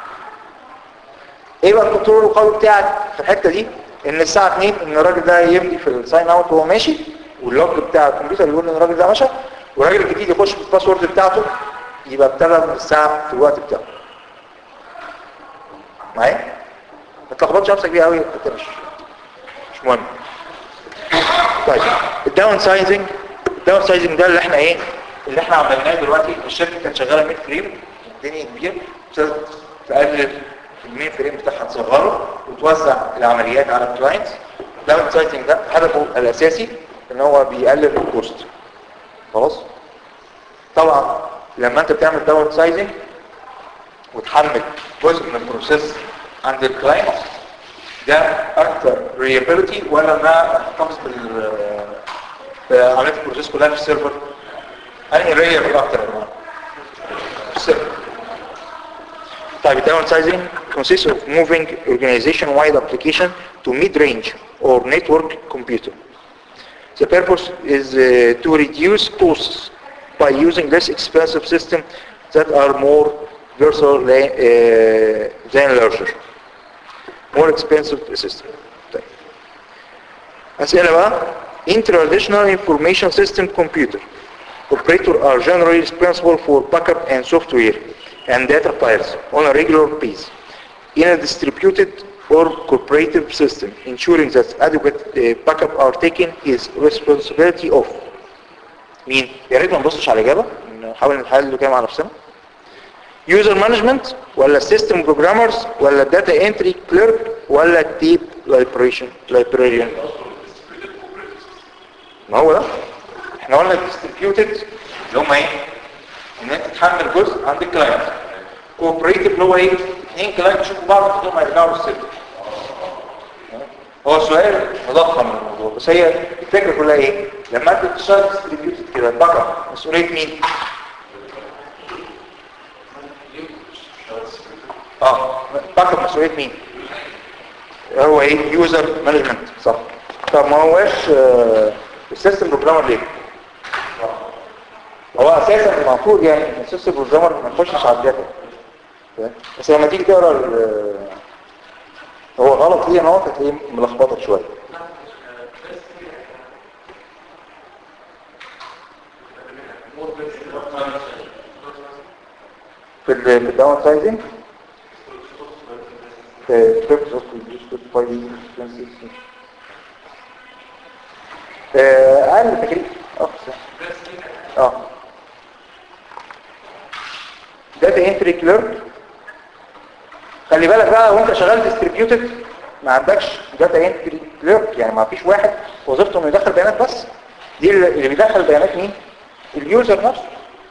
ايه بقى الكنترول القوي بتاعك في الحته دي ان الساعه 2 ان الراجل ده يمضي في الساين اوت وهو ماشي واللوج بتاع الكمبيوتر يقول ان الراجل ده مشى والراجل الجديد يخش بالباسورد بتاعته يبقى ابتدى من الساعه في الوقت بتاعه معايا ما تلخبطش نفسك بيها قوي انت مش مش مهم طيب الداون سايزنج الداون سايزنج ده اللي احنا ايه اللي احنا عملناه دلوقتي الشركه كانت شغاله 100 فريم الدنيا كبيره ابتدت تقلل المين فريم بتاعها تصغره وتوزع العمليات على الكلاينتس الداون سايزنج ده هدفه الاساسي ان هو بيقلل الكوست خلاص طبعا لما انت بتعمل داون سايزنج وتحمل جزء من البروسيس عند الكلاينت ده اكتر ريابيلتي ولا ما احتفظ بال بعمليه البروسيس كلها في السيرفر انهي ريابيل اكتر يا جماعه في السيرفر طيب downsizing consists of moving organization-wide application to mid-range or network computer. The purpose is uh, to reduce costs by using less expensive system that are more versatile than, uh, than larger more expensive system طيب. أسئلة بقى in traditional information system computer operators are generally responsible for backup and software and data files on a regular basis in a distributed or cooperative system ensuring that adequate uh, backup are taken is responsibility of مين؟ يا ريت ما نبصش على الإجابة نحاول نتحلل كده مع نفسنا يوزر مانجمنت ولا سيستم بروجرامرز ولا داتا انتري كليرك ولا تيب لايبريشن لايبراريان ما هو ده احنا قلنا ديستريبيوتد اللي هم ايه ان انت تحمل جزء عند الكلاينت كوبريتيف اللي هو ايه اثنين كلاينت يشوفوا بعض بدون ما يرجعوا للسيستم هو سؤال مضخم من الموضوع بس هي الفكره كلها ايه لما انت بتشتغل ديستريبيوتد كده بقى مسؤوليه مين اه بقى مسؤوليه مين هو ايه يوزر مانجمنت صح طب ما هواش آه، السيستم بروجرامر ليه هو اساسا المفروض يعني ان السيستم بروجرامر ما يخشش على الداتا فاهم؟ بس لما تيجي تقرا ال- هو غلط ليه نقط هتلاقيه ملخبطك شويه في ال- في الداون سايزنج في purpose of reduced filing expenses. آه، اقل تكليف اه صح. اه داتا انتري كليرك خلي بالك بقى وانت شغال ديستريبيوتد ما عندكش داتا انتري كليرك يعني ما فيش واحد وظيفته انه يدخل بيانات بس دي اللي اللي بيدخل بيانات مين اليوزر نفسه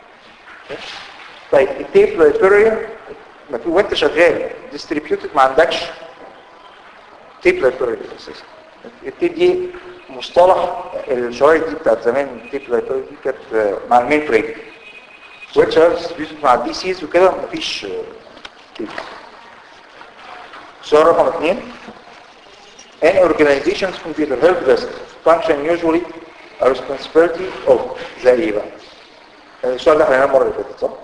طيب التيب لايبراريان ما في وانت شغال ديستريبيوتد ما عندكش تيب لايبراري اساسا التيب دي مصطلح الشرايط دي بتاعت زمان التيب لايبراري دي كانت آه، مع المين فريم وانت شغال ديستريبيوتد مع الدي سيز وكده مفيش آه، تيب سؤال رقم اثنين An organization's computer help desk function usually a responsibility of زي ايه بقى؟ السؤال ده احنا قلناه المره اللي فاتت صح؟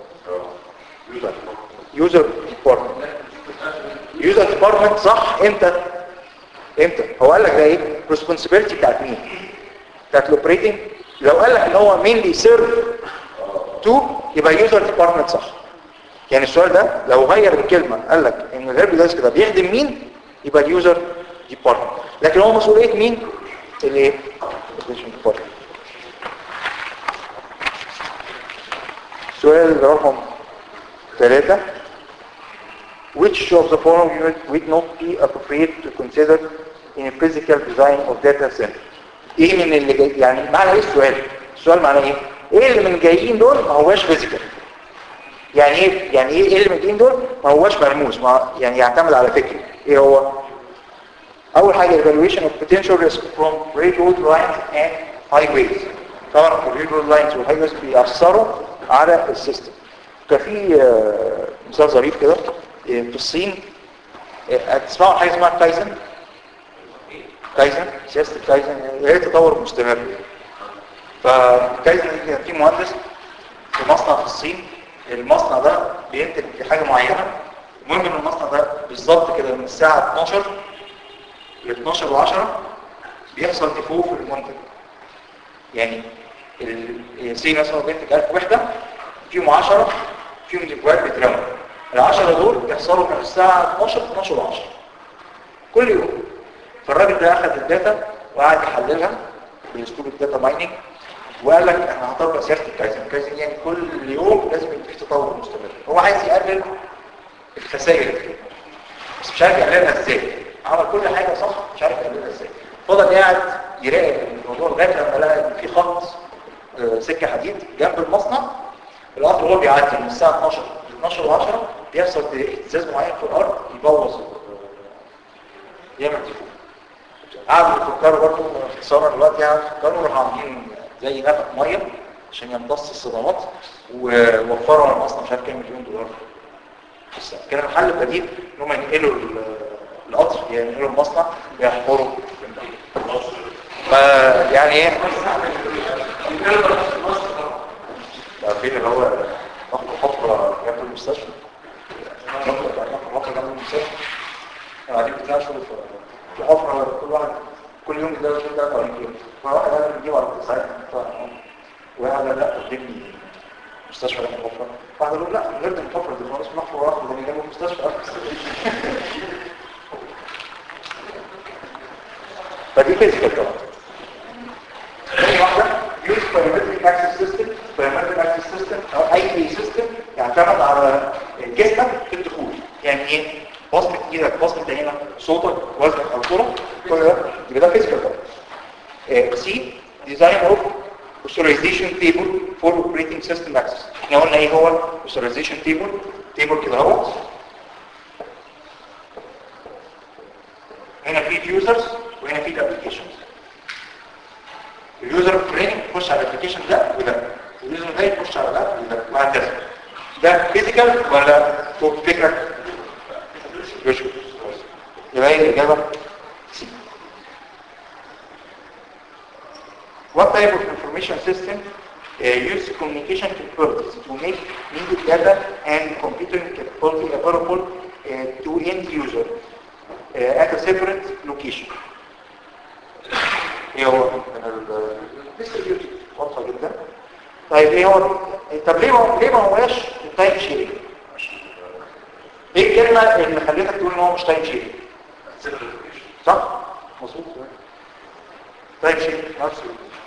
يوزر ديبارتمنت يوزر ديبارتمنت صح امتى امتى هو قال لك ده ايه responsibility بتاعت مين بتاعت الاوبريتنج لو قال لك ان هو mainly serve to يبقى يوزر ديبارتمنت صح يعني السؤال ده لو غير الكلمه قال لك ان الهيلب ديسك ده بيخدم مين يبقى اليوزر ديبارتمنت لكن هو مسؤوليه مين الايه ديبارتمنت سؤال رقم ثلاثة Which of the following unit would not be appropriate to consider in a physical design of data center? ايه من اللي جاي يعني معنى ايه السؤال؟ السؤال معناه ايه؟ ايه اللي من الجايين دول ما هواش فيزيكال؟ يعني ايه يعني ايه ايه اللي من الجايين دول ما هواش ملموس ما يعني يعتمد على فكري ايه هو؟ اول حاجه evaluation of potential risk from railroad lines and highways طبعا الريلروad لاينز والهايويز بيأثروا على السيستم كان في آه، مثال ظريف كده آه، في الصين آه، هتسمعوا حاجه اسمها كايزن كايزن سياسه الكايزن هي تطور مستمر فكايزن دي كان في مهندس في مصنع في الصين المصنع ده بينتج حاجه معينه المهم ان المصنع ده بالظبط كده من الساعه 12 ل 12 و10 بيحصل ديفو في المنتج يعني السي مثلا بينتج 1000 وحده فيهم 10 فيهم ديفوات بيترموا ال 10 دول بيحصلوا من الساعه 12 ل 12 و10 كل يوم فالراجل ده اخذ الداتا وقعد يحللها باسلوب الداتا مايننج وقال لك احنا هنطبق سياسه الكايزن الكايزن يعني كل يوم لازم يبقى في تطور مستمر هو عايز يقلل الخسائر دي بس مش عارف يقللها ازاي عمل كل حاجه صح مش عارف يقللها ازاي فضل قاعد يراقب الموضوع لغايه لما لقى ان في خط آه، سكه حديد جنب المصنع القطر وهو بيعدي من الساعه 12 ل 12 و10 بيحصل اهتزاز معين في الارض يبوظ ال- يعمل ديفو قعدوا يفكروا برضه اختصارا دلوقتي يعني فكروا راحوا عاملين زي نفق ميه عشان يمتص الصدمات ووفروا على المصنع مش عارف كام مليون دولار بس كان الحل البديل ان هم ينقلوا ال- القطر يعني ينقلوا المصنع ويحفروا فيعني ايه عارفين اللي هو نقل حفرة جنب المستشفى نقل حفرة جنب المستشفى قاعدين بتناشوا في حفرة كل واحد كل يوم ده كل ده طريق يوم فواحد قال بيجيب على التسعين وقال لا قدمني مستشفى جنب الحفرة واحد قال له لا نردم الحفرة دي خلاص نحفر واحد من جنب المستشفى فدي فيزيكال طبعا تاني واحدة use biometric access system biometric access system او اي سيستم يعتمد على جسمك في الدخول يعني ايه بصمة ايدك بصمة عينك صوتك وزنك او طولك كل ده يبقى ده فيزيكال طبعا سي ديزاين اوف authorization table for operating system access احنا قلنا ايه هو authorization table table كده اهو هنا في يوزرز وهنا في الابلكيشنز اليوزر الفلاني يخش على الابلكيشن ده وده اليوزر ده يخش على ده وده وهكذا ده فيزيكال ولا فوق فكرك فيجوال يبقى هي الاجابه سي What type of information system uh, use communication capabilities to make needed data and computing capability available uh, to end user uh, at a separate location? ايه هو من الديستريبيوتد واضحه جدا طيب ايه هو طب ليه ما ليه ما هواش تايم شيرنج ايه الكلمه اللي خليتك تقول ان هو مش تايم شيرنج صح مظبوط تايم شيرنج نفس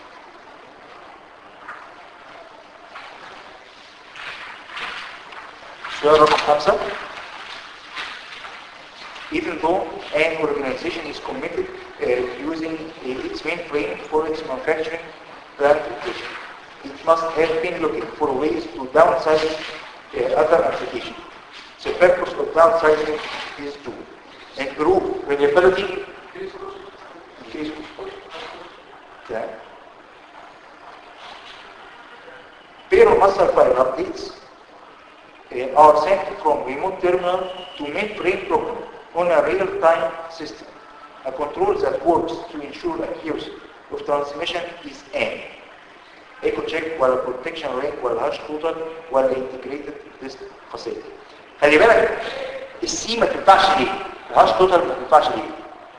السؤال رقم خمسة even though an organization is committed uh, using its mainframe for its manufacturing plant application. It must have been looking for ways to downsize uh, other applications. The purpose of downsizing is to improve reliability, increase okay. Payroll master file updates uh, are sent from remote terminal to mainframe program on a real-time system. A control that works to ensure accuracy of transmission is N. Echo check ولا protection rank ولا hash total ولا integrated disk facility. خلي بالك السي ما تنفعش ليه؟ الهاش توتال ما تنفعش ليه؟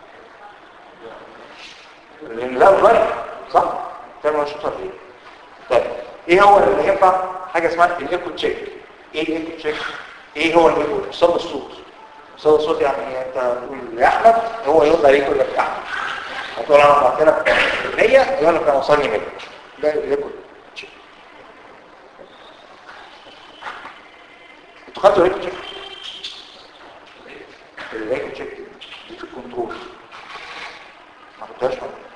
لان لا اونلاين صح؟ تعمل هاش توتال ليه؟ طيب ايه هو اللي ينفع؟ حاجه اسمها الايكو تشيك. ايه الايكو تشيك؟ ايه هو الايكو؟ وصل الصوت. وصل الصوت يعني انت تقول يا احمد هو يرد عليك يقول لك يا احمد. هتقول انا بعت لك 100 يقول لك انا وصلني 100. ده الايكو تشيك. انتوا خدتوا الايكو تشيك؟ الايكو تشيك دي في الكنترول. ما خدتهاش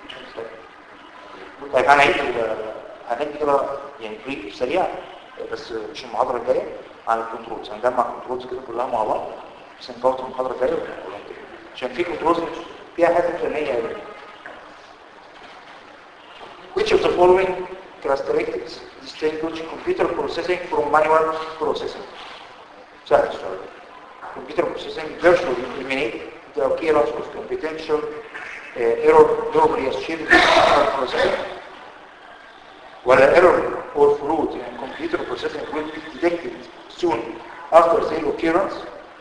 طيب هنعيد هنعيد كده يعني بريف سريع بس مش المحاضرة الجاية عن الكنترولز هنجمع الكنترولز كده كلها مع بعض بس نفوت المحاضرة الجاية ونقولها كده. عشان في كنترولز فيها حاجة فنية قوي Which of the following characteristics distinguish computer processing from manual processing? سهل السؤال computer processing virtually eliminate the occurrence of computational uh, error normally associated with manual processing ولا error or fraud in computer processing will be detected soon after their occurrence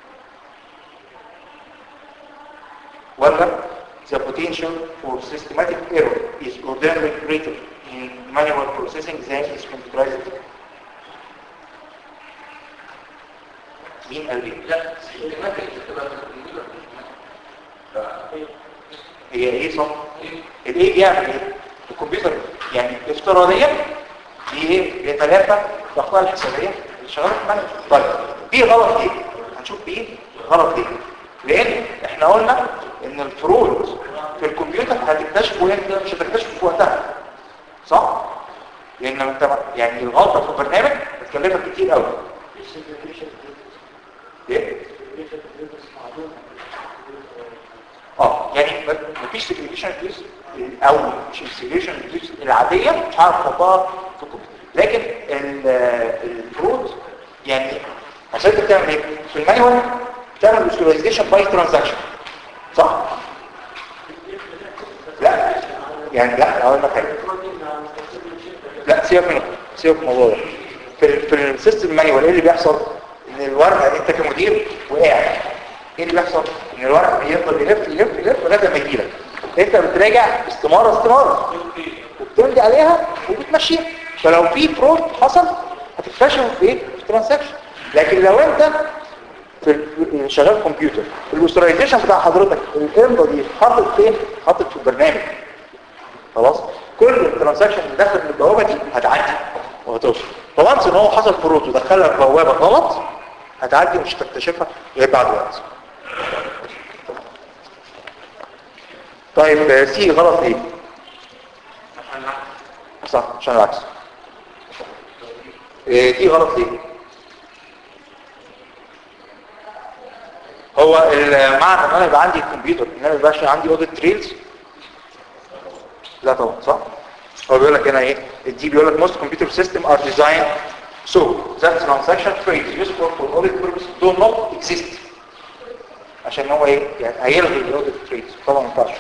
ولا the potential for systematic error is ordinarily greater in manual processing than is computerized مين قال لي؟ لا سيستماتيك بتبقى في الكمبيوتر هي ايه صح؟ الايه بيعمل ايه؟ الكمبيوتر يعني افتراضيا دي ايه؟ بيتلافى الاخطاء الحسابيه اللي شغاله في المنهج طيب دي غلط ليه؟ هنشوف دي غلط ليه؟ لان احنا قلنا ان الفروض في الكمبيوتر هتكتشفه امتى مش هتكتشفه في وقتها صح؟ لان انت يعني الغلطه في البرنامج بتكلفك كتير قوي ايه؟ اه يعني مفيش سيجريجيشن كيس او مش السيجريجيشن كيس العاديه مش عارف احطها في الكمبيوتر لكن الفروض يعني عشان انت بتعمل ايه في المانيوال بتعمل فيجواليزيشن باي ترانزاكشن صح لا يعني لا اقول لك حاجه لا سيبك من سيبك من الموضوع ده في ال في السيستم مانيوال ايه اللي بيحصل ان الورقه انت كمدير وقاعد ايه اللي بيحصل ان الورق بيفضل يلف يلف يلف لغايه ما يجيلك انت بتراجع استماره استماره وبتمضي عليها وبتمشيها فلو في فرود حصل هتكتشفه في ايه في ترانزاكشن لكن لو انت في ال- شغال كمبيوتر الاوثرايزيشن بتاع حضرتك الامضه دي حاطط فين حاطط في البرنامج خلاص كل الترانزاكشن اللي داخل من البوابه دي هتعدي وهتوصل فوانس ان هو حصل فروت ودخلها بوابه غلط هتعدي ومش هتكتشفها غير بعد وقت طيب آه، سي غلط ايه صح عشان العكس إيه، دي غلط ليه هو المعنى ان انا يبقى عندي كمبيوتر ان انا يبقاش عندي اوديت تريلز لا طبعا صح هو بيقول لك هنا ايه الدي بيقول لك most computer system are designed so that transaction trace useful for audit purposes do not exist عشان هو ايه يعني هيلغي الاوديت تريلز طبعا ما ينفعش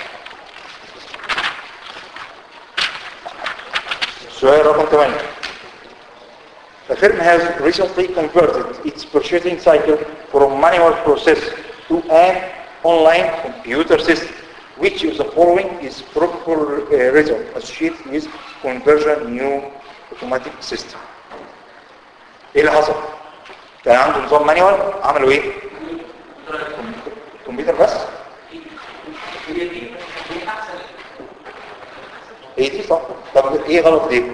السؤال رقم 8 The firm has recently converted its purchasing cycle from manual process to an online computer system. Which of the following is proper uh, result associated with conversion new automatic system? ايه اللي حصل؟ كان عنده نظام مانيوال عملوا ايه؟ كمبيوتر بس؟ ايه دي صح؟ طب ايه غلط ليه؟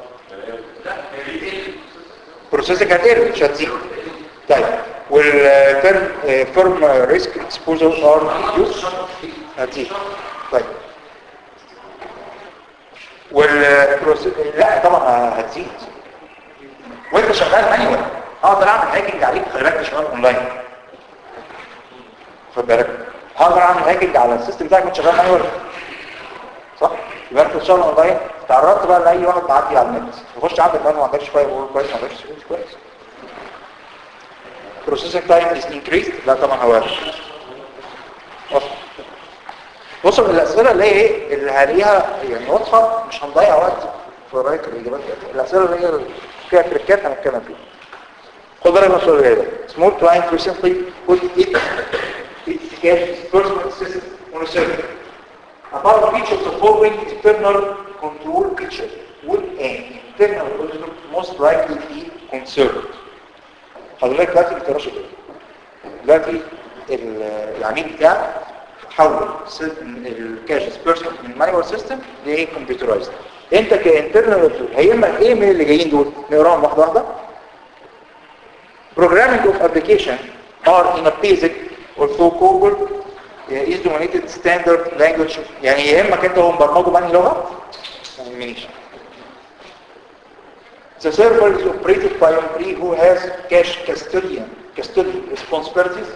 بروسيسنج هتقل مش هتزيد طيب والفيرم فيرم ريسك اكسبوجر ار ريديوس هتزيد طيب والبروسيس لا طبعا هتزيد وانت شغال مانيوال اقدر اعمل هاكينج عليك خلي بالك أنت شغال اونلاين خد بالك هقدر اعمل هاكينج على السيستم بتاعك وانت شغال مانيوال صح يبقى انت بتشتغل اونلاين تعرضت بقى لاي واحد معدي على النت يخش عندك بقى ما عندكش فايل وورد كويس ما عندكش سكيورتي كويس بروسيسنج تايم از انكريزد لا طبعا هو واضح. بصوا الاسئله اللي هي ايه اللي هلاقيها يعني واضحه مش هنضيع وقت في قرايه الاجابات دي. الاسئله اللي هي فيها تريكات هنتكلم فيها خد بالك من السؤال اللي جاي ده small client recently put it its cache personal system on a server About each of the following internal control features would an internal auditor most likely be concerned. حضرتك دلوقتي بترشد دلوقتي ال- العميل بتاعك حول الكاش بيرسون من مانوال سيستم لايه كمبيوترايزد انت كانترنال auditor هيهمك ايه من اللي جايين دول نقراهم واحده واحده programming of application are in a basic or so-called is dominated standard language يعني يهمك انت هو مبرمجه بأنهي لغة؟ ما يهمنيش. The server is operated by employee who has cash custodian custodian responsibilities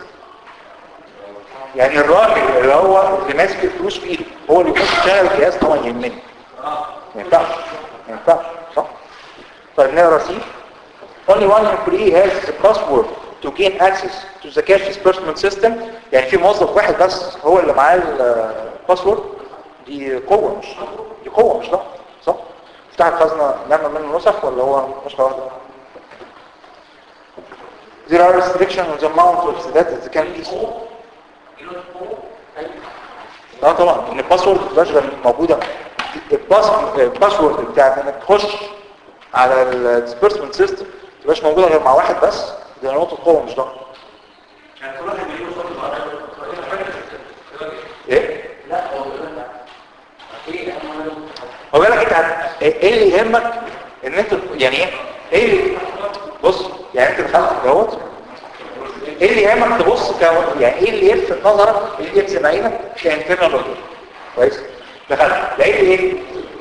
يعني الراجل اللي هو اللي ماسك الفلوس في ايده هو اللي يخش يشغل الجهاز طبعا يهمني ما ينفعش ما ينفعش صح طيب نقرا سي only one employee has the password to gain access to the cash disbursement system يعني في موظف واحد بس هو اللي معاه الباسورد دي قوة مش دي قوة مش ضعف صح؟ افتح الخزنة نعمل منه نسخ ولا هو نسخة واحدة؟ There are restrictions on the amount of data that can be اه طبعا ان الباسورد متبقاش غير موجودة الباس الباسورد بتاعت انك تخش على الديسبيرسمنت سيستم متبقاش موجودة غير مع واحد بس دي نقطة قوة مش ضعف يعني كل واحد بيجيب صوت ايه؟ لا هو بيقول لك ايه انا هو بالك انت هت- ايه اللي يهمك ان انت يعني ايه ايه اللي بص يعني انت دخلت دوت ايه اللي يهمك تبص ك يعني ايه اللي يلفت نظرك اللي يلفت عينك كانترنال اوتو كويس دخلت لقيت ايه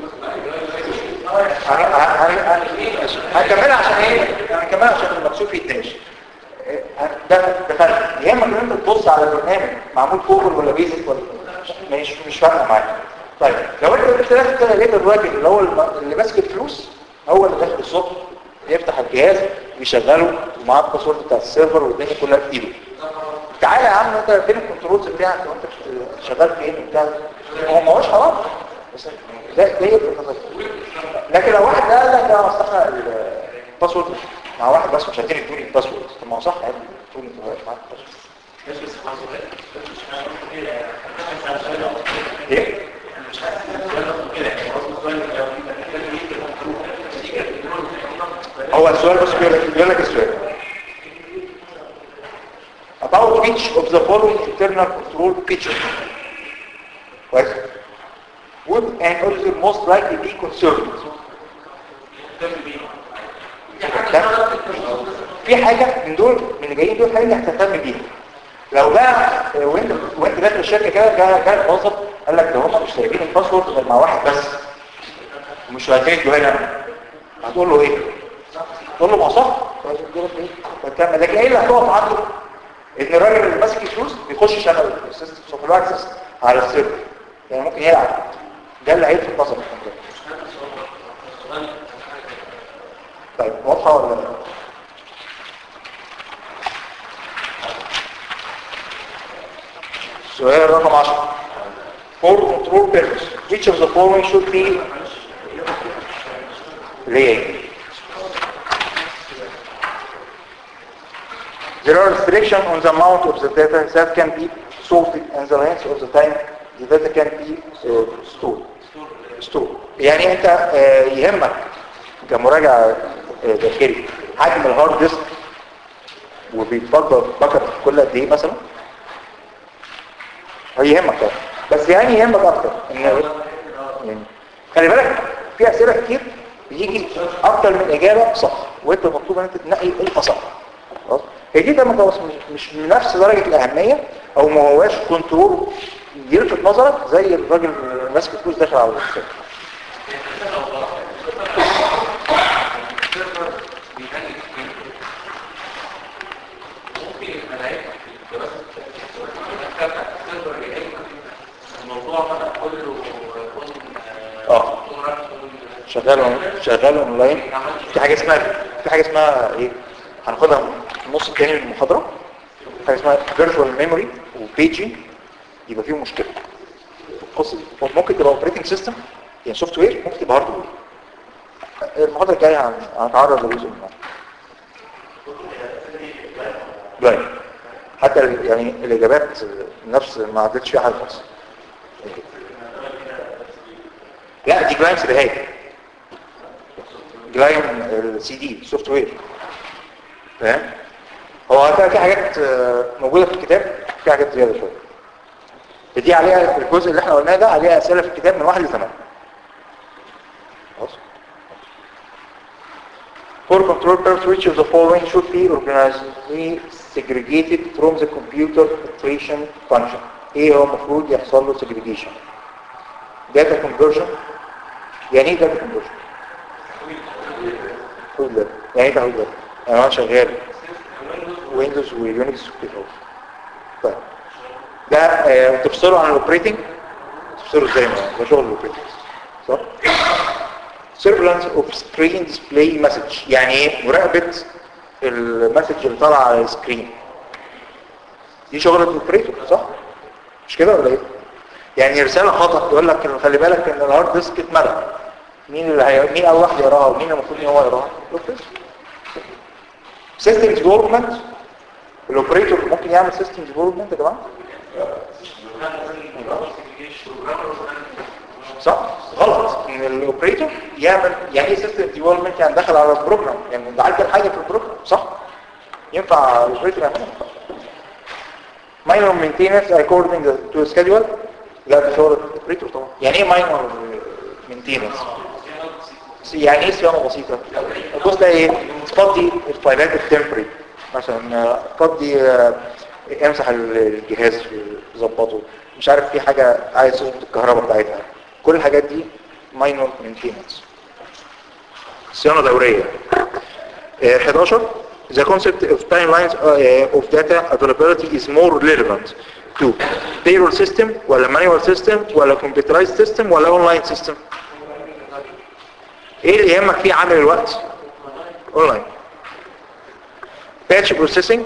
هن- هن- هن- هنكملها عشان ايه هنكملها عشان المكشوف يتناقش إيه، ده دخلت يهمك ان انت تبص على البرنامج معمول جوجل ولا بيزك ولا مش مش فارقه معاك طيب لو انت قلت داخل كده لقيت الراجل اللي هو الم- اللي ماسك الفلوس هو اللي داخل الصبح يفتح الجهاز ويشغله ومعاه الباسورد بتاع السيرفر والدنيا كلها في ايده تعالى يا عم انت فين الكنترولز بتاعك وانت بت- شغال فين وبتاع هو ما هوش حرام بس ده ده يفرق نظرك. لكن لو واحد قال لك ده مصلحه الباسورد مع واحد بس مش هتديني تقولي الباسورد طب ما هو صح يعني تقولي انت واقف معاك الباسورد ايه هو السؤال بس بيقول لك بيقول لك السؤال about which of the following internal control features كويس would an auditor most likely be concerned في حاجة من دول من اللي جايين دول حاجة اللي هتهتم بيها لو بقى وانت وانت داخل الشركة كده جاء جاء الموظف قال لك ده هم مش سايبين الباسورد غير مع واحد بس ومش هتدي هنا هتقول له ايه؟ تقول له ما صح فتكمل لكن ايه اللي هتقف عنده ان الراجل اللي ماسك الفلوس بيخش يشغل السيستم سوفت اكسس على السيرفر يعني ممكن يلعب ده اللي هيلفت نظر طيب واضحه ولا لا سؤال رقم 10 for control purpose which of the following should be ليه There are restrictions on the amount of the data that can be sorted and the length of the time the data can be uh, stored. stored. يعني انت آه، يهمك كمراجع آه، داخلي حجم الهارد ديسك وبيتفضل باكت كل قد ايه مثلا هيهمك طبعا بس يعني يهمك اكتر ان يعني خلي بالك في اسئله كتير بيجي اكتر من اجابه صح وانت مطلوب ان انت تنقي الاصح خلاص هي دي ده متوسط مش مش من نفس درجه الاهميه او ما هواش كنترول يلفت نظرك زي الراجل اللي ماسك فلوس داخل على الويب ممكن الملايين في دراسة السيرفر السيرفر يهمك الموضوع بقى كله يكون اه شغال أون- شغال اونلاين في حاجه اسمها في حاجه اسمها ايه هناخدها في النص الثاني من المحاضره حاجه اسمها فيرتشوال ميموري وبيجي يبقى فيهم مشكله القصه دي هو ممكن تبقى اوبريتنج سيستم يعني سوفت وير ممكن تبقى هاردوير المحاضره الجايه هن- هنتعرض لجزء منها جاي حتى ال- يعني الاجابات نفس ما عدتش فيها حاجه خالص لا دي جلايم سرهاج جلايم السي دي سوفت وير فاهم هو هتلاقي في حاجات آه، موجوده في الكتاب في حاجات زياده شويه دي عليها الجزء اللي احنا قلناه ده عليها اسئله في الكتاب من واحد لثمانيه خلاص For control purpose, which of the following should be organizedly segregated from the computer operation function? ايه هو المفروض يحصل له segregation؟ data conversion يعني ايه data conversion؟ تحويل data يعني ايه تحويل data؟ يعني انا شغال ويندوز ويونكس وكده طيب ده آه، تفصله عن الاوبريتنج تفصله ازاي ما ده شغل الاوبريتنج صح؟ surveillance of screen display message يعني ايه مراقبة المسج اللي طالع على السكرين دي شغلة الاوبريتور صح مش كده ولا ايه يعني رسالة خطأ يقول لك إن خلي بالك ان الهارد ديسك اتملى مين اللي هي... مين اول واحد يقراها ومين المفروض ان هو يقراها الاوبريتور سيستم ديفلوبمنت الاوبريتور ممكن يعمل سيستم ديفلوبمنت يا جماعه صح غلط ان الاوبريتور يعمل يعني ايه سيستم ديفلوبمنت يعني دخل على البروجرام يعني بيعدل حاجه في البروجرام صح ينفع الاوبريتور يعملها minor maintenance according to schedule لا ده شغل الاوبريتور طبعا يعني ايه minor maintenance يعني ايه صيانه بسيطه بص ده ايه تفضي الفايلات التمبري مثلا تفضي آه، امسح الجهاز ظبطه مش عارف في حاجه عايز تظبط الكهرباء بتاعتها كل الحاجات دي minor maintenance صيانه دوريه آه، 11 The concept of timelines uh, of data availability is more relevant to payroll system ولا manual system ولا computerized system ولا online system ايه اللي يهمك فيه عامل الوقت اونلاين batch processing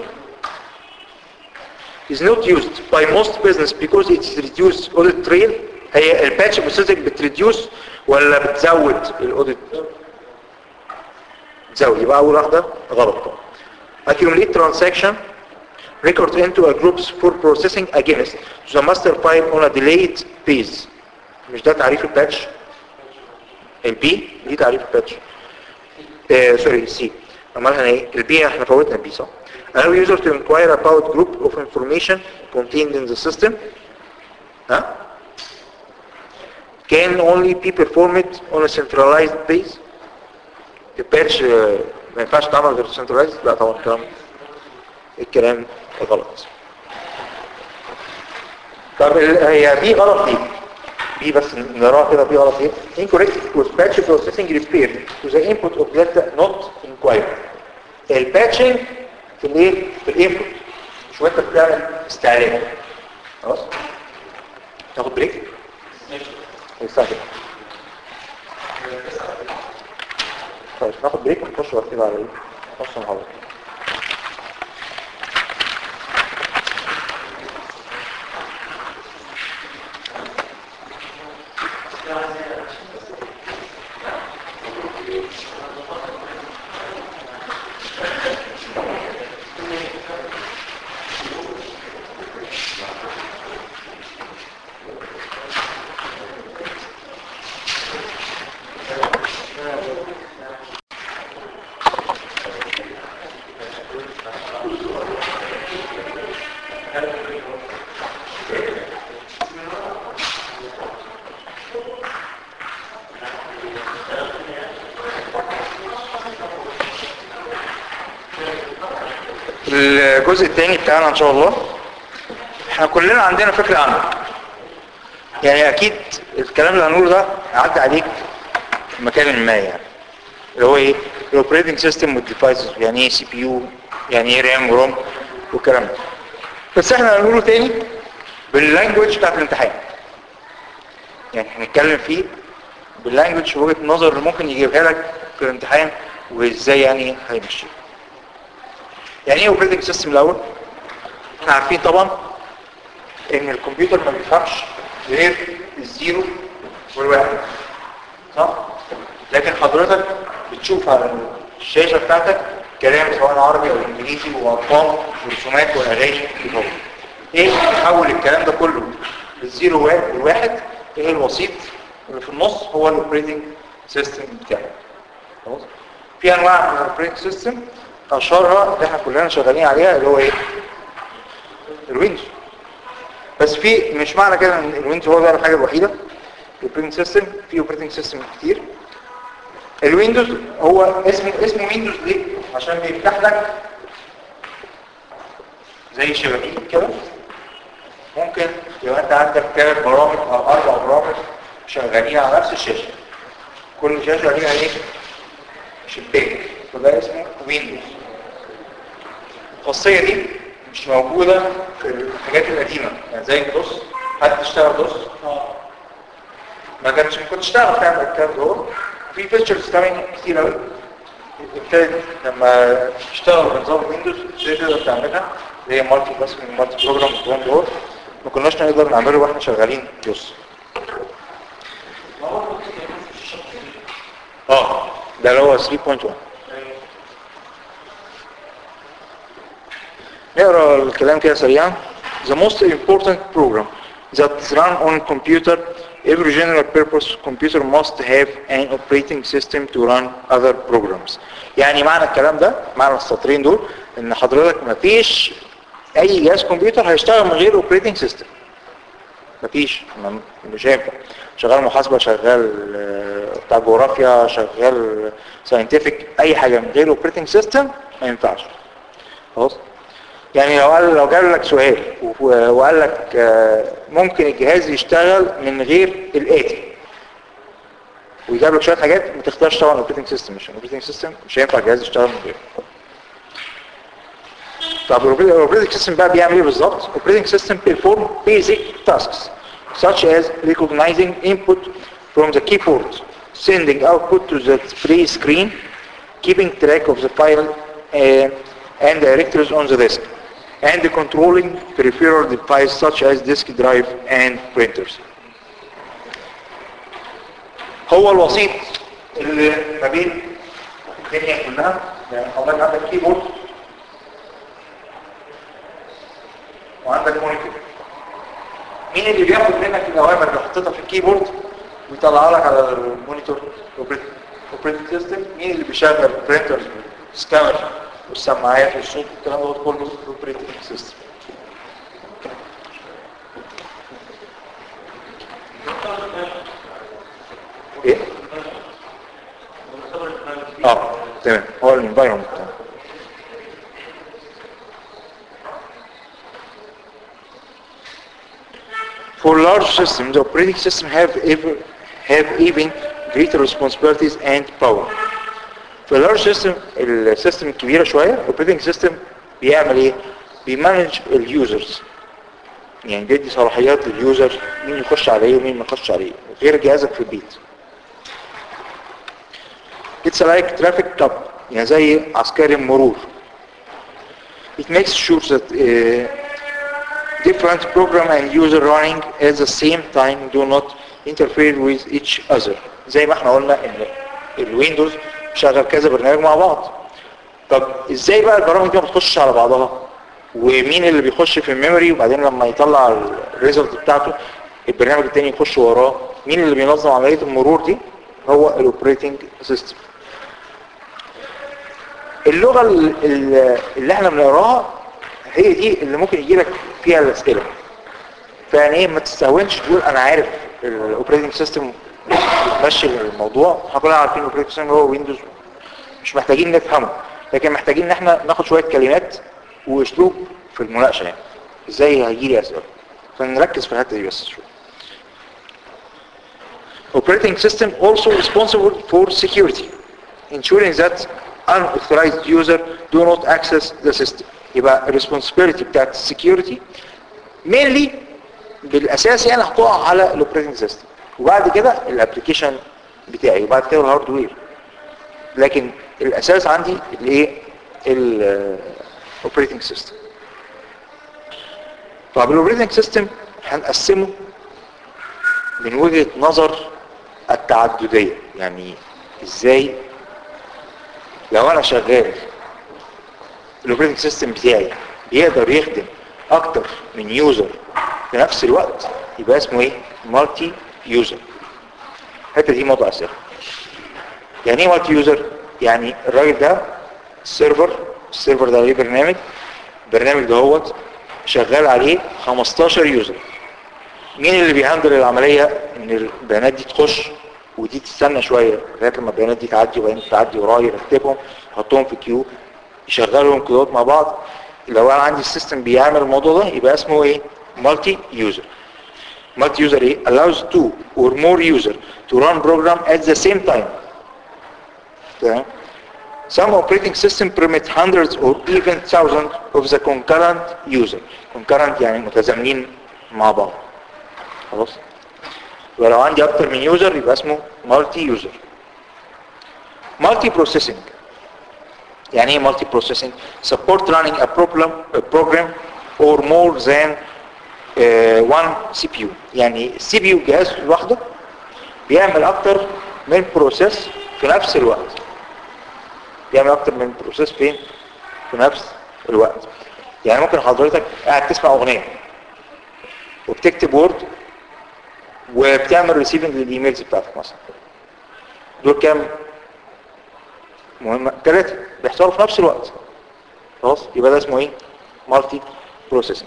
is not used by most business because it's reduced audit trail هي الباتش بروسيسنج بتريديوس ولا بتزود الاوديت تزود يبقى اول واحده غلط طبعا accumulate transaction record into a groups for processing against the master file on a delayed base مش ده تعريف الباتش البي دي تعريف الباتش آه سوري السي امالها ايه البي احنا فوتنا البي صح allow user to inquire about group of information contained in the system ها can only be performed on a centralized base الباتش آه، ما ينفعش تعمل غير centralized لا طبعا الكلام الكلام غلط طب ال- هي دي غلط دي دي بس نراها كده دي غلط ايه incorrect because batch processing repair to the input of data not inquired الباتشنج في الايه في الانبوت مش وانت بتعمل استعلام خلاص تاخد بريك الساعه كده طيب ناخد بريك ونخش بعد كده على ايه نص المحاضره الجزء الثاني بتاعنا ان شاء الله احنا كلنا عندنا فكرة عنه يعني اكيد الكلام اللي هنقوله ده عدى عليك في مكان ما يعني اللي هو ايه الاوبريتنج سيستم والديفايسز يعني ايه سي بي يو يعني ايه رام وروم والكلام ده بس احنا هنقوله تاني باللانجوج بتاعت الامتحان يعني هنتكلم فيه باللانجوج وجهة النظر اللي ممكن يجيبها لك في الامتحان وازاي يعني هيمشي يعني ايه اوبريتنج سيستم الاول احنا عارفين طبعا ان الكمبيوتر ما بيفهمش غير الزيرو والواحد صح لكن حضرتك بتشوف على الشاشه بتاعتك كلام سواء عربي او انجليزي وارقام ورسومات واغاني وطبع. ايه اللي بيحول الكلام ده كله للزيرو والواحد ايه الوسيط اللي في النص هو الاوبريتنج سيستم بتاعك خلاص في انواع من الاوبريتنج سيستم اشهرها اللي احنا كلنا شغالين عليها اللي هو ايه الويندوز بس في مش معنى كده ان الويندوز هو ده الحاجه الوحيده الاوبريتنج سيستم في اوبريتنج سيستم كتير الويندوز هو اسمه اسمه ويندوز ليه عشان بيفتح لك زي شبابيك كده ممكن يبقى انت عندك ثلاث برامج او اربع برامج شغالين على نفس الشاشه كل شاشه ليها ايه شباك فده اسمه ويندوز الخاصيه دي مش موجوده في الحاجات القديمه يعني زي الدوس حد تشتغل دوس ما كانش ما كنتش تعرف تعمل الكلام ده في فيتشرز كمان كتير قوي ابتدت لما تشتغل بنظام ويندوز ازاي تقدر تعملها اللي هي مالتي بس من مالتي بروجرام والكلام ده ما كناش نقدر نعمله واحنا شغالين دوس اه ده اللي هو 3.1 نقرا الكلام كده سريعا The most important program that is run on computer every general purpose computer must have an operating system to run other programs يعني معنى الكلام ده معنى السطرين دول ان حضرتك مفيش اي جهاز كمبيوتر هيشتغل من غير operating system مفيش ما- مش هينفع شغال محاسبة شغال آه، بتاع جغرافيا شغال ساينتفك اي حاجة من غير اوبريتنج سيستم ما ينفعش خلاص يعني لو قال لو جاب لك سؤال و- وقال لك آه، ممكن الجهاز يشتغل من غير الاتي ويجاب لك شويه حاجات ما تختارش طبعا الاوبريتنج سيستم مش الاوبريتنج سيستم مش هينفع الجهاز يشتغل من غيره طب الاوبريتنج سيستم بقى بيعمل ايه بالظبط الاوبريتنج سيستم perform basic tasks such as recognizing input from the keyboard sending output to the display screen keeping track of the file uh, and directories on the disk and controlling peripheral devices such as disk drive and printers هو الوسيط اللي ما بين الدنيا كلها يعني حضرتك عندك كيبورد وعندك مونيتور مين اللي بياخد منك الاوامر اللي حطيتها في الكيبورد ويطلعها لك على المونيتور اوبريتنج سيستم مين اللي بيشغل برينترز سكانر والسماعات والصوت والكلام ده كله الاوبريتنج سيستم ايه اه تمام هو الانفايرمنت For large systems, the operating system have ever have even greater responsibilities and power. في large system السيستم الكبيرة شوية operating system بيعمل ايه؟ بيمانج اليوزرز يعني بيدي صلاحيات لليوزر مين يخش عليه ومين ما يخش عليه غير جهازك في البيت It's like traffic cop يعني زي عسكري المرور It makes sure that uh, different program and user running at the same time do not interfere with each other زي ما احنا قلنا ان الويندوز شغل كذا برنامج مع بعض طب ازاي بقى البرامج دي ما بتخشش على بعضها ومين اللي بيخش في الميموري وبعدين لما يطلع الريزلت بتاعته البرنامج التاني يخش وراه مين اللي بينظم عملية المرور دي هو الاوبريتنج سيستم اللغة ال- ال- اللي احنا بنقراها هي دي اللي ممكن يجي لك فيها الاسئلة فيعني ايه ما تستهونش تقول انا عارف الاوبريتنج سيستم ماشي الموضوع احنا كلنا عارفين الاوبريتنج سيستم هو ويندوز مش محتاجين نفهمه لكن محتاجين ان احنا ناخد شوية كلمات واسلوب في المناقشة يعني ازاي هيجي لي اسئلة فنركز في الحتة دي بس شوية operating system also responsible for security ensuring that unauthorized user do not access the system يبقى responsibility بتاعت security mainly بالاساس يعني هتقع على الاوبريتنج سيستم وبعد كده الابلكيشن بتاعي وبعد كده الهاردوير لكن الاساس عندي الايه الاوبريتنج سيستم طب الاوبريتنج سيستم هنقسمه من وجهة نظر التعددية يعني ازاي لو انا شغال الاوبريتنج سيستم بتاعي بيقدر يخدم اكتر من يوزر في نفس الوقت يبقى اسمه ايه مالتي يوزر الحته دي موضوع اسئله يعني ايه مالتي يوزر يعني الراجل ده السيرفر السيرفر ده عليه برنامج البرنامج ده هو شغال عليه 15 يوزر مين اللي بيهندل العملية ان البيانات دي تخش ودي تستنى شوية لغاية لما البيانات دي تعدي وبعدين تعدي ورايا يرتبهم يحطهم في كيو يشغلهم كيوات مع بعض لو انا عندي السيستم بيعمل الموضوع ده يبقى اسمه ايه مالتي يوزر مالتي يوزر ايه allows two or more user to run program at the same time تمام Some operating system permit hundreds or even thousands of the concurrent user. Concurrent يعني متزامنين مع بعض. خلاص؟ ولو عندي أكتر من يوزر يبقى اسمه multi user. Multi processing. يعني ايه multi processing? Support running a problem, a program or more than uh, one CPU. يعني السي بي يو جهاز لوحده بيعمل أكتر من بروسيس في نفس الوقت. بيعمل اكتر من بروسيس فين في نفس الوقت يعني ممكن حضرتك قاعد تسمع اغنية وبتكتب وورد وبتعمل ريسيفنج للايميلز بتاعتك مثلا دول كام مهمة ثلاثة بيحصلوا في نفس الوقت خلاص يبقى ده اسمه ايه مالتي بروسيسنج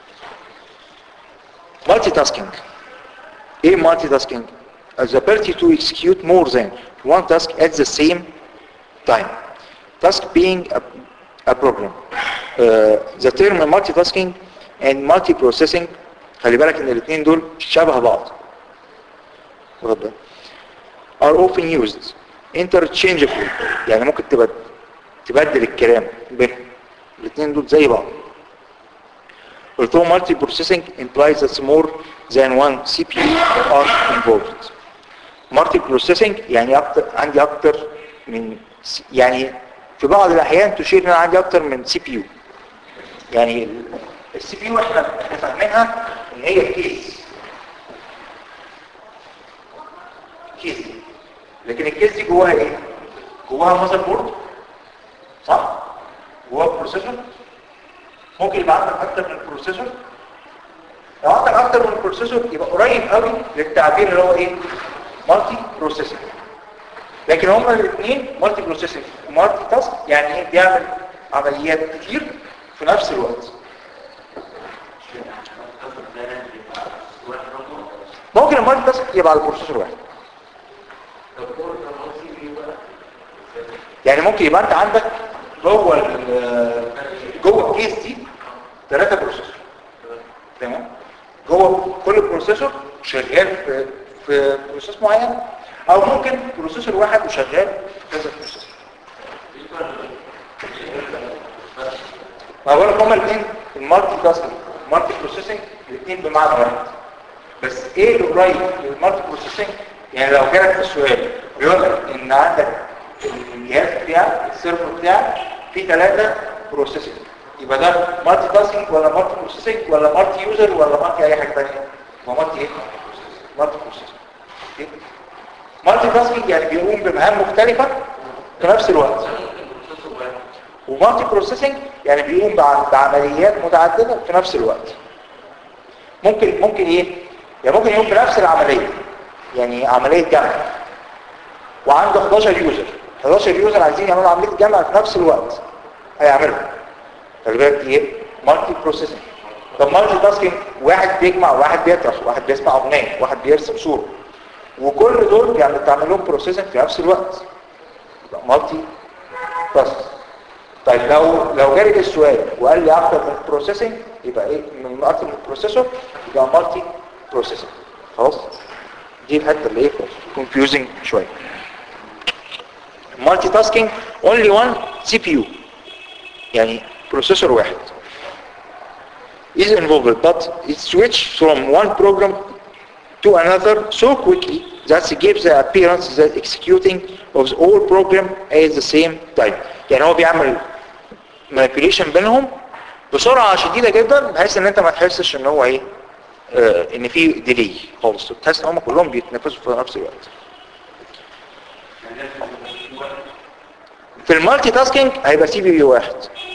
مالتي تاسكينج ايه مالتي تاسكينج the ability to execute more than one task at the same time task being a, a program uh, the term multitasking and multiprocessing خلي بالك ان الاثنين دول شبه بعض واخد بالك؟ are often used interchangeably يعني ممكن تبدل تبدل الكلام بينهم الاثنين دول زي بعض although multiprocessing implies that more than one CPU are involved multiprocessing يعني أكتر عندي اكتر من يعني في بعض الاحيان تشير ان انا عندي اكتر من سي بي يو يعني السي بي يو احنا احنا فاهمينها ان هي كيس كيس لكن الكيس دي جواها ايه جواها ماذر بورد صح جواها بروسيسور ممكن يبقى عندك اكتر من بروسيسور لو عندك اكتر من بروسيسور يبقى قريب قوي للتعبير اللي هو ايه مالتي بروسيسور لكن هما الاثنين مالتي بروسيسنج مالتي تاسك يعني ايه بيعمل عمليات كتير في نفس الوقت ممكن المالتي تاسك يبقى على البروسيسور واحد يعني ممكن يبقى انت عندك جوه ال- جوه الكيس دي ثلاثة بروسيسور تمام جوه كل بروسيسور شغال في في بروسيس معين او ممكن بروسيسور واحد وشغال في كذا بروسيسور ما بقول لك هما الاثنين المالتي تاسكينج المالتي بروسيسنج الاثنين بمعنى واحد بس ايه اللي قريب للمالتي بروسيسنج يعني لو جالك في السؤال بيقول لك ان عندك الجهاز بتاعك السيرفر بتاعك فيه ثلاثه بروسيسنج يبقى ده مالتي تاسكينج ولا مالتي بروسيسنج ولا مالتي يوزر ولا مالتي اي حاجه ثانيه ما مالتي ايه مالتي بروسيسنج مالتي تاسكينج يعني بيقوم بمهام مختلفه في نفس الوقت ومالتي بروسيسنج يعني بيقوم بع- بعمليات متعدده في نفس الوقت ممكن ممكن ايه يعني ممكن يقوم بنفس العمليه يعني عمليه جمع وعنده 11 يوزر 11 يوزر عايزين يعملوا عمليه جمع في نفس الوقت هيعملوا خلي بالك دي ايه مالتي بروسيسنج طب مالتي تاسكينج واحد بيجمع واحد بيطرح واحد بيسمع اغنيه واحد بيرسم صوره وكل دول يعني بتعمل لهم بروسيسنج في نفس الوقت يبقى مالتي تاسك طيب لو لو جالي السؤال وقال لي اكتر من بروسيسنج يبقى ايه من اكتر من بروسيسور يبقى مالتي بروسيسنج خلاص دي الحته اللي ايه كونفيوزنج شويه مالتي تاسكينج اونلي وان سي بي يو يعني بروسيسور واحد is involved but it switch from one program to another so quickly that it gives the appearance that executing of the all program at the same time يعني هو بيعمل manipulation بينهم بسرعة شديدة جدا بحيث ان انت ما تحسش ان هو ايه آه ان في ديلي خالص تحس ان هم كلهم بيتنفسوا في نفس الوقت في المالتي تاسكينج هيبقى سي بي بي واحد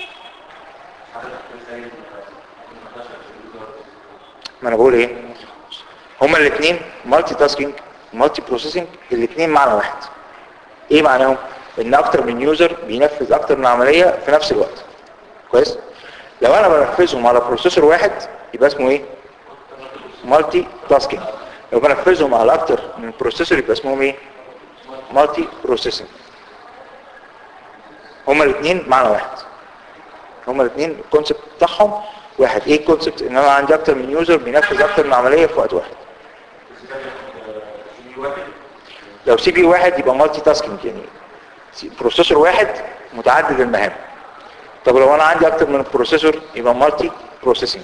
ما انا بقول ايه هما الاثنين مالتي تاسكينج مالتي بروسيسنج الاثنين معنى واحد ايه معناهم ان اكتر من يوزر بينفذ اكتر من عملية في نفس الوقت كويس لو انا بنفذهم على بروسيسور واحد يبقى اسمه ايه مالتي تاسكينج لو بنفذهم على اكتر من بروسيسور يبقى اسمهم ايه مالتي بروسيسنج هما الاثنين معنى واحد هما الاثنين الكونسبت بتاعهم واحد ايه الكونسبت ان انا عندي اكتر من يوزر بينفذ اكتر من عملية في وقت واحد لو سي بي واحد يبقى مالتي تاسكينج يعني بروسيسور واحد متعدد المهام طب لو انا عندي اكتر من بروسيسور يبقى مالتي بروسيسنج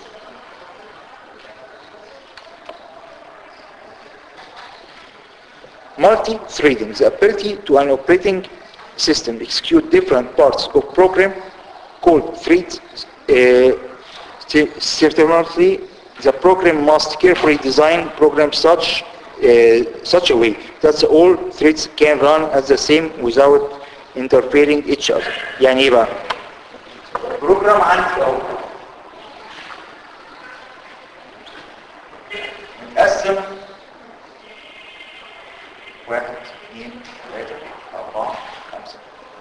multi-threading, the ability to an operating system execute different parts of program called threads. Uh, certainly, the program must carefully design program such uh, such a way that all threads can run at the same without interfering each other. يعني ايه بقى؟ بروجرام عندي اهو متقسم واحد اثنين ثلاثة أربعة خمسة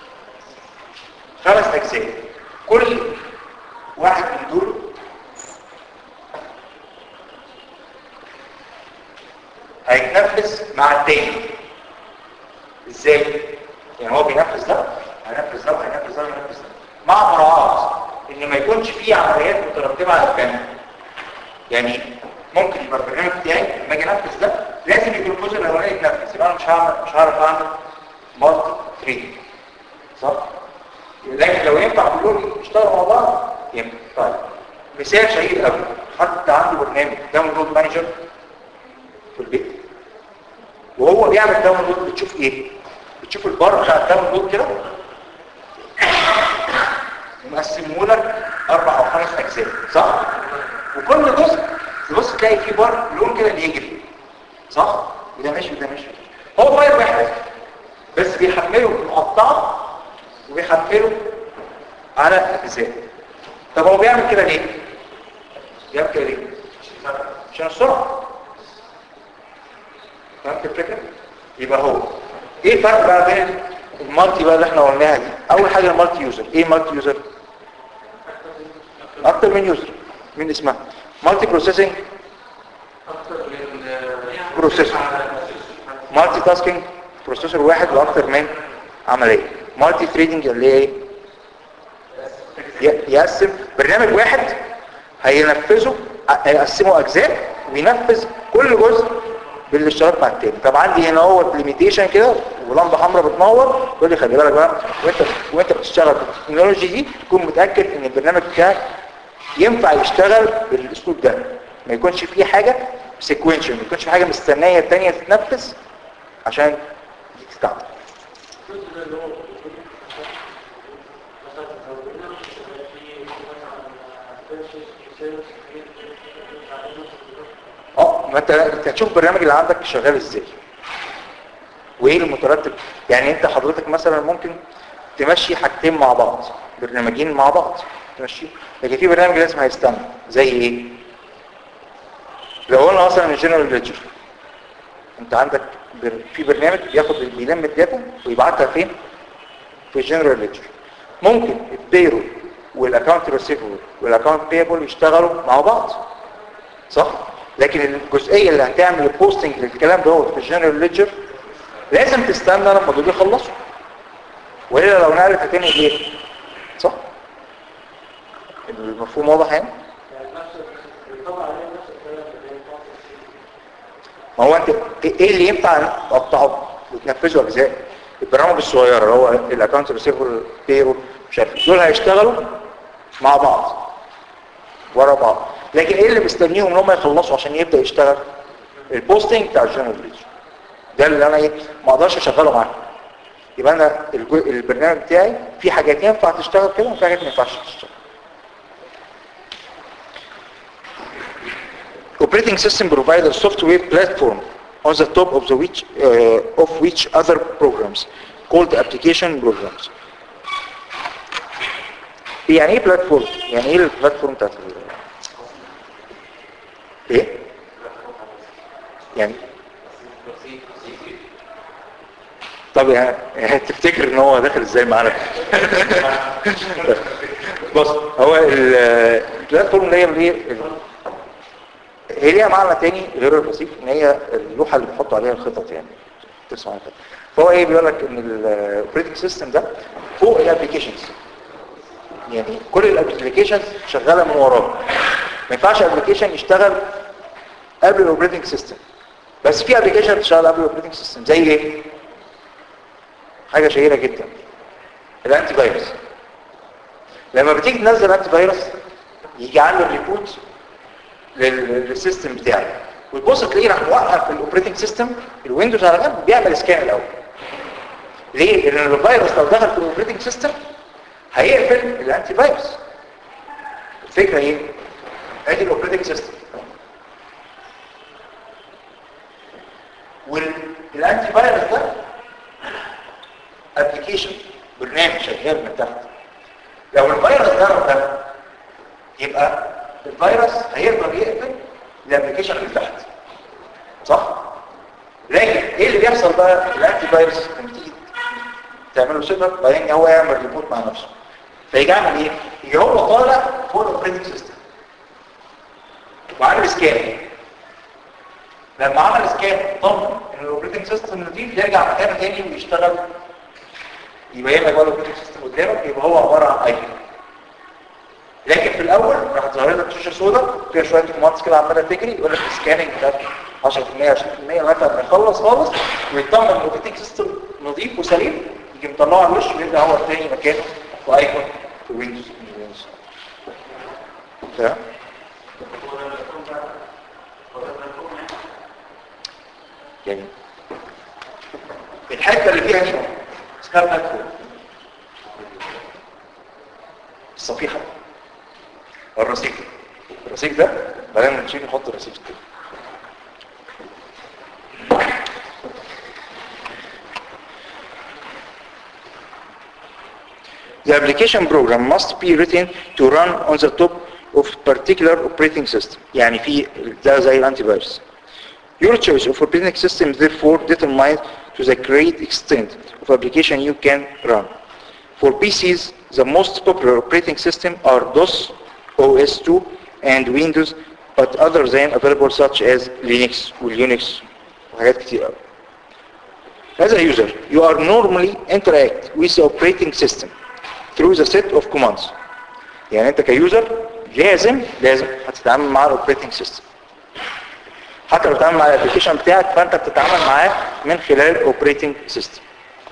خمس أجزاء كل واحد من دول هيتنفذ مع التاني ازاي؟ يعني هو بينفذ ده هينفذ ده وهينفذ ده وهينفذ ده مع مراعاة ان ما يكونش فيه عمليات مترتبة على الثانية يعني ممكن يبقى البرنامج بتاعي لما اجي انفذ ده لازم يكون الجزء الاولاني يتنفذ يبقى انا مش هعمل مش هعرف اعمل مالتي ثري صح لكن لو ينفع كلهم يشتغلوا مع بعض ينفع طيب مثال شهير قوي حد عنده برنامج داونلود مانجر في البيت وهو بيعمل داونلود بتشوف ايه بتشوف البار بتاع الداونلود كده مقسمه لك اربع او خمس اجزاء صح وكل جزء تبص تلاقي فيه بار لون كده بيجري صح وده ماشي وده ماشي هو فايل واحد بس بيحمله مقطعه وبيحمله على اجزاء طب هو بيعمل كده ليه بيعمل كده ليه عشان السرعه فهمت الفكره يبقى هو ايه الفرق بقى بين المالتي بقى اللي احنا قلناها دي اول حاجه المالتي يوزر ايه مالتي يوزر اكتر من يوزر مين اسمها مالتي بروسيسنج اكتر من بروسيسور مالتي تاسكينج بروسيسور واحد واكتر من عمليه مالتي ثريدنج اللي هي ايه ي- يقسم برنامج واحد هينفذه هيقسمه اجزاء وينفذ كل جزء بالاشتراك مع التاني طب عندي هنا هو ليميتيشن كده ولمبه حمراء بتنور تقول لي خلي بالك بقى وانت وانت بتشتغل بالتكنولوجي دي تكون متاكد ان البرنامج بتاعك ينفع يشتغل بالاسلوب ده ما يكونش فيه حاجه سيكوينشال ما يكونش في حاجه مستنيه الثانيه تتنفذ عشان دي تستعمل اه ما انت انت هتشوف البرنامج اللي عندك شغال ازاي وايه المترتب يعني انت حضرتك مثلا ممكن تمشي حاجتين مع بعض برنامجين مع بعض تمشي لكن في برنامج لازم هيستنى زي ايه لو قلنا مثلا الجنرال ليدجر انت عندك بر- في برنامج بياخد بيلم الداتا ويبعتها فين في الجنرال ليدجر ممكن البيرو والاكونت ريسيفبل والاكونت بيبل يشتغلوا مع بعض صح لكن الجزئيه اللي هتعمل البوستنج للكلام دوت في الجنرال ليدجر لازم تستنى لما دول يخلصوا والا لو نقلت هتنقل ايه صح المفهوم واضح يعني ما هو انت ايه اللي ينفع تقطعه وتنفذه اجزاء البرامج الصغيره اللي هو الاكونت ريسيفر بيرو مش عارف دول هيشتغلوا مع بعض ورا بعض لكن ايه اللي مستنيهم ان هم يخلصوا عشان يبدا يشتغل البوستنج بتاع الجنرال ليدجر ده اللي انا ايه ما اقدرش اشغله معاه يبقى انا الجو- البرنامج بتاعي في حاجات ينفع تشتغل كده وفي حاجات ما ينفعش تشتغل operating system provide a software platform on the top of the which uh, of which other programs called application programs يعني ايه بلاتفورم يعني ايه البلاتفورم بتاعت ال- ايه يعني طب يعني يعني تفتكر ان هو داخل ازاي معانا بص هو ال- البلاتفورم اللي هي اللي هي هي ليها معنى تاني غير البسيط ان هي اللوحه اللي بنحط عليها الخطط يعني تسمع كده فهو ايه بيقول لك ان الاوبريتنج سيستم ده فوق الابلكيشنز يعني كل الابلكيشنز شغاله من وراه ما ينفعش ابلكيشن يشتغل قبل الاوبريتنج سيستم بس في ابلكيشن بتشتغل قبل الاوبريتنج سيستم زي ايه حاجه شهيره جدا الانتي فيروس لما بتيجي تنزل انتي فيروس يجي عامل ريبوت لل- للسيستم بتاعك وتبص تلاقيه راح موقف الاوبريتنج سيستم الويندوز على جنب بيعمل سكان الاول ليه؟ لان الفيروس لو دخل في الاوبريتنج سيستم هيقفل الانتي فيروس الفكره ايه؟ ادي الاوبريتنج سيستم والانتي فيروس ده ابلكيشن برنامج شغال من تحت لو الفيروس ده لو دخل يبقى الفيروس هيقدر يقفل الابلكيشن اللي تحت صح لكن ايه اللي بيحصل بقى الانتي فيروس لما تيجي تعمل له سيت اب بعدين هو يعمل ريبوت مع نفسه فيجي يعمل ايه يجي هو طالع فوق الاوبريتنج سيستم وعامل سكان لما عمل سكان طمن ان الاوبريتنج سيستم نضيف يرجع مكانه تاني ويشتغل يبين لك بقى الاوبريتنج سيستم قدامك يبقى هو عباره عن ايكون لكن في الاول راح تظهر لك شاشه سوداء فيها شويه كوماندز كده عماله تجري يقول لك سكاننج ده 10% 20% لغايه ما يخلص خالص ويطمن ان الاوبريتنج سيستم نظيف وسليم يجي مطلعه على الوش ويرجع هو تاني مكانه في ايكون في ويندوز ويندوز تمام يعني الحته اللي فيها دي اسمها بلاتفورم الصفيحه الرصيف الرصيف ده بعدين نشيل نحط الرصيف التاني The application program must be written to run on the top of particular operating system يعني في ده زي الانتي فيروس Your choice of operating system therefore determines to the great extent of application you can run. For PCs, the most popular operating system are DOS, OS2, and Windows, but other than available such as Linux والUnix وحاجات كتير قوي. As a user, you are normally interact with the operating system through the set of commands. يعني انت كيوزر لازم لازم هتتعامل مع الاوبريتنج سيستم. حتى لو بتتعامل مع الابلكيشن بتاعك فانت بتتعامل معاه من خلال الاوبريتنج سيستم.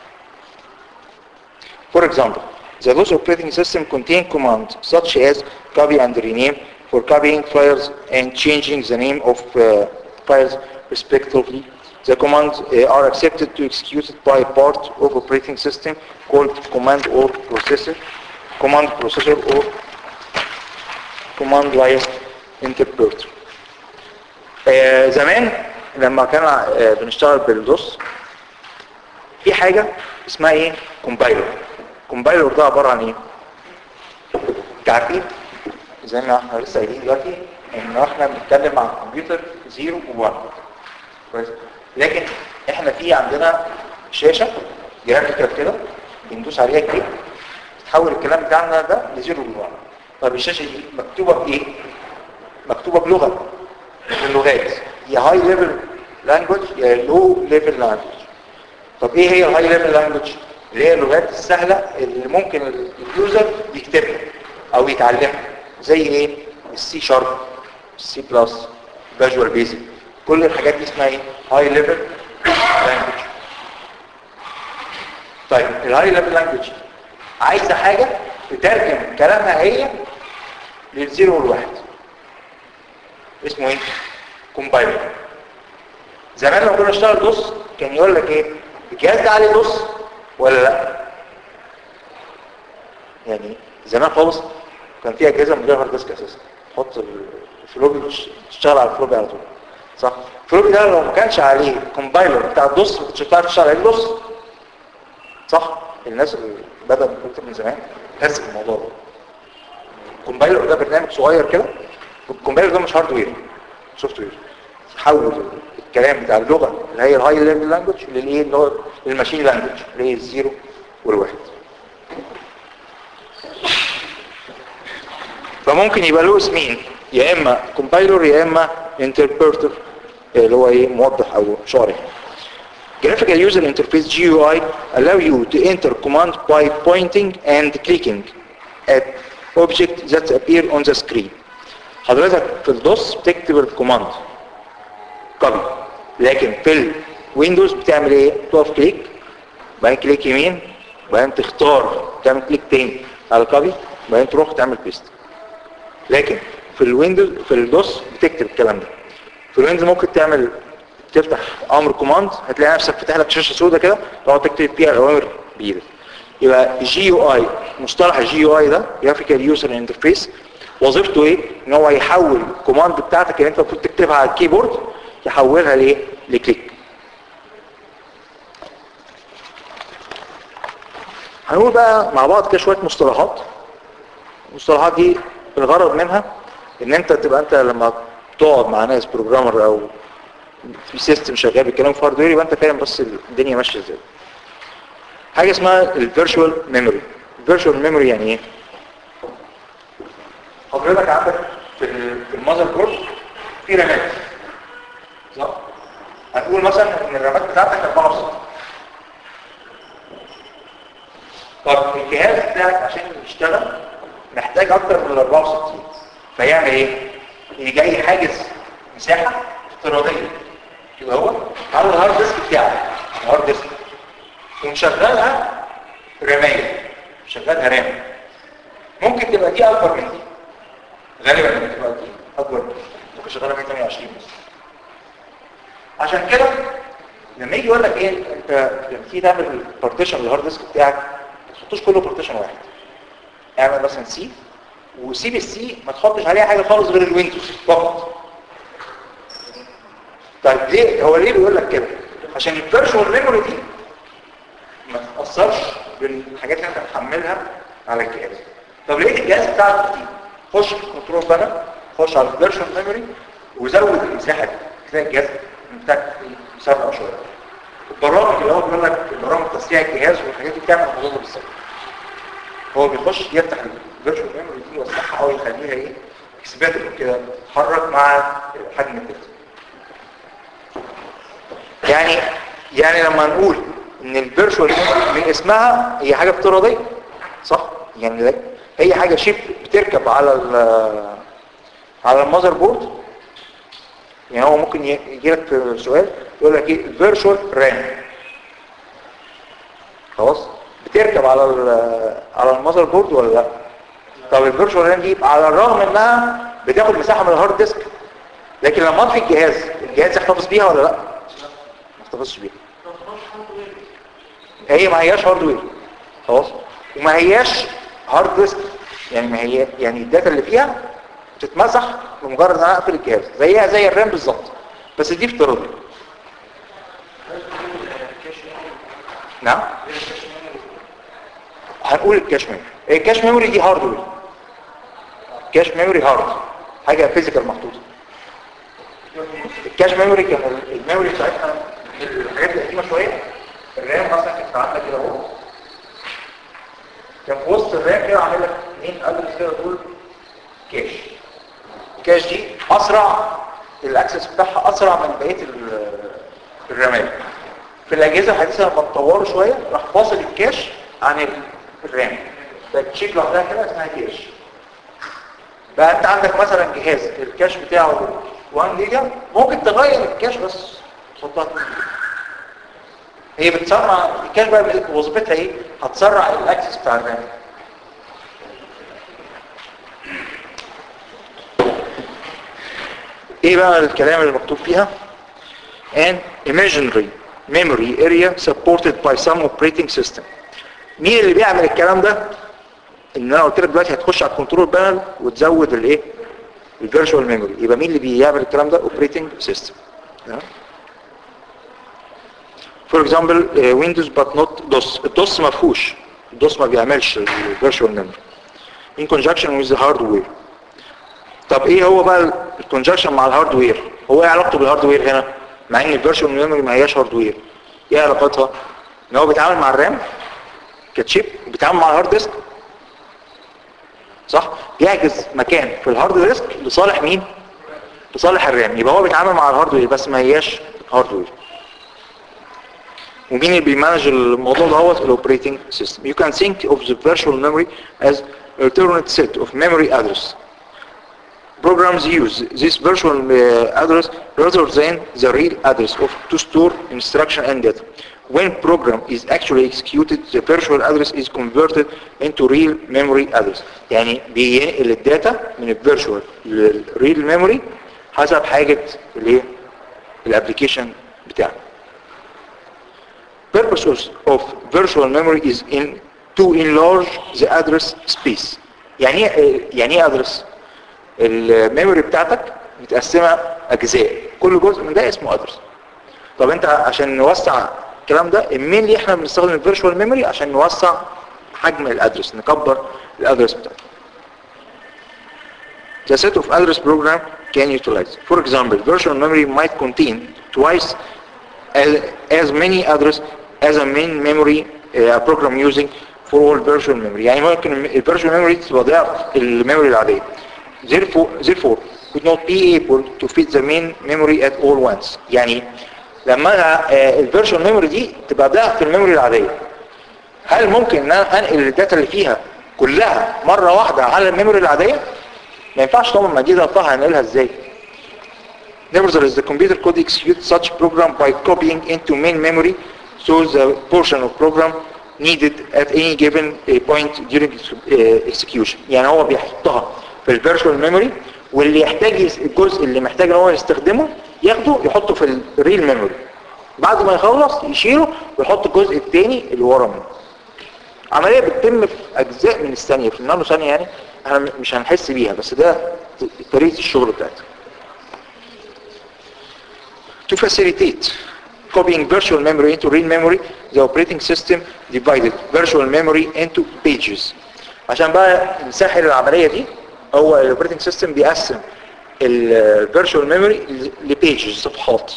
For example, the DOS operating system contain commands such as copy and rename for copying files and changing the name of uh, files respectively. The commands uh, are accepted to executed by part of operating system called command or processor, command processor or command line interpreter. آه زمان لما كان آه بنشتغل بالدوس في حاجة اسمها ايه كومبايلر كومبايلر ده عبارة عن ايه انت عارفين زي ما احنا لسه قايلين دلوقتي ان احنا بنتكلم عن كمبيوتر 0 و1 كويس لكن احنا في عندنا شاشة جرافيكال كده بندوس عليها كليك تحول الكلام بتاعنا ده لزيرو و1 طب الشاشة دي مكتوبة بايه مكتوبة بلغة من اللغات يا هاي ليفل لانجوج يا لو ليفل لانجوج طب ايه هي الهاي ليفل لانجوج اللي هي اللغات السهلة اللي ممكن اليوزر يكتبها او يتعلمها زي ايه السي شارب السي بلس فيجوال بيزك كل الحاجات دي اسمها ايه هاي ليفل لانجوج طيب الهاي ليفل لانجوج عايزه حاجه تترجم كلامها هي للزيرو والواحد اسمه ايه كومبايلر زمان لما كنا نشتغل دوس كان يقول لك ايه الجهاز ده عليه دوس ولا لا يعني زمان خالص كان في اجهزه من غير هارد ديسك اساسا تحط الفلوبي تشتغل على الفلوبي على طول صح الفلوبي ده لو ما كانش عليه كومبايلر بتاع الدوس ما كنتش هتعرف تشتغل عليه دوس صح الناس اللي بدأت الكمبيوتر من زمان تحس بالموضوع ده الكومبايلر ده برنامج صغير كده الكومبايلر ده مش هاردوير سوفت وير يحول الكلام بتاع اللغه اللي هي الهاي ليفل لانجوج للايه اللي هو الماشين لانجوج اللي هي الزيرو والواحد فممكن يبقى له اسمين يا اما كومبايلر يا اما انتربرتر اللي هو ايه موضح او شارح Graphical User Interface GUI allow you to enter command by pointing and clicking at object that appear on the screen. حضرتك في الدوس بتكتب الكوماند كوبي لكن في الويندوز بتعمل ايه؟ تقف كليك بعدين كليك يمين بعدين تختار تعمل كليك تاني على الكوبي بعدين تروح تعمل بيست لكن في الويندوز في الدوس بتكتب الكلام ده في الويندوز ممكن تعمل تفتح امر كوماند هتلاقي نفسك فتح لك شاشه سوداء كده تقعد تكتب فيها الاوامر بايدك يبقى جي يو اي مصطلح الجي يو اي ده جرافيكال يوزر انترفيس وظيفته ايه ان هو يحول الكوماند بتاعتك اللي انت المفروض تكتبها على الكيبورد يحولها لايه لكليك هنقول بقى مع بعض كده شويه مصطلحات المصطلحات دي الغرض منها ان انت تبقى انت لما تقعد مع ناس بروجرامر او في سيستم شغال بيتكلموا في هاردوير يبقى انت فاهم بس الدنيا ماشيه ازاي حاجه اسمها الفيرتشوال ميموري الفيرتشوال ميموري يعني ايه حضرتك عندك في في المذر بورد في رامات صح هنقول مثلا ان الرامات بتاعتك 64 طب الجهاز بتاعك عشان يشتغل محتاج اكتر من ال 64 فيعمل ايه يجي حاجز مساحه افتراضيه يبقى هو على الهارد ديسك بتاعك الهارد ديسك ومشغلها رماية مشغلها رام ممكن تبقى دي اكبر من دي غالبا ممكن تبقى دي اكبر من دي ممكن شغالها 128 بس عشان كده لما يجي يقول لك ايه انت لما تيجي تعمل البارتيشن للهارد ديسك بتاعك ما تحطوش كله بارتيشن واحد اعمل مثلا سي وسيب السي ما تحطش عليها حاجه خالص غير الويندوز فقط طيب ليه هو ليه بيقول لك كده عشان الفيرشوال ميموري دي ما تتاثرش بالحاجات اللي انت هتحملها على الجهاز طب لقيت الجهاز بتاعك كتير خش في الكنترول بانل خش على الفيرشن ميموري وزود المساحه دي تلاقي الجهاز بتاعك مسرع شويه البرامج اللي هو بيقول لك برامج تصنيع الجهاز والحاجات دي بتعمل الموضوع ده بالظبط هو بيخش يفتح الفيرشوال ميموري دي يوسعها او يخليها ايه اكسباتبل كده تتحرك مع حجم الداتا يعني يعني لما نقول ان الفيرشوال ميموري من اسمها هي حاجه افتراضيه صح يعني ده- هي حاجه شيب بتركب على ال على المذر بورد يعني هو ممكن يجي لك في سؤال يقول لك ايه فيرشوال رام خلاص بتركب على ال- على المذر بورد ولا لا طب الفيرشوال رام دي على الرغم انها بتاخد مساحه من الهارد ديسك لكن لما اطفي الجهاز الجهاز يحتفظ بيها ولا لا ما يحتفظش بيها هي ما هياش هاردوير خلاص وما هياش هارد ديسك يعني ما هي يعني الداتا اللي فيها تتمسح بمجرد ان انا اقفل الجهاز زيها زي الرام بالظبط بس دي افتراضي نعم هنقول الكاش ميموري الكاش ميموري دي هاردوير الكاش ميموري هارد حاجه فيزيكال محطوطه الكاش ميموري كان ال- الميموري بتاعتنا الحاجات القديمه شويه الرام مثلا كانت عامله كده اهو كان في وسط الرام كده عامل لك اثنين ادرس كده دول كاش الكاش دي اسرع الاكسس بتاعها اسرع من بقيه ال- الرامات في الاجهزه الحديثه لما اتطوروا شويه راح فاصل الكاش عن ال- الرام فتشيك لوحدها كده اسمها كاش بقى انت عندك مثلا جهاز الكاش بتاعه 1 جيجا ممكن تغير الكاش بس تحطها 2 جيجا. هي بتسرع الكاش بقى وظيفتها ايه هتسرع الاكسس بتاع الرام ايه بقى الكلام اللي مكتوب فيها an imaginary memory area supported by some operating system مين اللي بيعمل الكلام ده ان انا قلت لك دلوقتي هتخش على الكنترول بانل وتزود الايه الفيرتشوال ميموري يبقى مين اللي بيعمل الكلام ده اوبريتنج سيستم فور اكزامبل ويندوز بات نوت دوس الدوس ما فيهوش الدوس ما بيعملش الفيرتشوال ميموري in conjunction with the hardware طب ايه هو بقى الكونجكشن مع الهاردوير هو ايه علاقته بالهاردوير هنا مع ان الفيرتشوال ميموري ما هياش هاردوير ايه علاقتها ان هو بيتعامل مع الرام كتشيب وبيتعامل مع الهارد ديسك صح يحجز مكان في الهارد ديسك لصالح مين لصالح الرام يبقى هو بيتعامل مع الهاردوير بس ما هياش هاردوير ومين اللي بيمانج الموضوع دوت الاوبريتنج سيستم you can think of the virtual memory as alternate set of memory address programs use this virtual uh, address rather than the real address of to store instruction and data. When program is actually executed, the virtual address is converted into real memory address. يعني بينقل الداتا من الفيرتشوال للريل ميموري حسب حاجة الايه الابلكيشن بتاعك. Purposes of virtual memory is in to enlarge the address space. يعني ايه يعني ايه address؟ الميموري بتاعتك متقسمة اجزاء كل جزء من ده اسمه ادرس طب انت عشان نوسع الكلام ده المين اللي احنا بنستخدم الفيرتشوال ميموري عشان نوسع حجم الادرس نكبر الادرس بتاعك The set of address program can utilize. For example, virtual memory might contain twice as, as many address as a main memory uh, program using for all virtual memory. يعني ممكن الفيرتشوال ميموري تبقى ضعف الميموري العادية. Therefore, therefore, would not be able to fit the main memory at all once. يعني لما انا الفيرتشوال ميموري دي تبقى ضعف الميموري العادية. هل ممكن ان انا انقل الداتا اللي فيها كلها مرة واحدة على الميموري العادية؟ ما ينفعش طبعا ما دي ضغطها هنقلها ازاي؟ Nevertheless, the computer could execute such program by copying into main memory so the portion of program needed at any given uh, point during uh, execution. يعني هو بيحطها في الفيرتشوال ميموري واللي يحتاج يس- الجزء اللي محتاج ان هو يستخدمه ياخده يحطه في الريل ميموري بعد ما يخلص يشيله ويحط الجزء الثاني اللي ورا منه عملية بتتم في اجزاء من الثانية في النانو ثانية يعني احنا م- مش هنحس بيها بس ده ط- طريقة الشغل بتاعتها To facilitate copying virtual memory into real memory, the operating system divided virtual memory into pages. عشان بقى نسهل العملية دي هو الاوبريتنج سيستم بيقسم الفيرتشوال ميموري لبيجز صفحات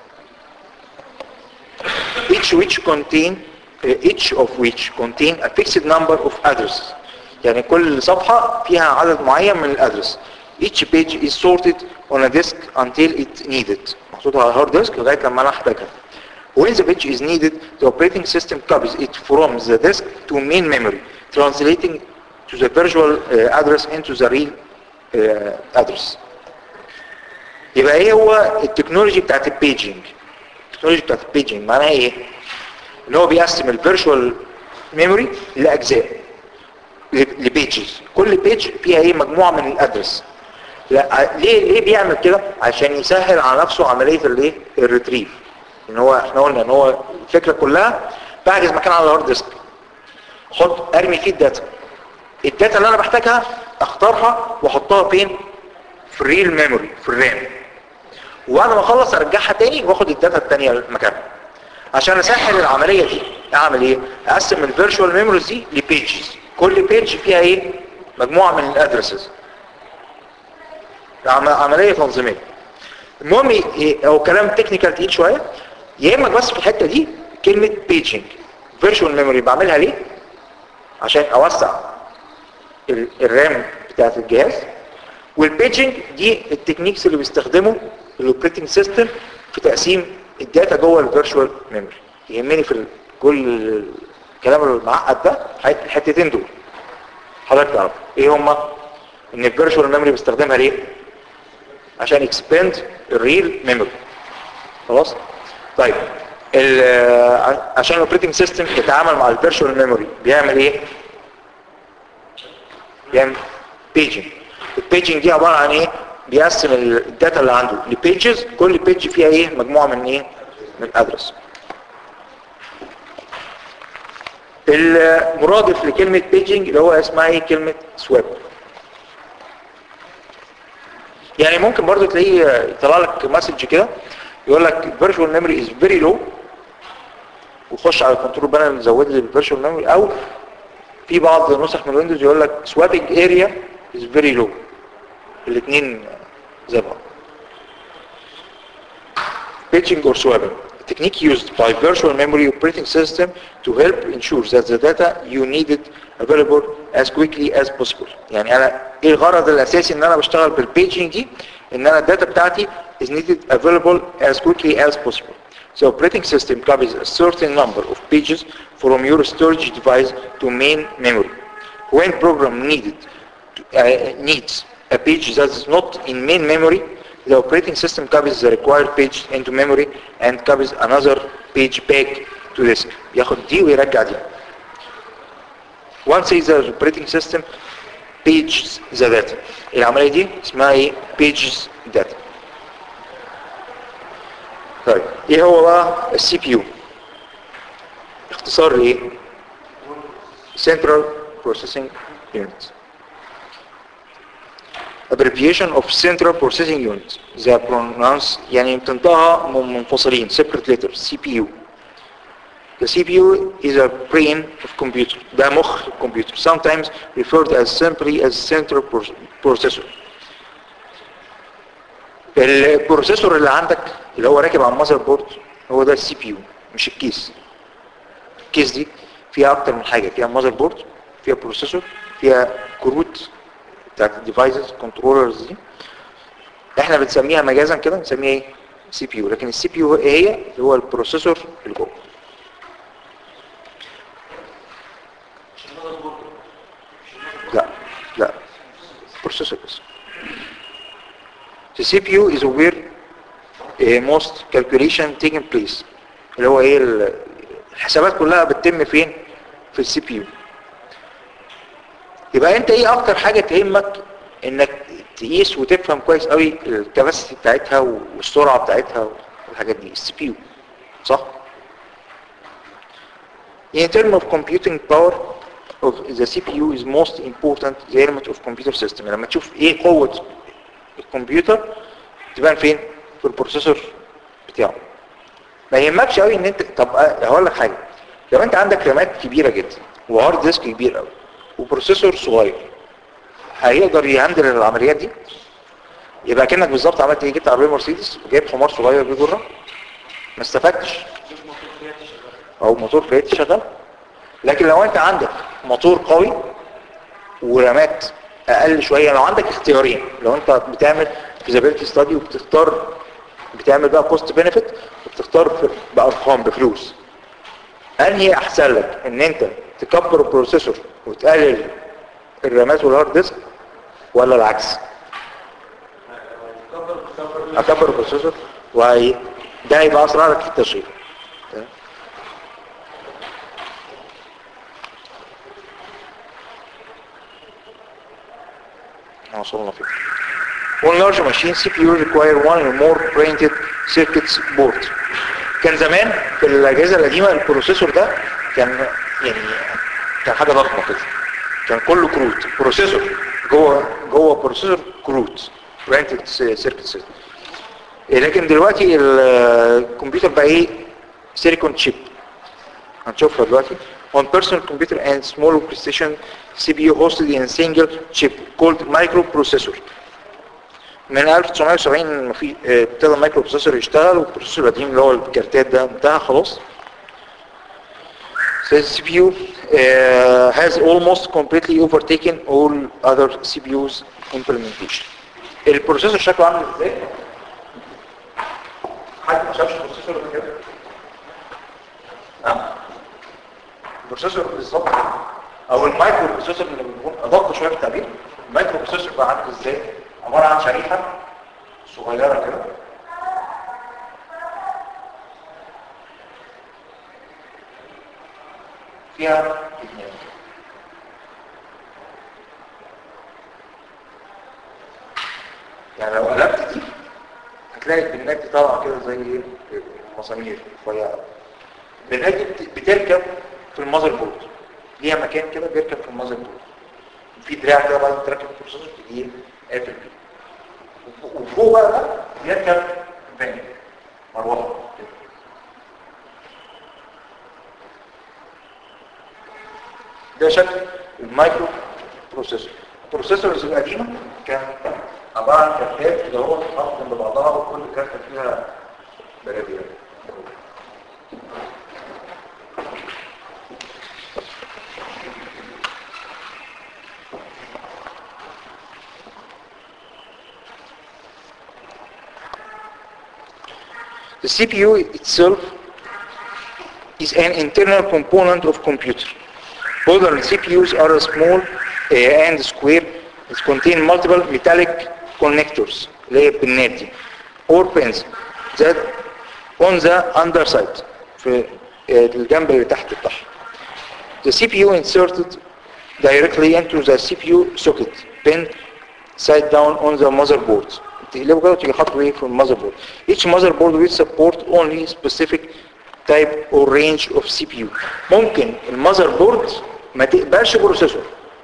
each which contain uh, each of which contain a fixed number of addresses يعني كل صفحة فيها عدد معين من الادرس each page is sorted on a disk until it needed محطوطة على هارد ديسك لغاية لما انا احتاجها when the page is needed the operating system copies it from the disk to main memory translating to the virtual uh, address into the real uh, address يبقى ايه هو التكنولوجي بتاعت البيجنج التكنولوجي بتاعت البيجنج معناها ايه ان هو بيقسم الفيرتشوال ميموري لاجزاء لبيجز كل بيج فيها ايه مجموعه من الادرس لا ليه ليه بيعمل كده عشان يسهل على نفسه عمليه الايه الريتريف ان هو احنا قلنا ان هو الفكره كلها بحجز مكان على الهارد ديسك احط ارمي فيه الداتا الداتا اللي انا بحتاجها اختارها واحطها فين في الريل ميموري في الرام وبعد ما اخلص ارجعها تاني واخد الداتا التانية مكانها عشان اسهل العملية دي اعمل ايه اقسم الفيرتشوال ميموريز دي لبيجز كل بيج فيها ايه مجموعة من الادرسز عملية تنظيمية المهم إيه هو كلام تكنيكال تقيل شوية يهمك بس في الحتة دي كلمة بيجنج فيرتشوال ميموري بعملها ليه عشان اوسع الرام بتاعت الجهاز والبيجنج دي التكنيكس اللي بيستخدمه الاوبريتنج سيستم في تقسيم الداتا جوه الفيرتشوال ميموري يهمني في كل الكلام المعقد ده الحتتين دول حضرتك تعرف ايه هما ان الفيرتشوال ميموري بيستخدمها ليه عشان اكسباند الريل ميموري خلاص طيب عشان الاوبريتنج سيستم يتعامل مع الفيرتشوال ميموري بيعمل ايه بيعمل بيجنج البيجنج دي عبارة عن ايه بيقسم الداتا اللي عنده لبيجز كل بيج فيها ايه مجموعة من ايه من الادرس المرادف لكلمة بيجنج اللي هو اسمها ايه كلمة سواب يعني ممكن برضو تلاقيه يطلع لك مسج كده يقول لك virtual memory is very low وخش على الكنترول بانل زود لي الفيرتشوال ميموري او في بعض النسخ من الويندوز يقول لك swapping area is very low الاثنين زي بعض patching or swapping a technique used by virtual memory operating system to help ensure that the data you needed available as quickly as possible يعني انا ايه الغرض الاساسي ان انا بشتغل بالبيجنج دي ان انا الداتا بتاعتي is needed available as quickly as possible The operating system copies a certain number of pages from your storage device to main memory. When program needed uh, needs a page that is not in main memory, the operating system copies the required page into memory and copies another page back to disk. ياخد دي ويرجع دي. Once the operating system pages the data. العملية دي اسمها ايه؟ pages data. طيب ايه هو بقى السي بي يو؟ اختصار ايه؟ Central Processing Unit. abbreviation of Central Processing Unit. They pronounce يعني بتنطقها منفصلين separate letters CPU. The CPU is a brain of computer. ده مخ الكمبيوتر. Sometimes referred as simply as central processor. البروسيسور اللي عندك اللي هو راكب على المذر بورد هو ده السي بي يو مش الكيس الكيس دي فيها اكتر من حاجه فيها مذر بورد فيها بروسيسور فيها كروت بتاعت الديفايسز كنترولرز دي احنا بنسميها مجازا كده بنسميها ايه سي بي يو لكن السي بي يو ايه هي اللي هو البروسيسور اللي جوه لا لا بروسيسور بس The CPU is where uh, most calculation taking place اللي هو ايه الحسابات كلها بتتم فين في السي بي يو يبقى انت ايه اكتر حاجة تهمك انك تقيس وتفهم كويس قوي الكباسيتي بتاعتها والسرعة بتاعتها والحاجات دي السي بي يو صح In terms of computing power of the CPU is most important the element of computer system لما تشوف ايه قوة الكمبيوتر تبان فين في البروسيسور بتاعه ما يهمكش قوي ان انت طب هقول لك حاجه لو انت عندك رامات كبيره جدا وهارد ديسك كبير قوي وبروسيسور صغير هيقدر يهندل العمليات دي يبقى كأنك بالظبط عملت ايه جبت عربيه مرسيدس وجايب حمار صغير بيجرها ما استفدتش او موتور فيات شغال لكن لو انت عندك موتور قوي ورامات اقل شويه لو عندك اختيارين لو انت بتعمل فيزابيلتي ستادي وبتختار بتعمل بقى كوست بنفيت وبتختار في- بارقام بفلوس انهي احسن لك ان انت تكبر البروسيسور وتقلل الرامات والهارد ديسك ولا العكس اكبر البروسيسور وهي ده هيبقى اسرع لك في التشغيل تمام؟ احنا وصلنا فين One large machine CPU require one or more printed circuits board كان زمان في الأجهزة القديمة البروسيسور ده كان يعني كان حاجة ضخمة كده كان كله كروت بروسيسور جوه جوه بروسيسور كروت printed circuit system لكن دلوقتي الكمبيوتر بقى ايه سيليكون شيب هنشوفها دلوقتي on personal computer and small precision CPU hosted in a single chip called microprocessor من 1970 ما في اه، ابتدى المايكرو بروسيسور يشتغل والبروسيسور القديم اللي هو الكارتات ده انتهى خلاص So the CPU uh, has almost completely overtaken all other CPUs implementation. البروسيسور شكله عامل ازاي؟ حد ما شافش البروسيسور قبل كده؟ نعم البروسيسور بالظبط او المايكرو بروسيسور اللي بنكون ادق شويه في التعبير المايكرو بروسيسور بقى عامل ازاي؟ عباره عن شريحه صغيره كده فيها اتنين يعني لو قلبت دي هتلاقي البنات دي طالعه كده زي ايه المسامير رفيعه البنات دي بت- بتركب في المذر بورد ليها مكان كده بيركب في المذر بورد في دراع كده بعد ما تركب البروسيسور تجي قافل بيه وفوق- وفوق بقى ده بيركب فان مروحه كده ده شكل المايكرو بروسيسور البروسيسورز القديمه كان عباره عن كارتات كده هو تتحط جنب بعضها وكل كارته فيها برابير The CPU itself is an internal component of computer. Modern CPUs are small uh, and square. It contain multiple metallic connectors, اللي هي البنات دي, or pins that on the underside, في uh, الجنب اللي تحت بتاعها. The CPU inserted directly into the CPU socket, pin side down on the motherboard. تقلبه كده وتيجي حاطه ايه في المذر Each motherboard will support only specific type or range of CPU. ممكن المذر بورد ما تقبلش بروسيسور.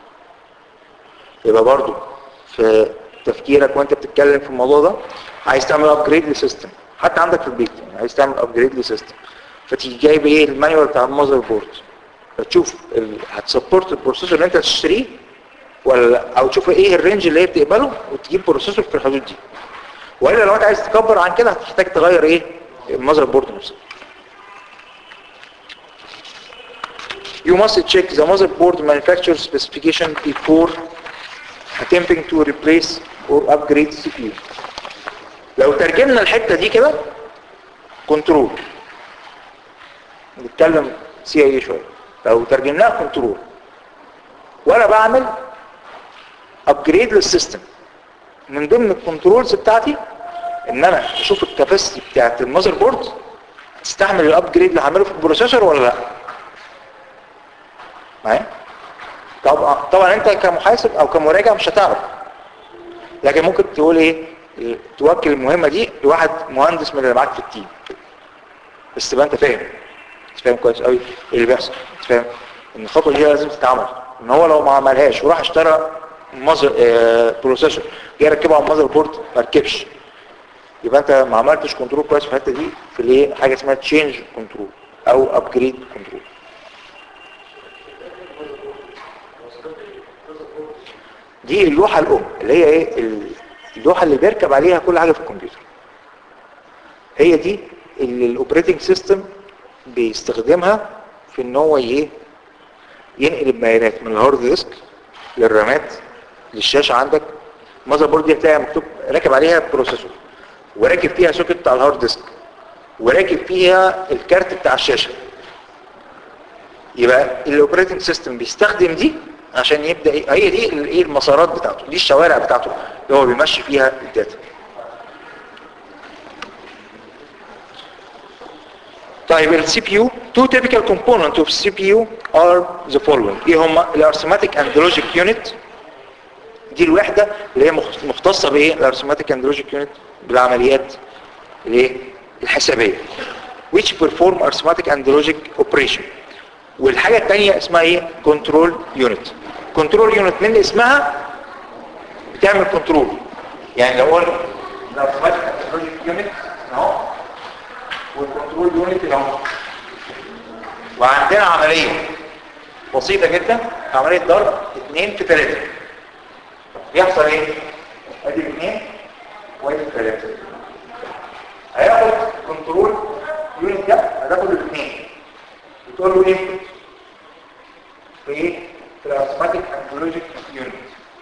يبقى برضو في تفكيرك وانت بتتكلم في الموضوع ده عايز تعمل ابجريد لسيستم حتى عندك في البيت يعني عايز تعمل ابجريد لسيستم فتيجي جايب ايه المانيوال بتاع المذر بورد فتشوف ال- هتسبورت البروسيسور اللي انت هتشتريه ولا او تشوف ايه الرينج اللي هي بتقبله وتجيب بروسيسور في الحدود دي والا لو انت عايز تكبر عن كده هتحتاج تغير ايه المذر بورد نفسه You must check the motherboard manufacturer specification before attempting to replace or upgrade CPU. لو ترجمنا الحتة دي كده كنترول نتكلم سي اي شوية لو ترجمناها كنترول وانا بعمل ابجريد للسيستم من ضمن الكنترولز بتاعتي ان انا اشوف الكاباسيتي بتاعت المذر بورد تستحمل الابجريد اللي هعمله في البروسيسور ولا لا معايا طبعا طبعا انت كمحاسب او كمراجع مش هتعرف لكن ممكن تقول ايه توكل المهمه دي لواحد مهندس من اللي معاك في التيم بس تبقى انت فاهم انت فاهم كويس قوي ايه اللي بيحصل انت فاهم ان الخطوه دي لازم تتعمل ان هو لو ما عملهاش وراح اشترى مصر اه بروسيسور جه يركبه على المذر بورد ما ركبش يبقى انت ما عملتش كنترول كويس في الحته دي في الايه حاجه اسمها تشينج كنترول او ابجريد كنترول دي اللوحة الام اللي هي ايه ال- اللوحة اللي بيركب عليها كل حاجة في الكمبيوتر هي دي اللي الاوبريتنج سيستم بيستخدمها في ان هو ايه ينقل البيانات من الهارد ديسك للرامات للشاشة عندك المذر بورد دي هتلاقي مكتوب راكب عليها بروسيسور وراكب فيها سوكت بتاع الهارد ديسك وراكب فيها الكارت بتاع الشاشة يبقى الاوبريتنج سيستم بيستخدم دي عشان يبدا إيه- هي دي ال- ايه المسارات بتاعته دي الشوارع بتاعته اللي هو بيمشي فيها الداتا طيب السي بي يو two typical components of CPU are the following ايه هما الارثماتيك اند لوجيك يونت دي الوحده اللي هي مخ- مختصه بايه الارثماتيك اند لوجيك يونت بالعمليات الايه الحسابيه which perform arithmetic and logic operation والحاجة التانية اسمها ايه كنترول يونت كنترول يونت من اسمها بتعمل كنترول يعني لو قلنا الارثماتيك اند لوجيك يونت اهو والكنترول يونت اهو وعندنا عملية بسيطة جدا عملية ضرب 2 في 3 بيحصل ايه؟ ادي 2 وادي 3 هياخد كنترول يونت ده هتاخد الاثنين بتقول له ايه في ايه في الارثماتيك اند لوجيك يونت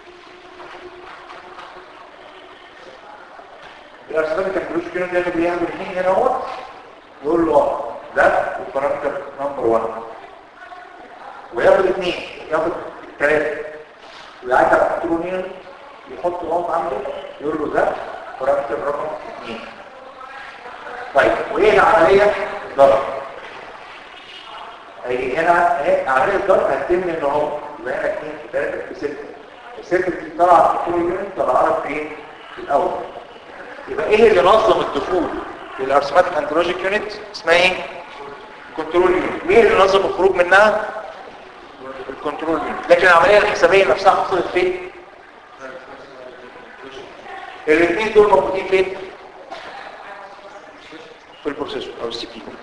الارثماتيك اند لوجيك يونت ياخد ايه ياخد الاثنين هنا اهو يقول له اه ده البارامتر نمبر 1 وياخد اثنين ياخد الثلاثه ويعدي على الكنترول يونت يحط نقط عنده يقول له ده بارامتر رقم 2 طيب وايه العمليه ضرب هيجي هنا اهي عمليه الضرب هتتم ان هو يبقى هنا 2 في 3 في 6 الست دي طلعت في كل يونت طلعت فين في الاول يبقى ايه اللي نظم الدخول للارثماتيك اند لوجيك يونت اسمها ايه كنترول يونت مين اللي نظم الخروج منها الكنترول يونت لكن العمليه الحسابيه نفسها حصلت فين الاثنين دول موجودين فين في البروسيسور او السي بي يو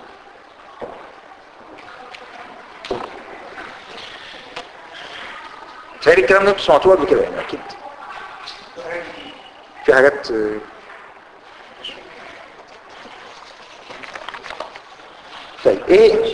تهيألي الكلام ده انتوا سمعتوه قبل كده يعني اكيد في حاجات آه، طيب ايه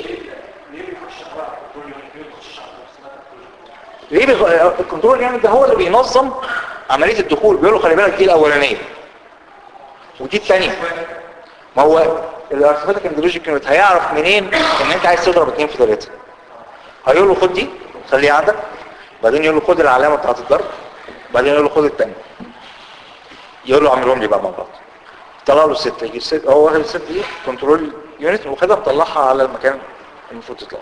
ليه بيخ... الكنترول يعني ده هو اللي بينظم عملية الدخول بيقول له خلي بالك دي الاولانية ودي الثانية ما هو الارثماتيك اند لوجيك يونت هيعرف منين ان انت عايز تضرب 2 في 3 هيقول له خد دي خليها عندك بعدين يقول له خد العلامة بتاعت الضرب بعدين يقول له خد الثانية يقول له اعملهم لي بقى مع بعض طلع له الستة يجي الست هو واخد الستة دي كنترول يونت وخدها مطلعها على المكان المفروض تطلع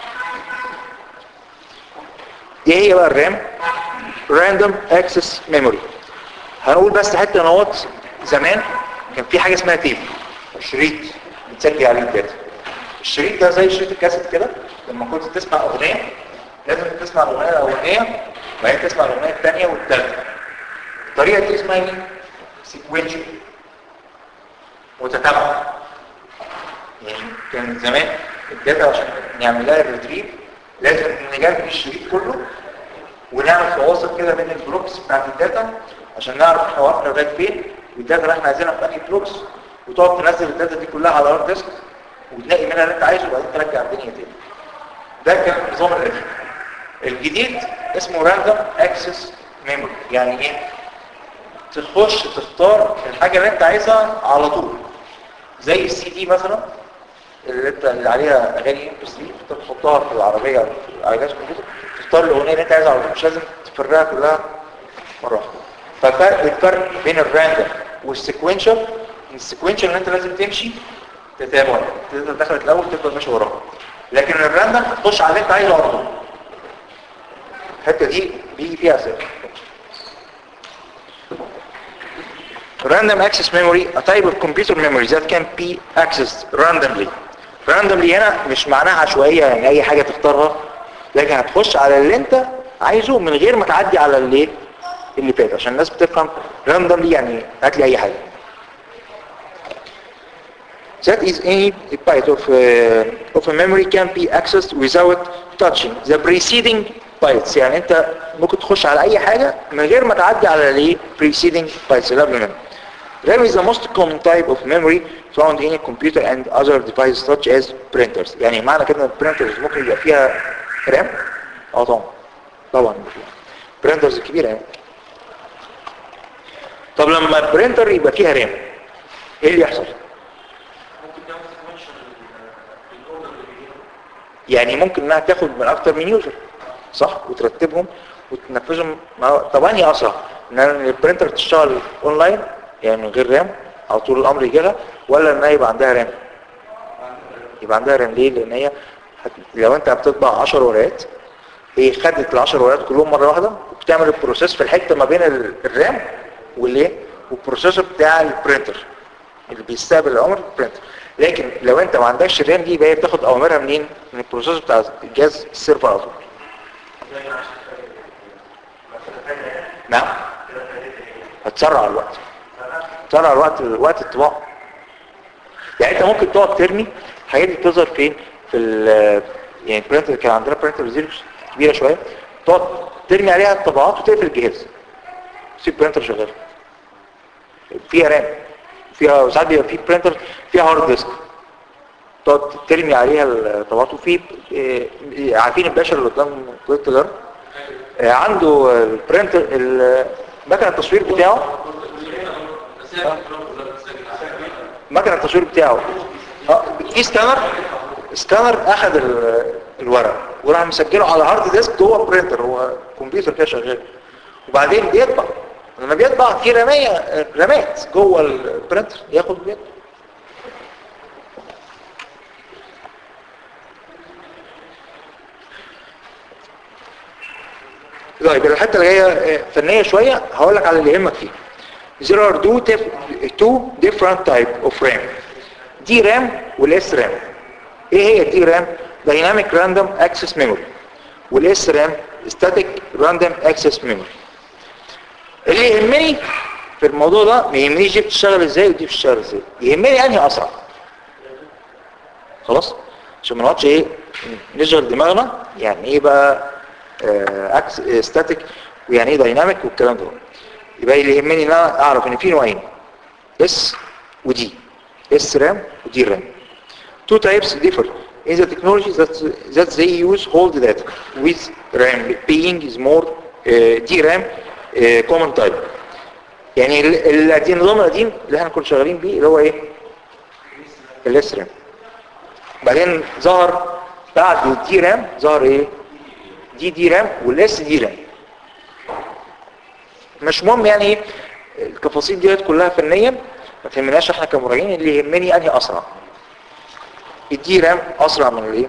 دي هي بقى الرام راندوم اكسس ميموري هنقول بس حته نوات زمان كان في حاجه اسمها تيب شريط بتسجل عليه الداتا الشريط ده زي شريط الكاسيت كده لما كنت تسمع اغنيه لازم تسمع الاغنيه الاولانيه وبعدين تسمع الاغنيه الثانيه والثالثه الطريقه دي اسمها ايه سيكوينشال متتابعه يعني كان زمان الداتا عشان نعمل لها الريتريف لازم نجمع الشريط كله ونعمل فواصل كده بين البلوكس بتاعت الداتا عشان نعرف احنا وقفنا لغايه فين والداتا اللي احنا عايزينها في انهي بلوكس وتقعد تنزل الداتا دي كلها على الهارد ديسك وتلاقي منها اللي انت عايزه وبعدين ترجع الدنيا تاني ده كان النظام القديم الجديد اسمه راندوم اكسس ميموري يعني ايه تخش تختار الحاجه اللي انت عايزها على طول زي السي دي مثلا اللي انت اللي عليها اغاني ام بي 3 انت بتحطها في العربيه أو في- على جهاز الكمبيوتر تختار الاغنيه اللي انت عايزها على طول مش لازم تفرقها كلها مره واحده فالفرق الفرق بين الراندوم والسيكوينشال ان السيكوينشال ان انت لازم تمشي تتابع تفضل دخلت الاول تفضل ماشي وراها لكن الراندوم تخش على اللي انت عايزه على طول الحته دي بيجي فيها اسئله Random access memory, a type of computer memory that can be accessed randomly. randomly هنا مش معناها عشوائية يعني أي حاجة تختارها لكن هتخش على اللي أنت عايزه من غير ما تعدي على اللي اللي فات عشان الناس بتفهم randomly يعني هات لي أي حاجة. That is any byte of, uh, of a memory can be accessed without touching the preceding bytes يعني أنت ممكن تخش على اي حاجة من غير ما تعدي على الايه preceding bytes اللي قبل منها RAM is the most common type of memory found in a computer and other devices such as printers يعني معنى كده ان printers ممكن يبقى فيها RAM اه طبعا طبعا برينترز كبيرة يعني طب لما البرينتر يبقى فيها رام ايه اللي يحصل ممكن تعمل سيكونشن الاوردر اللي بيجيله يعني ممكن انها تاخد من اكتر من يوزر صح وترتبهم وتنفذهم مع- طب انهي اسرع ان البرينتر تشتغل اونلاين يعني من غير رام على طول الامر يجي لها ولا انها يبقى عندها رام يبقى عندها رام ليه لان هي هت... لو انت بتطبع 10 ورقات هي خدت ال 10 ورقات كلهم مره واحده وبتعمل البروسيس في الحته ما بين ال- الرام والايه والبروسيسور بتاع البرينتر اللي بيستقبل الامر البرينتر لكن لو انت ما عندكش الرام دي يبقى هي بتاخد اوامرها منين من البروسيسور بتاع الجهاز السيرفر على طول نعم هتسرع الوقت تسرع الوقت وقت الطباعه يعني انت ممكن تقعد ترمي الحاجات دي بتظهر فين في ال يعني البرينتر كان عندنا برينتر زيروكس كبيره شويه تقعد ترمي عليها الطبعات وتقفل الجهاز تسيب برينتر شغال فيها رام فيها ساعات بيبقى في برينتر فيها هارد ديسك تقعد ترمي عليها الطبعات وفي اه، عارفين الباشا اللي قدام كليه التجاره اه، عنده البرينتر ال- مكنه التصوير بتاعه مكنه التصوير بتاعه اه في سكانر سكانر اخذ ال- الورق وراح مسجله على هارد ديسك جوه برينتر هو كمبيوتر كده شغال وبعدين بيطبع لما بيطبع في رمية رمات جوه البرينتر ياخد بيطبع طيب الحته اللي هي آه، فنيه شويه هقول لك على اللي يهمك فيه There are two, dif- two different type of RAM دي رام والاس رام ايه هي الدي رام Dynamic Random Access Memory والاس رام Static Random Access Memory اللي يهمني في الموضوع ده ما يهمنيش دي بتشتغل ازاي ودي بتشتغل ازاي يهمني انهي اسرع خلاص عشان ما نقعدش ايه نشغل دماغنا يعني ايه بقى اكس ستاتيك ويعني ايه دايناميك والكلام ده يبقى اللي يهمني ان انا اعرف ان في نوعين اس ودي اس رام ودي رام two types differ in the technology that that they use hold data with RAM being is more uh, DRAM uh, common type يعني ال- ال- النظام القديم اللي احنا كنا شغالين بيه اللي هو ايه الاس رام بعدين ظهر بعد الدي رام ظهر ايه دي دي رام والاس دي رام مش مهم يعني ايه التفاصيل ديت كلها فنيا ما تهمناش احنا كمراجعين اللي يهمني انهي اسرع الدي رام اسرع من الايه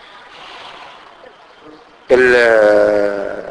ال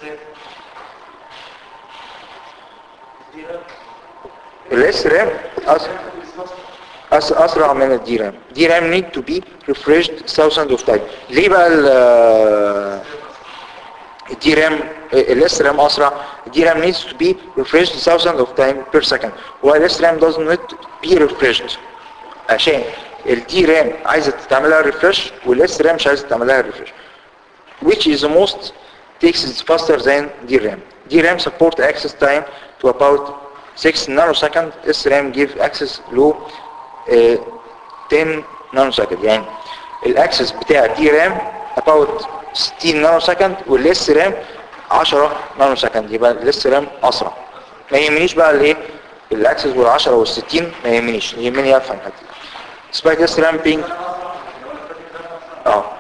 الاس رام اسرع أس أسرع من الدي رام دي رام need to be refreshed thousands of times ليه بقى ال الدي رام الاس رام أسرع الدي رام needs to be refreshed thousands of times per second والاس رام does not be refreshed عشان الدي رام عايزة تتعملها ريفرش والاس رام مش عايزة تتعملها ريفرش which is the most takes it faster than DRAM. DRAM support access time to about 6 nanosecond. SRAM give access low uh, 10 nanosecond. يعني الاكسس بتاع DRAM about 60 نانوسكند والاس رام 10 نانوسكند يبقى الاس رام اسرع ما يهمنيش بقى الايه الاكسس وال10 وال60 ما يهمنيش يهمني افهم حاجه سبايك اس رام بينج اه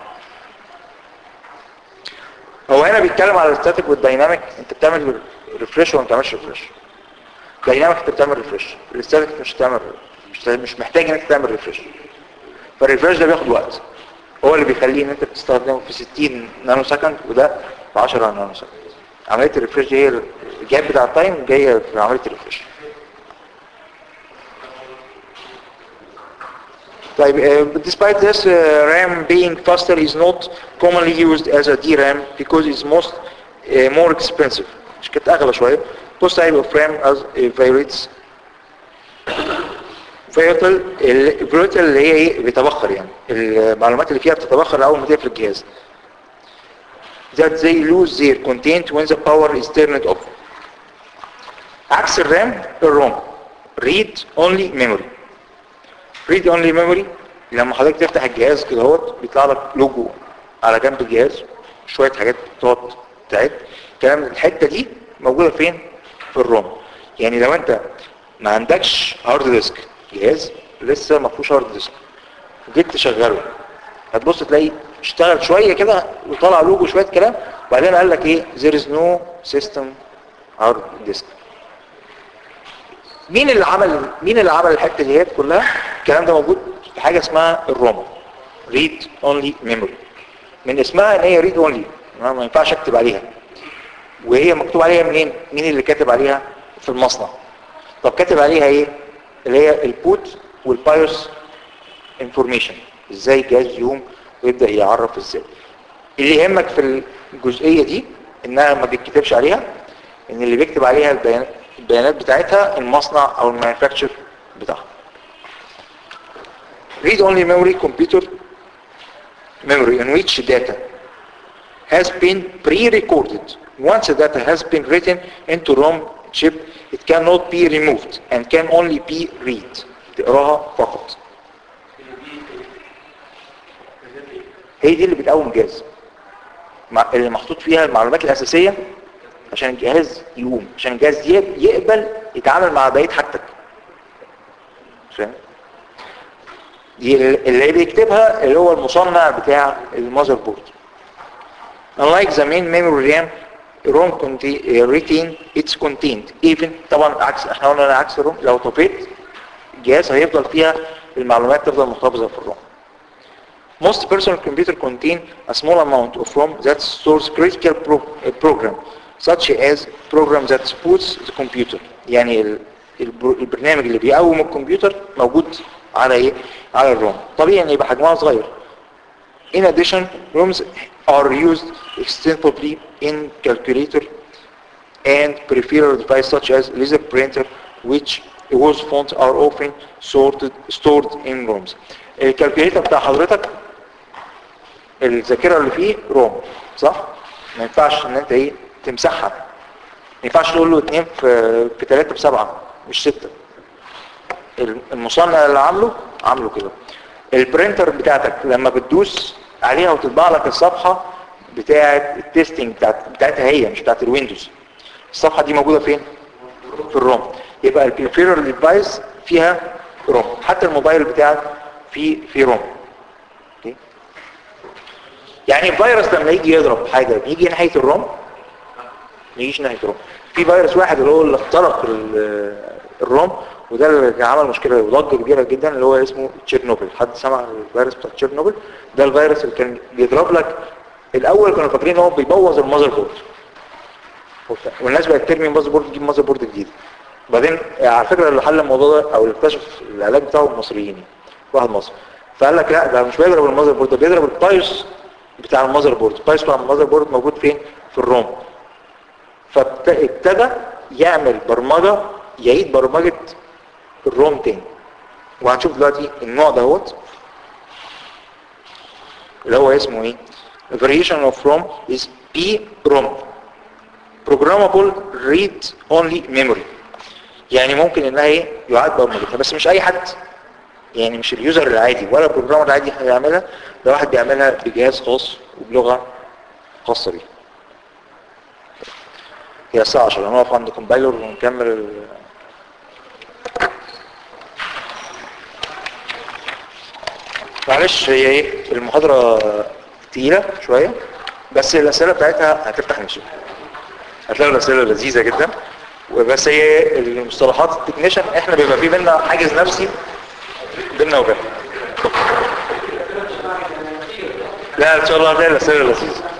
هو هنا بيتكلم على الستاتيك والدايناميك انت بتعمل ريفريش ولا ما بتعملش ريفريش دايناميك انت بتعمل ريفريش الستاتيك مش هتعمل مش مش محتاج انك تعمل ريفريش فالريفريش ده بياخد وقت هو اللي بيخليه ان انت بتستخدمه في 60 نانو سكند وده في 10 نانو سكند عمليه الريفريش دي هي الجاب بتاع التايم جايه في عمليه الريفريش طيب uh, despite this uh, RAM being faster is not commonly used as a DRAM because it's most uh, more expensive مش كانت اغلى شويه This type of RAM as uh, violates فيرتل الفيرتل اللي هي ايه بيتبخر يعني المعلومات اللي فيها بتتبخر اول ما تقفل الجهاز that they lose their content when the power is turned off عكس الرام الروم read only memory read only memory لما حضرتك تفتح الجهاز كده اهوت بيطلع لك لوجو على جنب الجهاز شوية حاجات تقعد تعد الكلام الحتة دي موجودة فين في الروم يعني لو انت ما عندكش هارد ديسك جهاز لسه ما فيهوش هارد ديسك وجيت تشغله هتبص تلاقي اشتغل شوية كده وطلع لوجو شوية كلام وبعدين قال لك ايه there is no system hard disk مين اللي عمل مين اللي عمل الحته ديت كلها الكلام ده موجود في حاجه اسمها الروم ريد اونلي ميموري من اسمها ان هي ريد اونلي ما ينفعش اكتب عليها وهي مكتوب عليها منين مين اللي كاتب عليها في المصنع طب كاتب عليها ايه اللي هي البوت والبايوس انفورميشن ازاي الجهاز يقوم ويبدا يعرف ازاي اللي يهمك في الجزئيه دي انها ما بيتكتبش عليها ان اللي بيكتب عليها البيانات البيانات بتاعتها المصنع او المانيفاكتشر بتاعها read only memory computer memory in which data has been pre-recorded once the data has been written into ROM chip it cannot be removed and can only be read تقراها فقط هي دي اللي بتقوم الجهاز مع- اللي محطوط فيها المعلومات الأساسية عشان الجهاز يقوم عشان الجهاز ي- يقبل يتعامل مع بقية حاجتك فاهم دي اللي بيكتبها اللي هو المصنع بتاع المذر بورد unlike the main memory RAM ROM contain, uh, retain its content even طبعا عكس احنا قلنا عكس الروم لو طفيت الجهاز هيفضل فيها المعلومات تفضل محتفظة في الروم Most personal computer contain a small amount of ROM that stores critical pro uh, program such as program that boots the computer يعني ال البر- البرنامج اللي بيقوم الكمبيوتر موجود على ايه على الروم طبيعي ان يبقى حجمها صغير In addition, ROMs are used extensively in calculator and peripheral devices such as laser printer, which whose fonts are often sorted, stored in ROMs. الكالكوليتر بتاع حضرتك الذاكرة اللي فيه روم صح؟ ما ينفعش ان انت ايه تمسحها ما ينفعش تقول له 2 في في 3 بسبعة مش 6 المصنع اللي عامله عامله كده البرينتر بتاعتك لما بتدوس عليها وتطبع لك الصفحة بتاعت التستنج بتاعت بتاعتها هي مش بتاعت الويندوز الصفحة دي موجودة فين في الروم يبقى البريفيرال ديفايس فيها روم حتى الموبايل بتاعك فيه في روم أوكي؟ يعني الفيروس لما يجي يضرب حاجة بيجي ناحية الروم ما يجيش ناحية الروم في فيروس واحد اللي هو اللي اخترق ال- الروم وده اللي كان عمل مشكلة وضجة كبيرة جدا اللي هو اسمه تشيرنوبل حد سمع الفيروس بتاع تشيرنوبل ده الفيروس اللي كان بيضرب لك الاول كانوا فاكرين ان هو بيبوظ المذر بورد وبتاع. والناس بقت ترمي المذر بورد تجيب مذر بورد جديد بعدين على فكرة اللي حل الموضوع ده او اللي اكتشف العلاج بتاعه المصريين واحد مصري فقال لك لا ده مش بيضرب المذر بورد ده بيضرب البايوس بتاع المذر بورد البايوس بتاع المذر بورد موجود فين في الروم فابتدى يعمل برمجة يعيد برمجة الروم تاني وهنشوف دلوقتي النوع دهوت اللي هو اسمه ايه variation of ROM is PROM programmable read only memory يعني ممكن انها ايه يعاد برمجتها بس مش اي حد يعني مش اليوزر العادي ولا البروجرامر العادي هيعملها ده واحد بيعملها بجهاز خاص وبلغة خاصة بيه هي الساعة 10 هنقف عند كومبايلر ونكمل ال... معلش هي ايه المحاضرة تقيلة شوية بس الأسئلة بتاعتها هتفتح نفسك هتلاقوا الأسئلة لذيذة جدا وبس هي المصطلحات التكنيشن احنا بيبقى في بينا حاجز نفسي بينا وبينها لا ان شاء الله هتلاقي الأسئلة لذيذة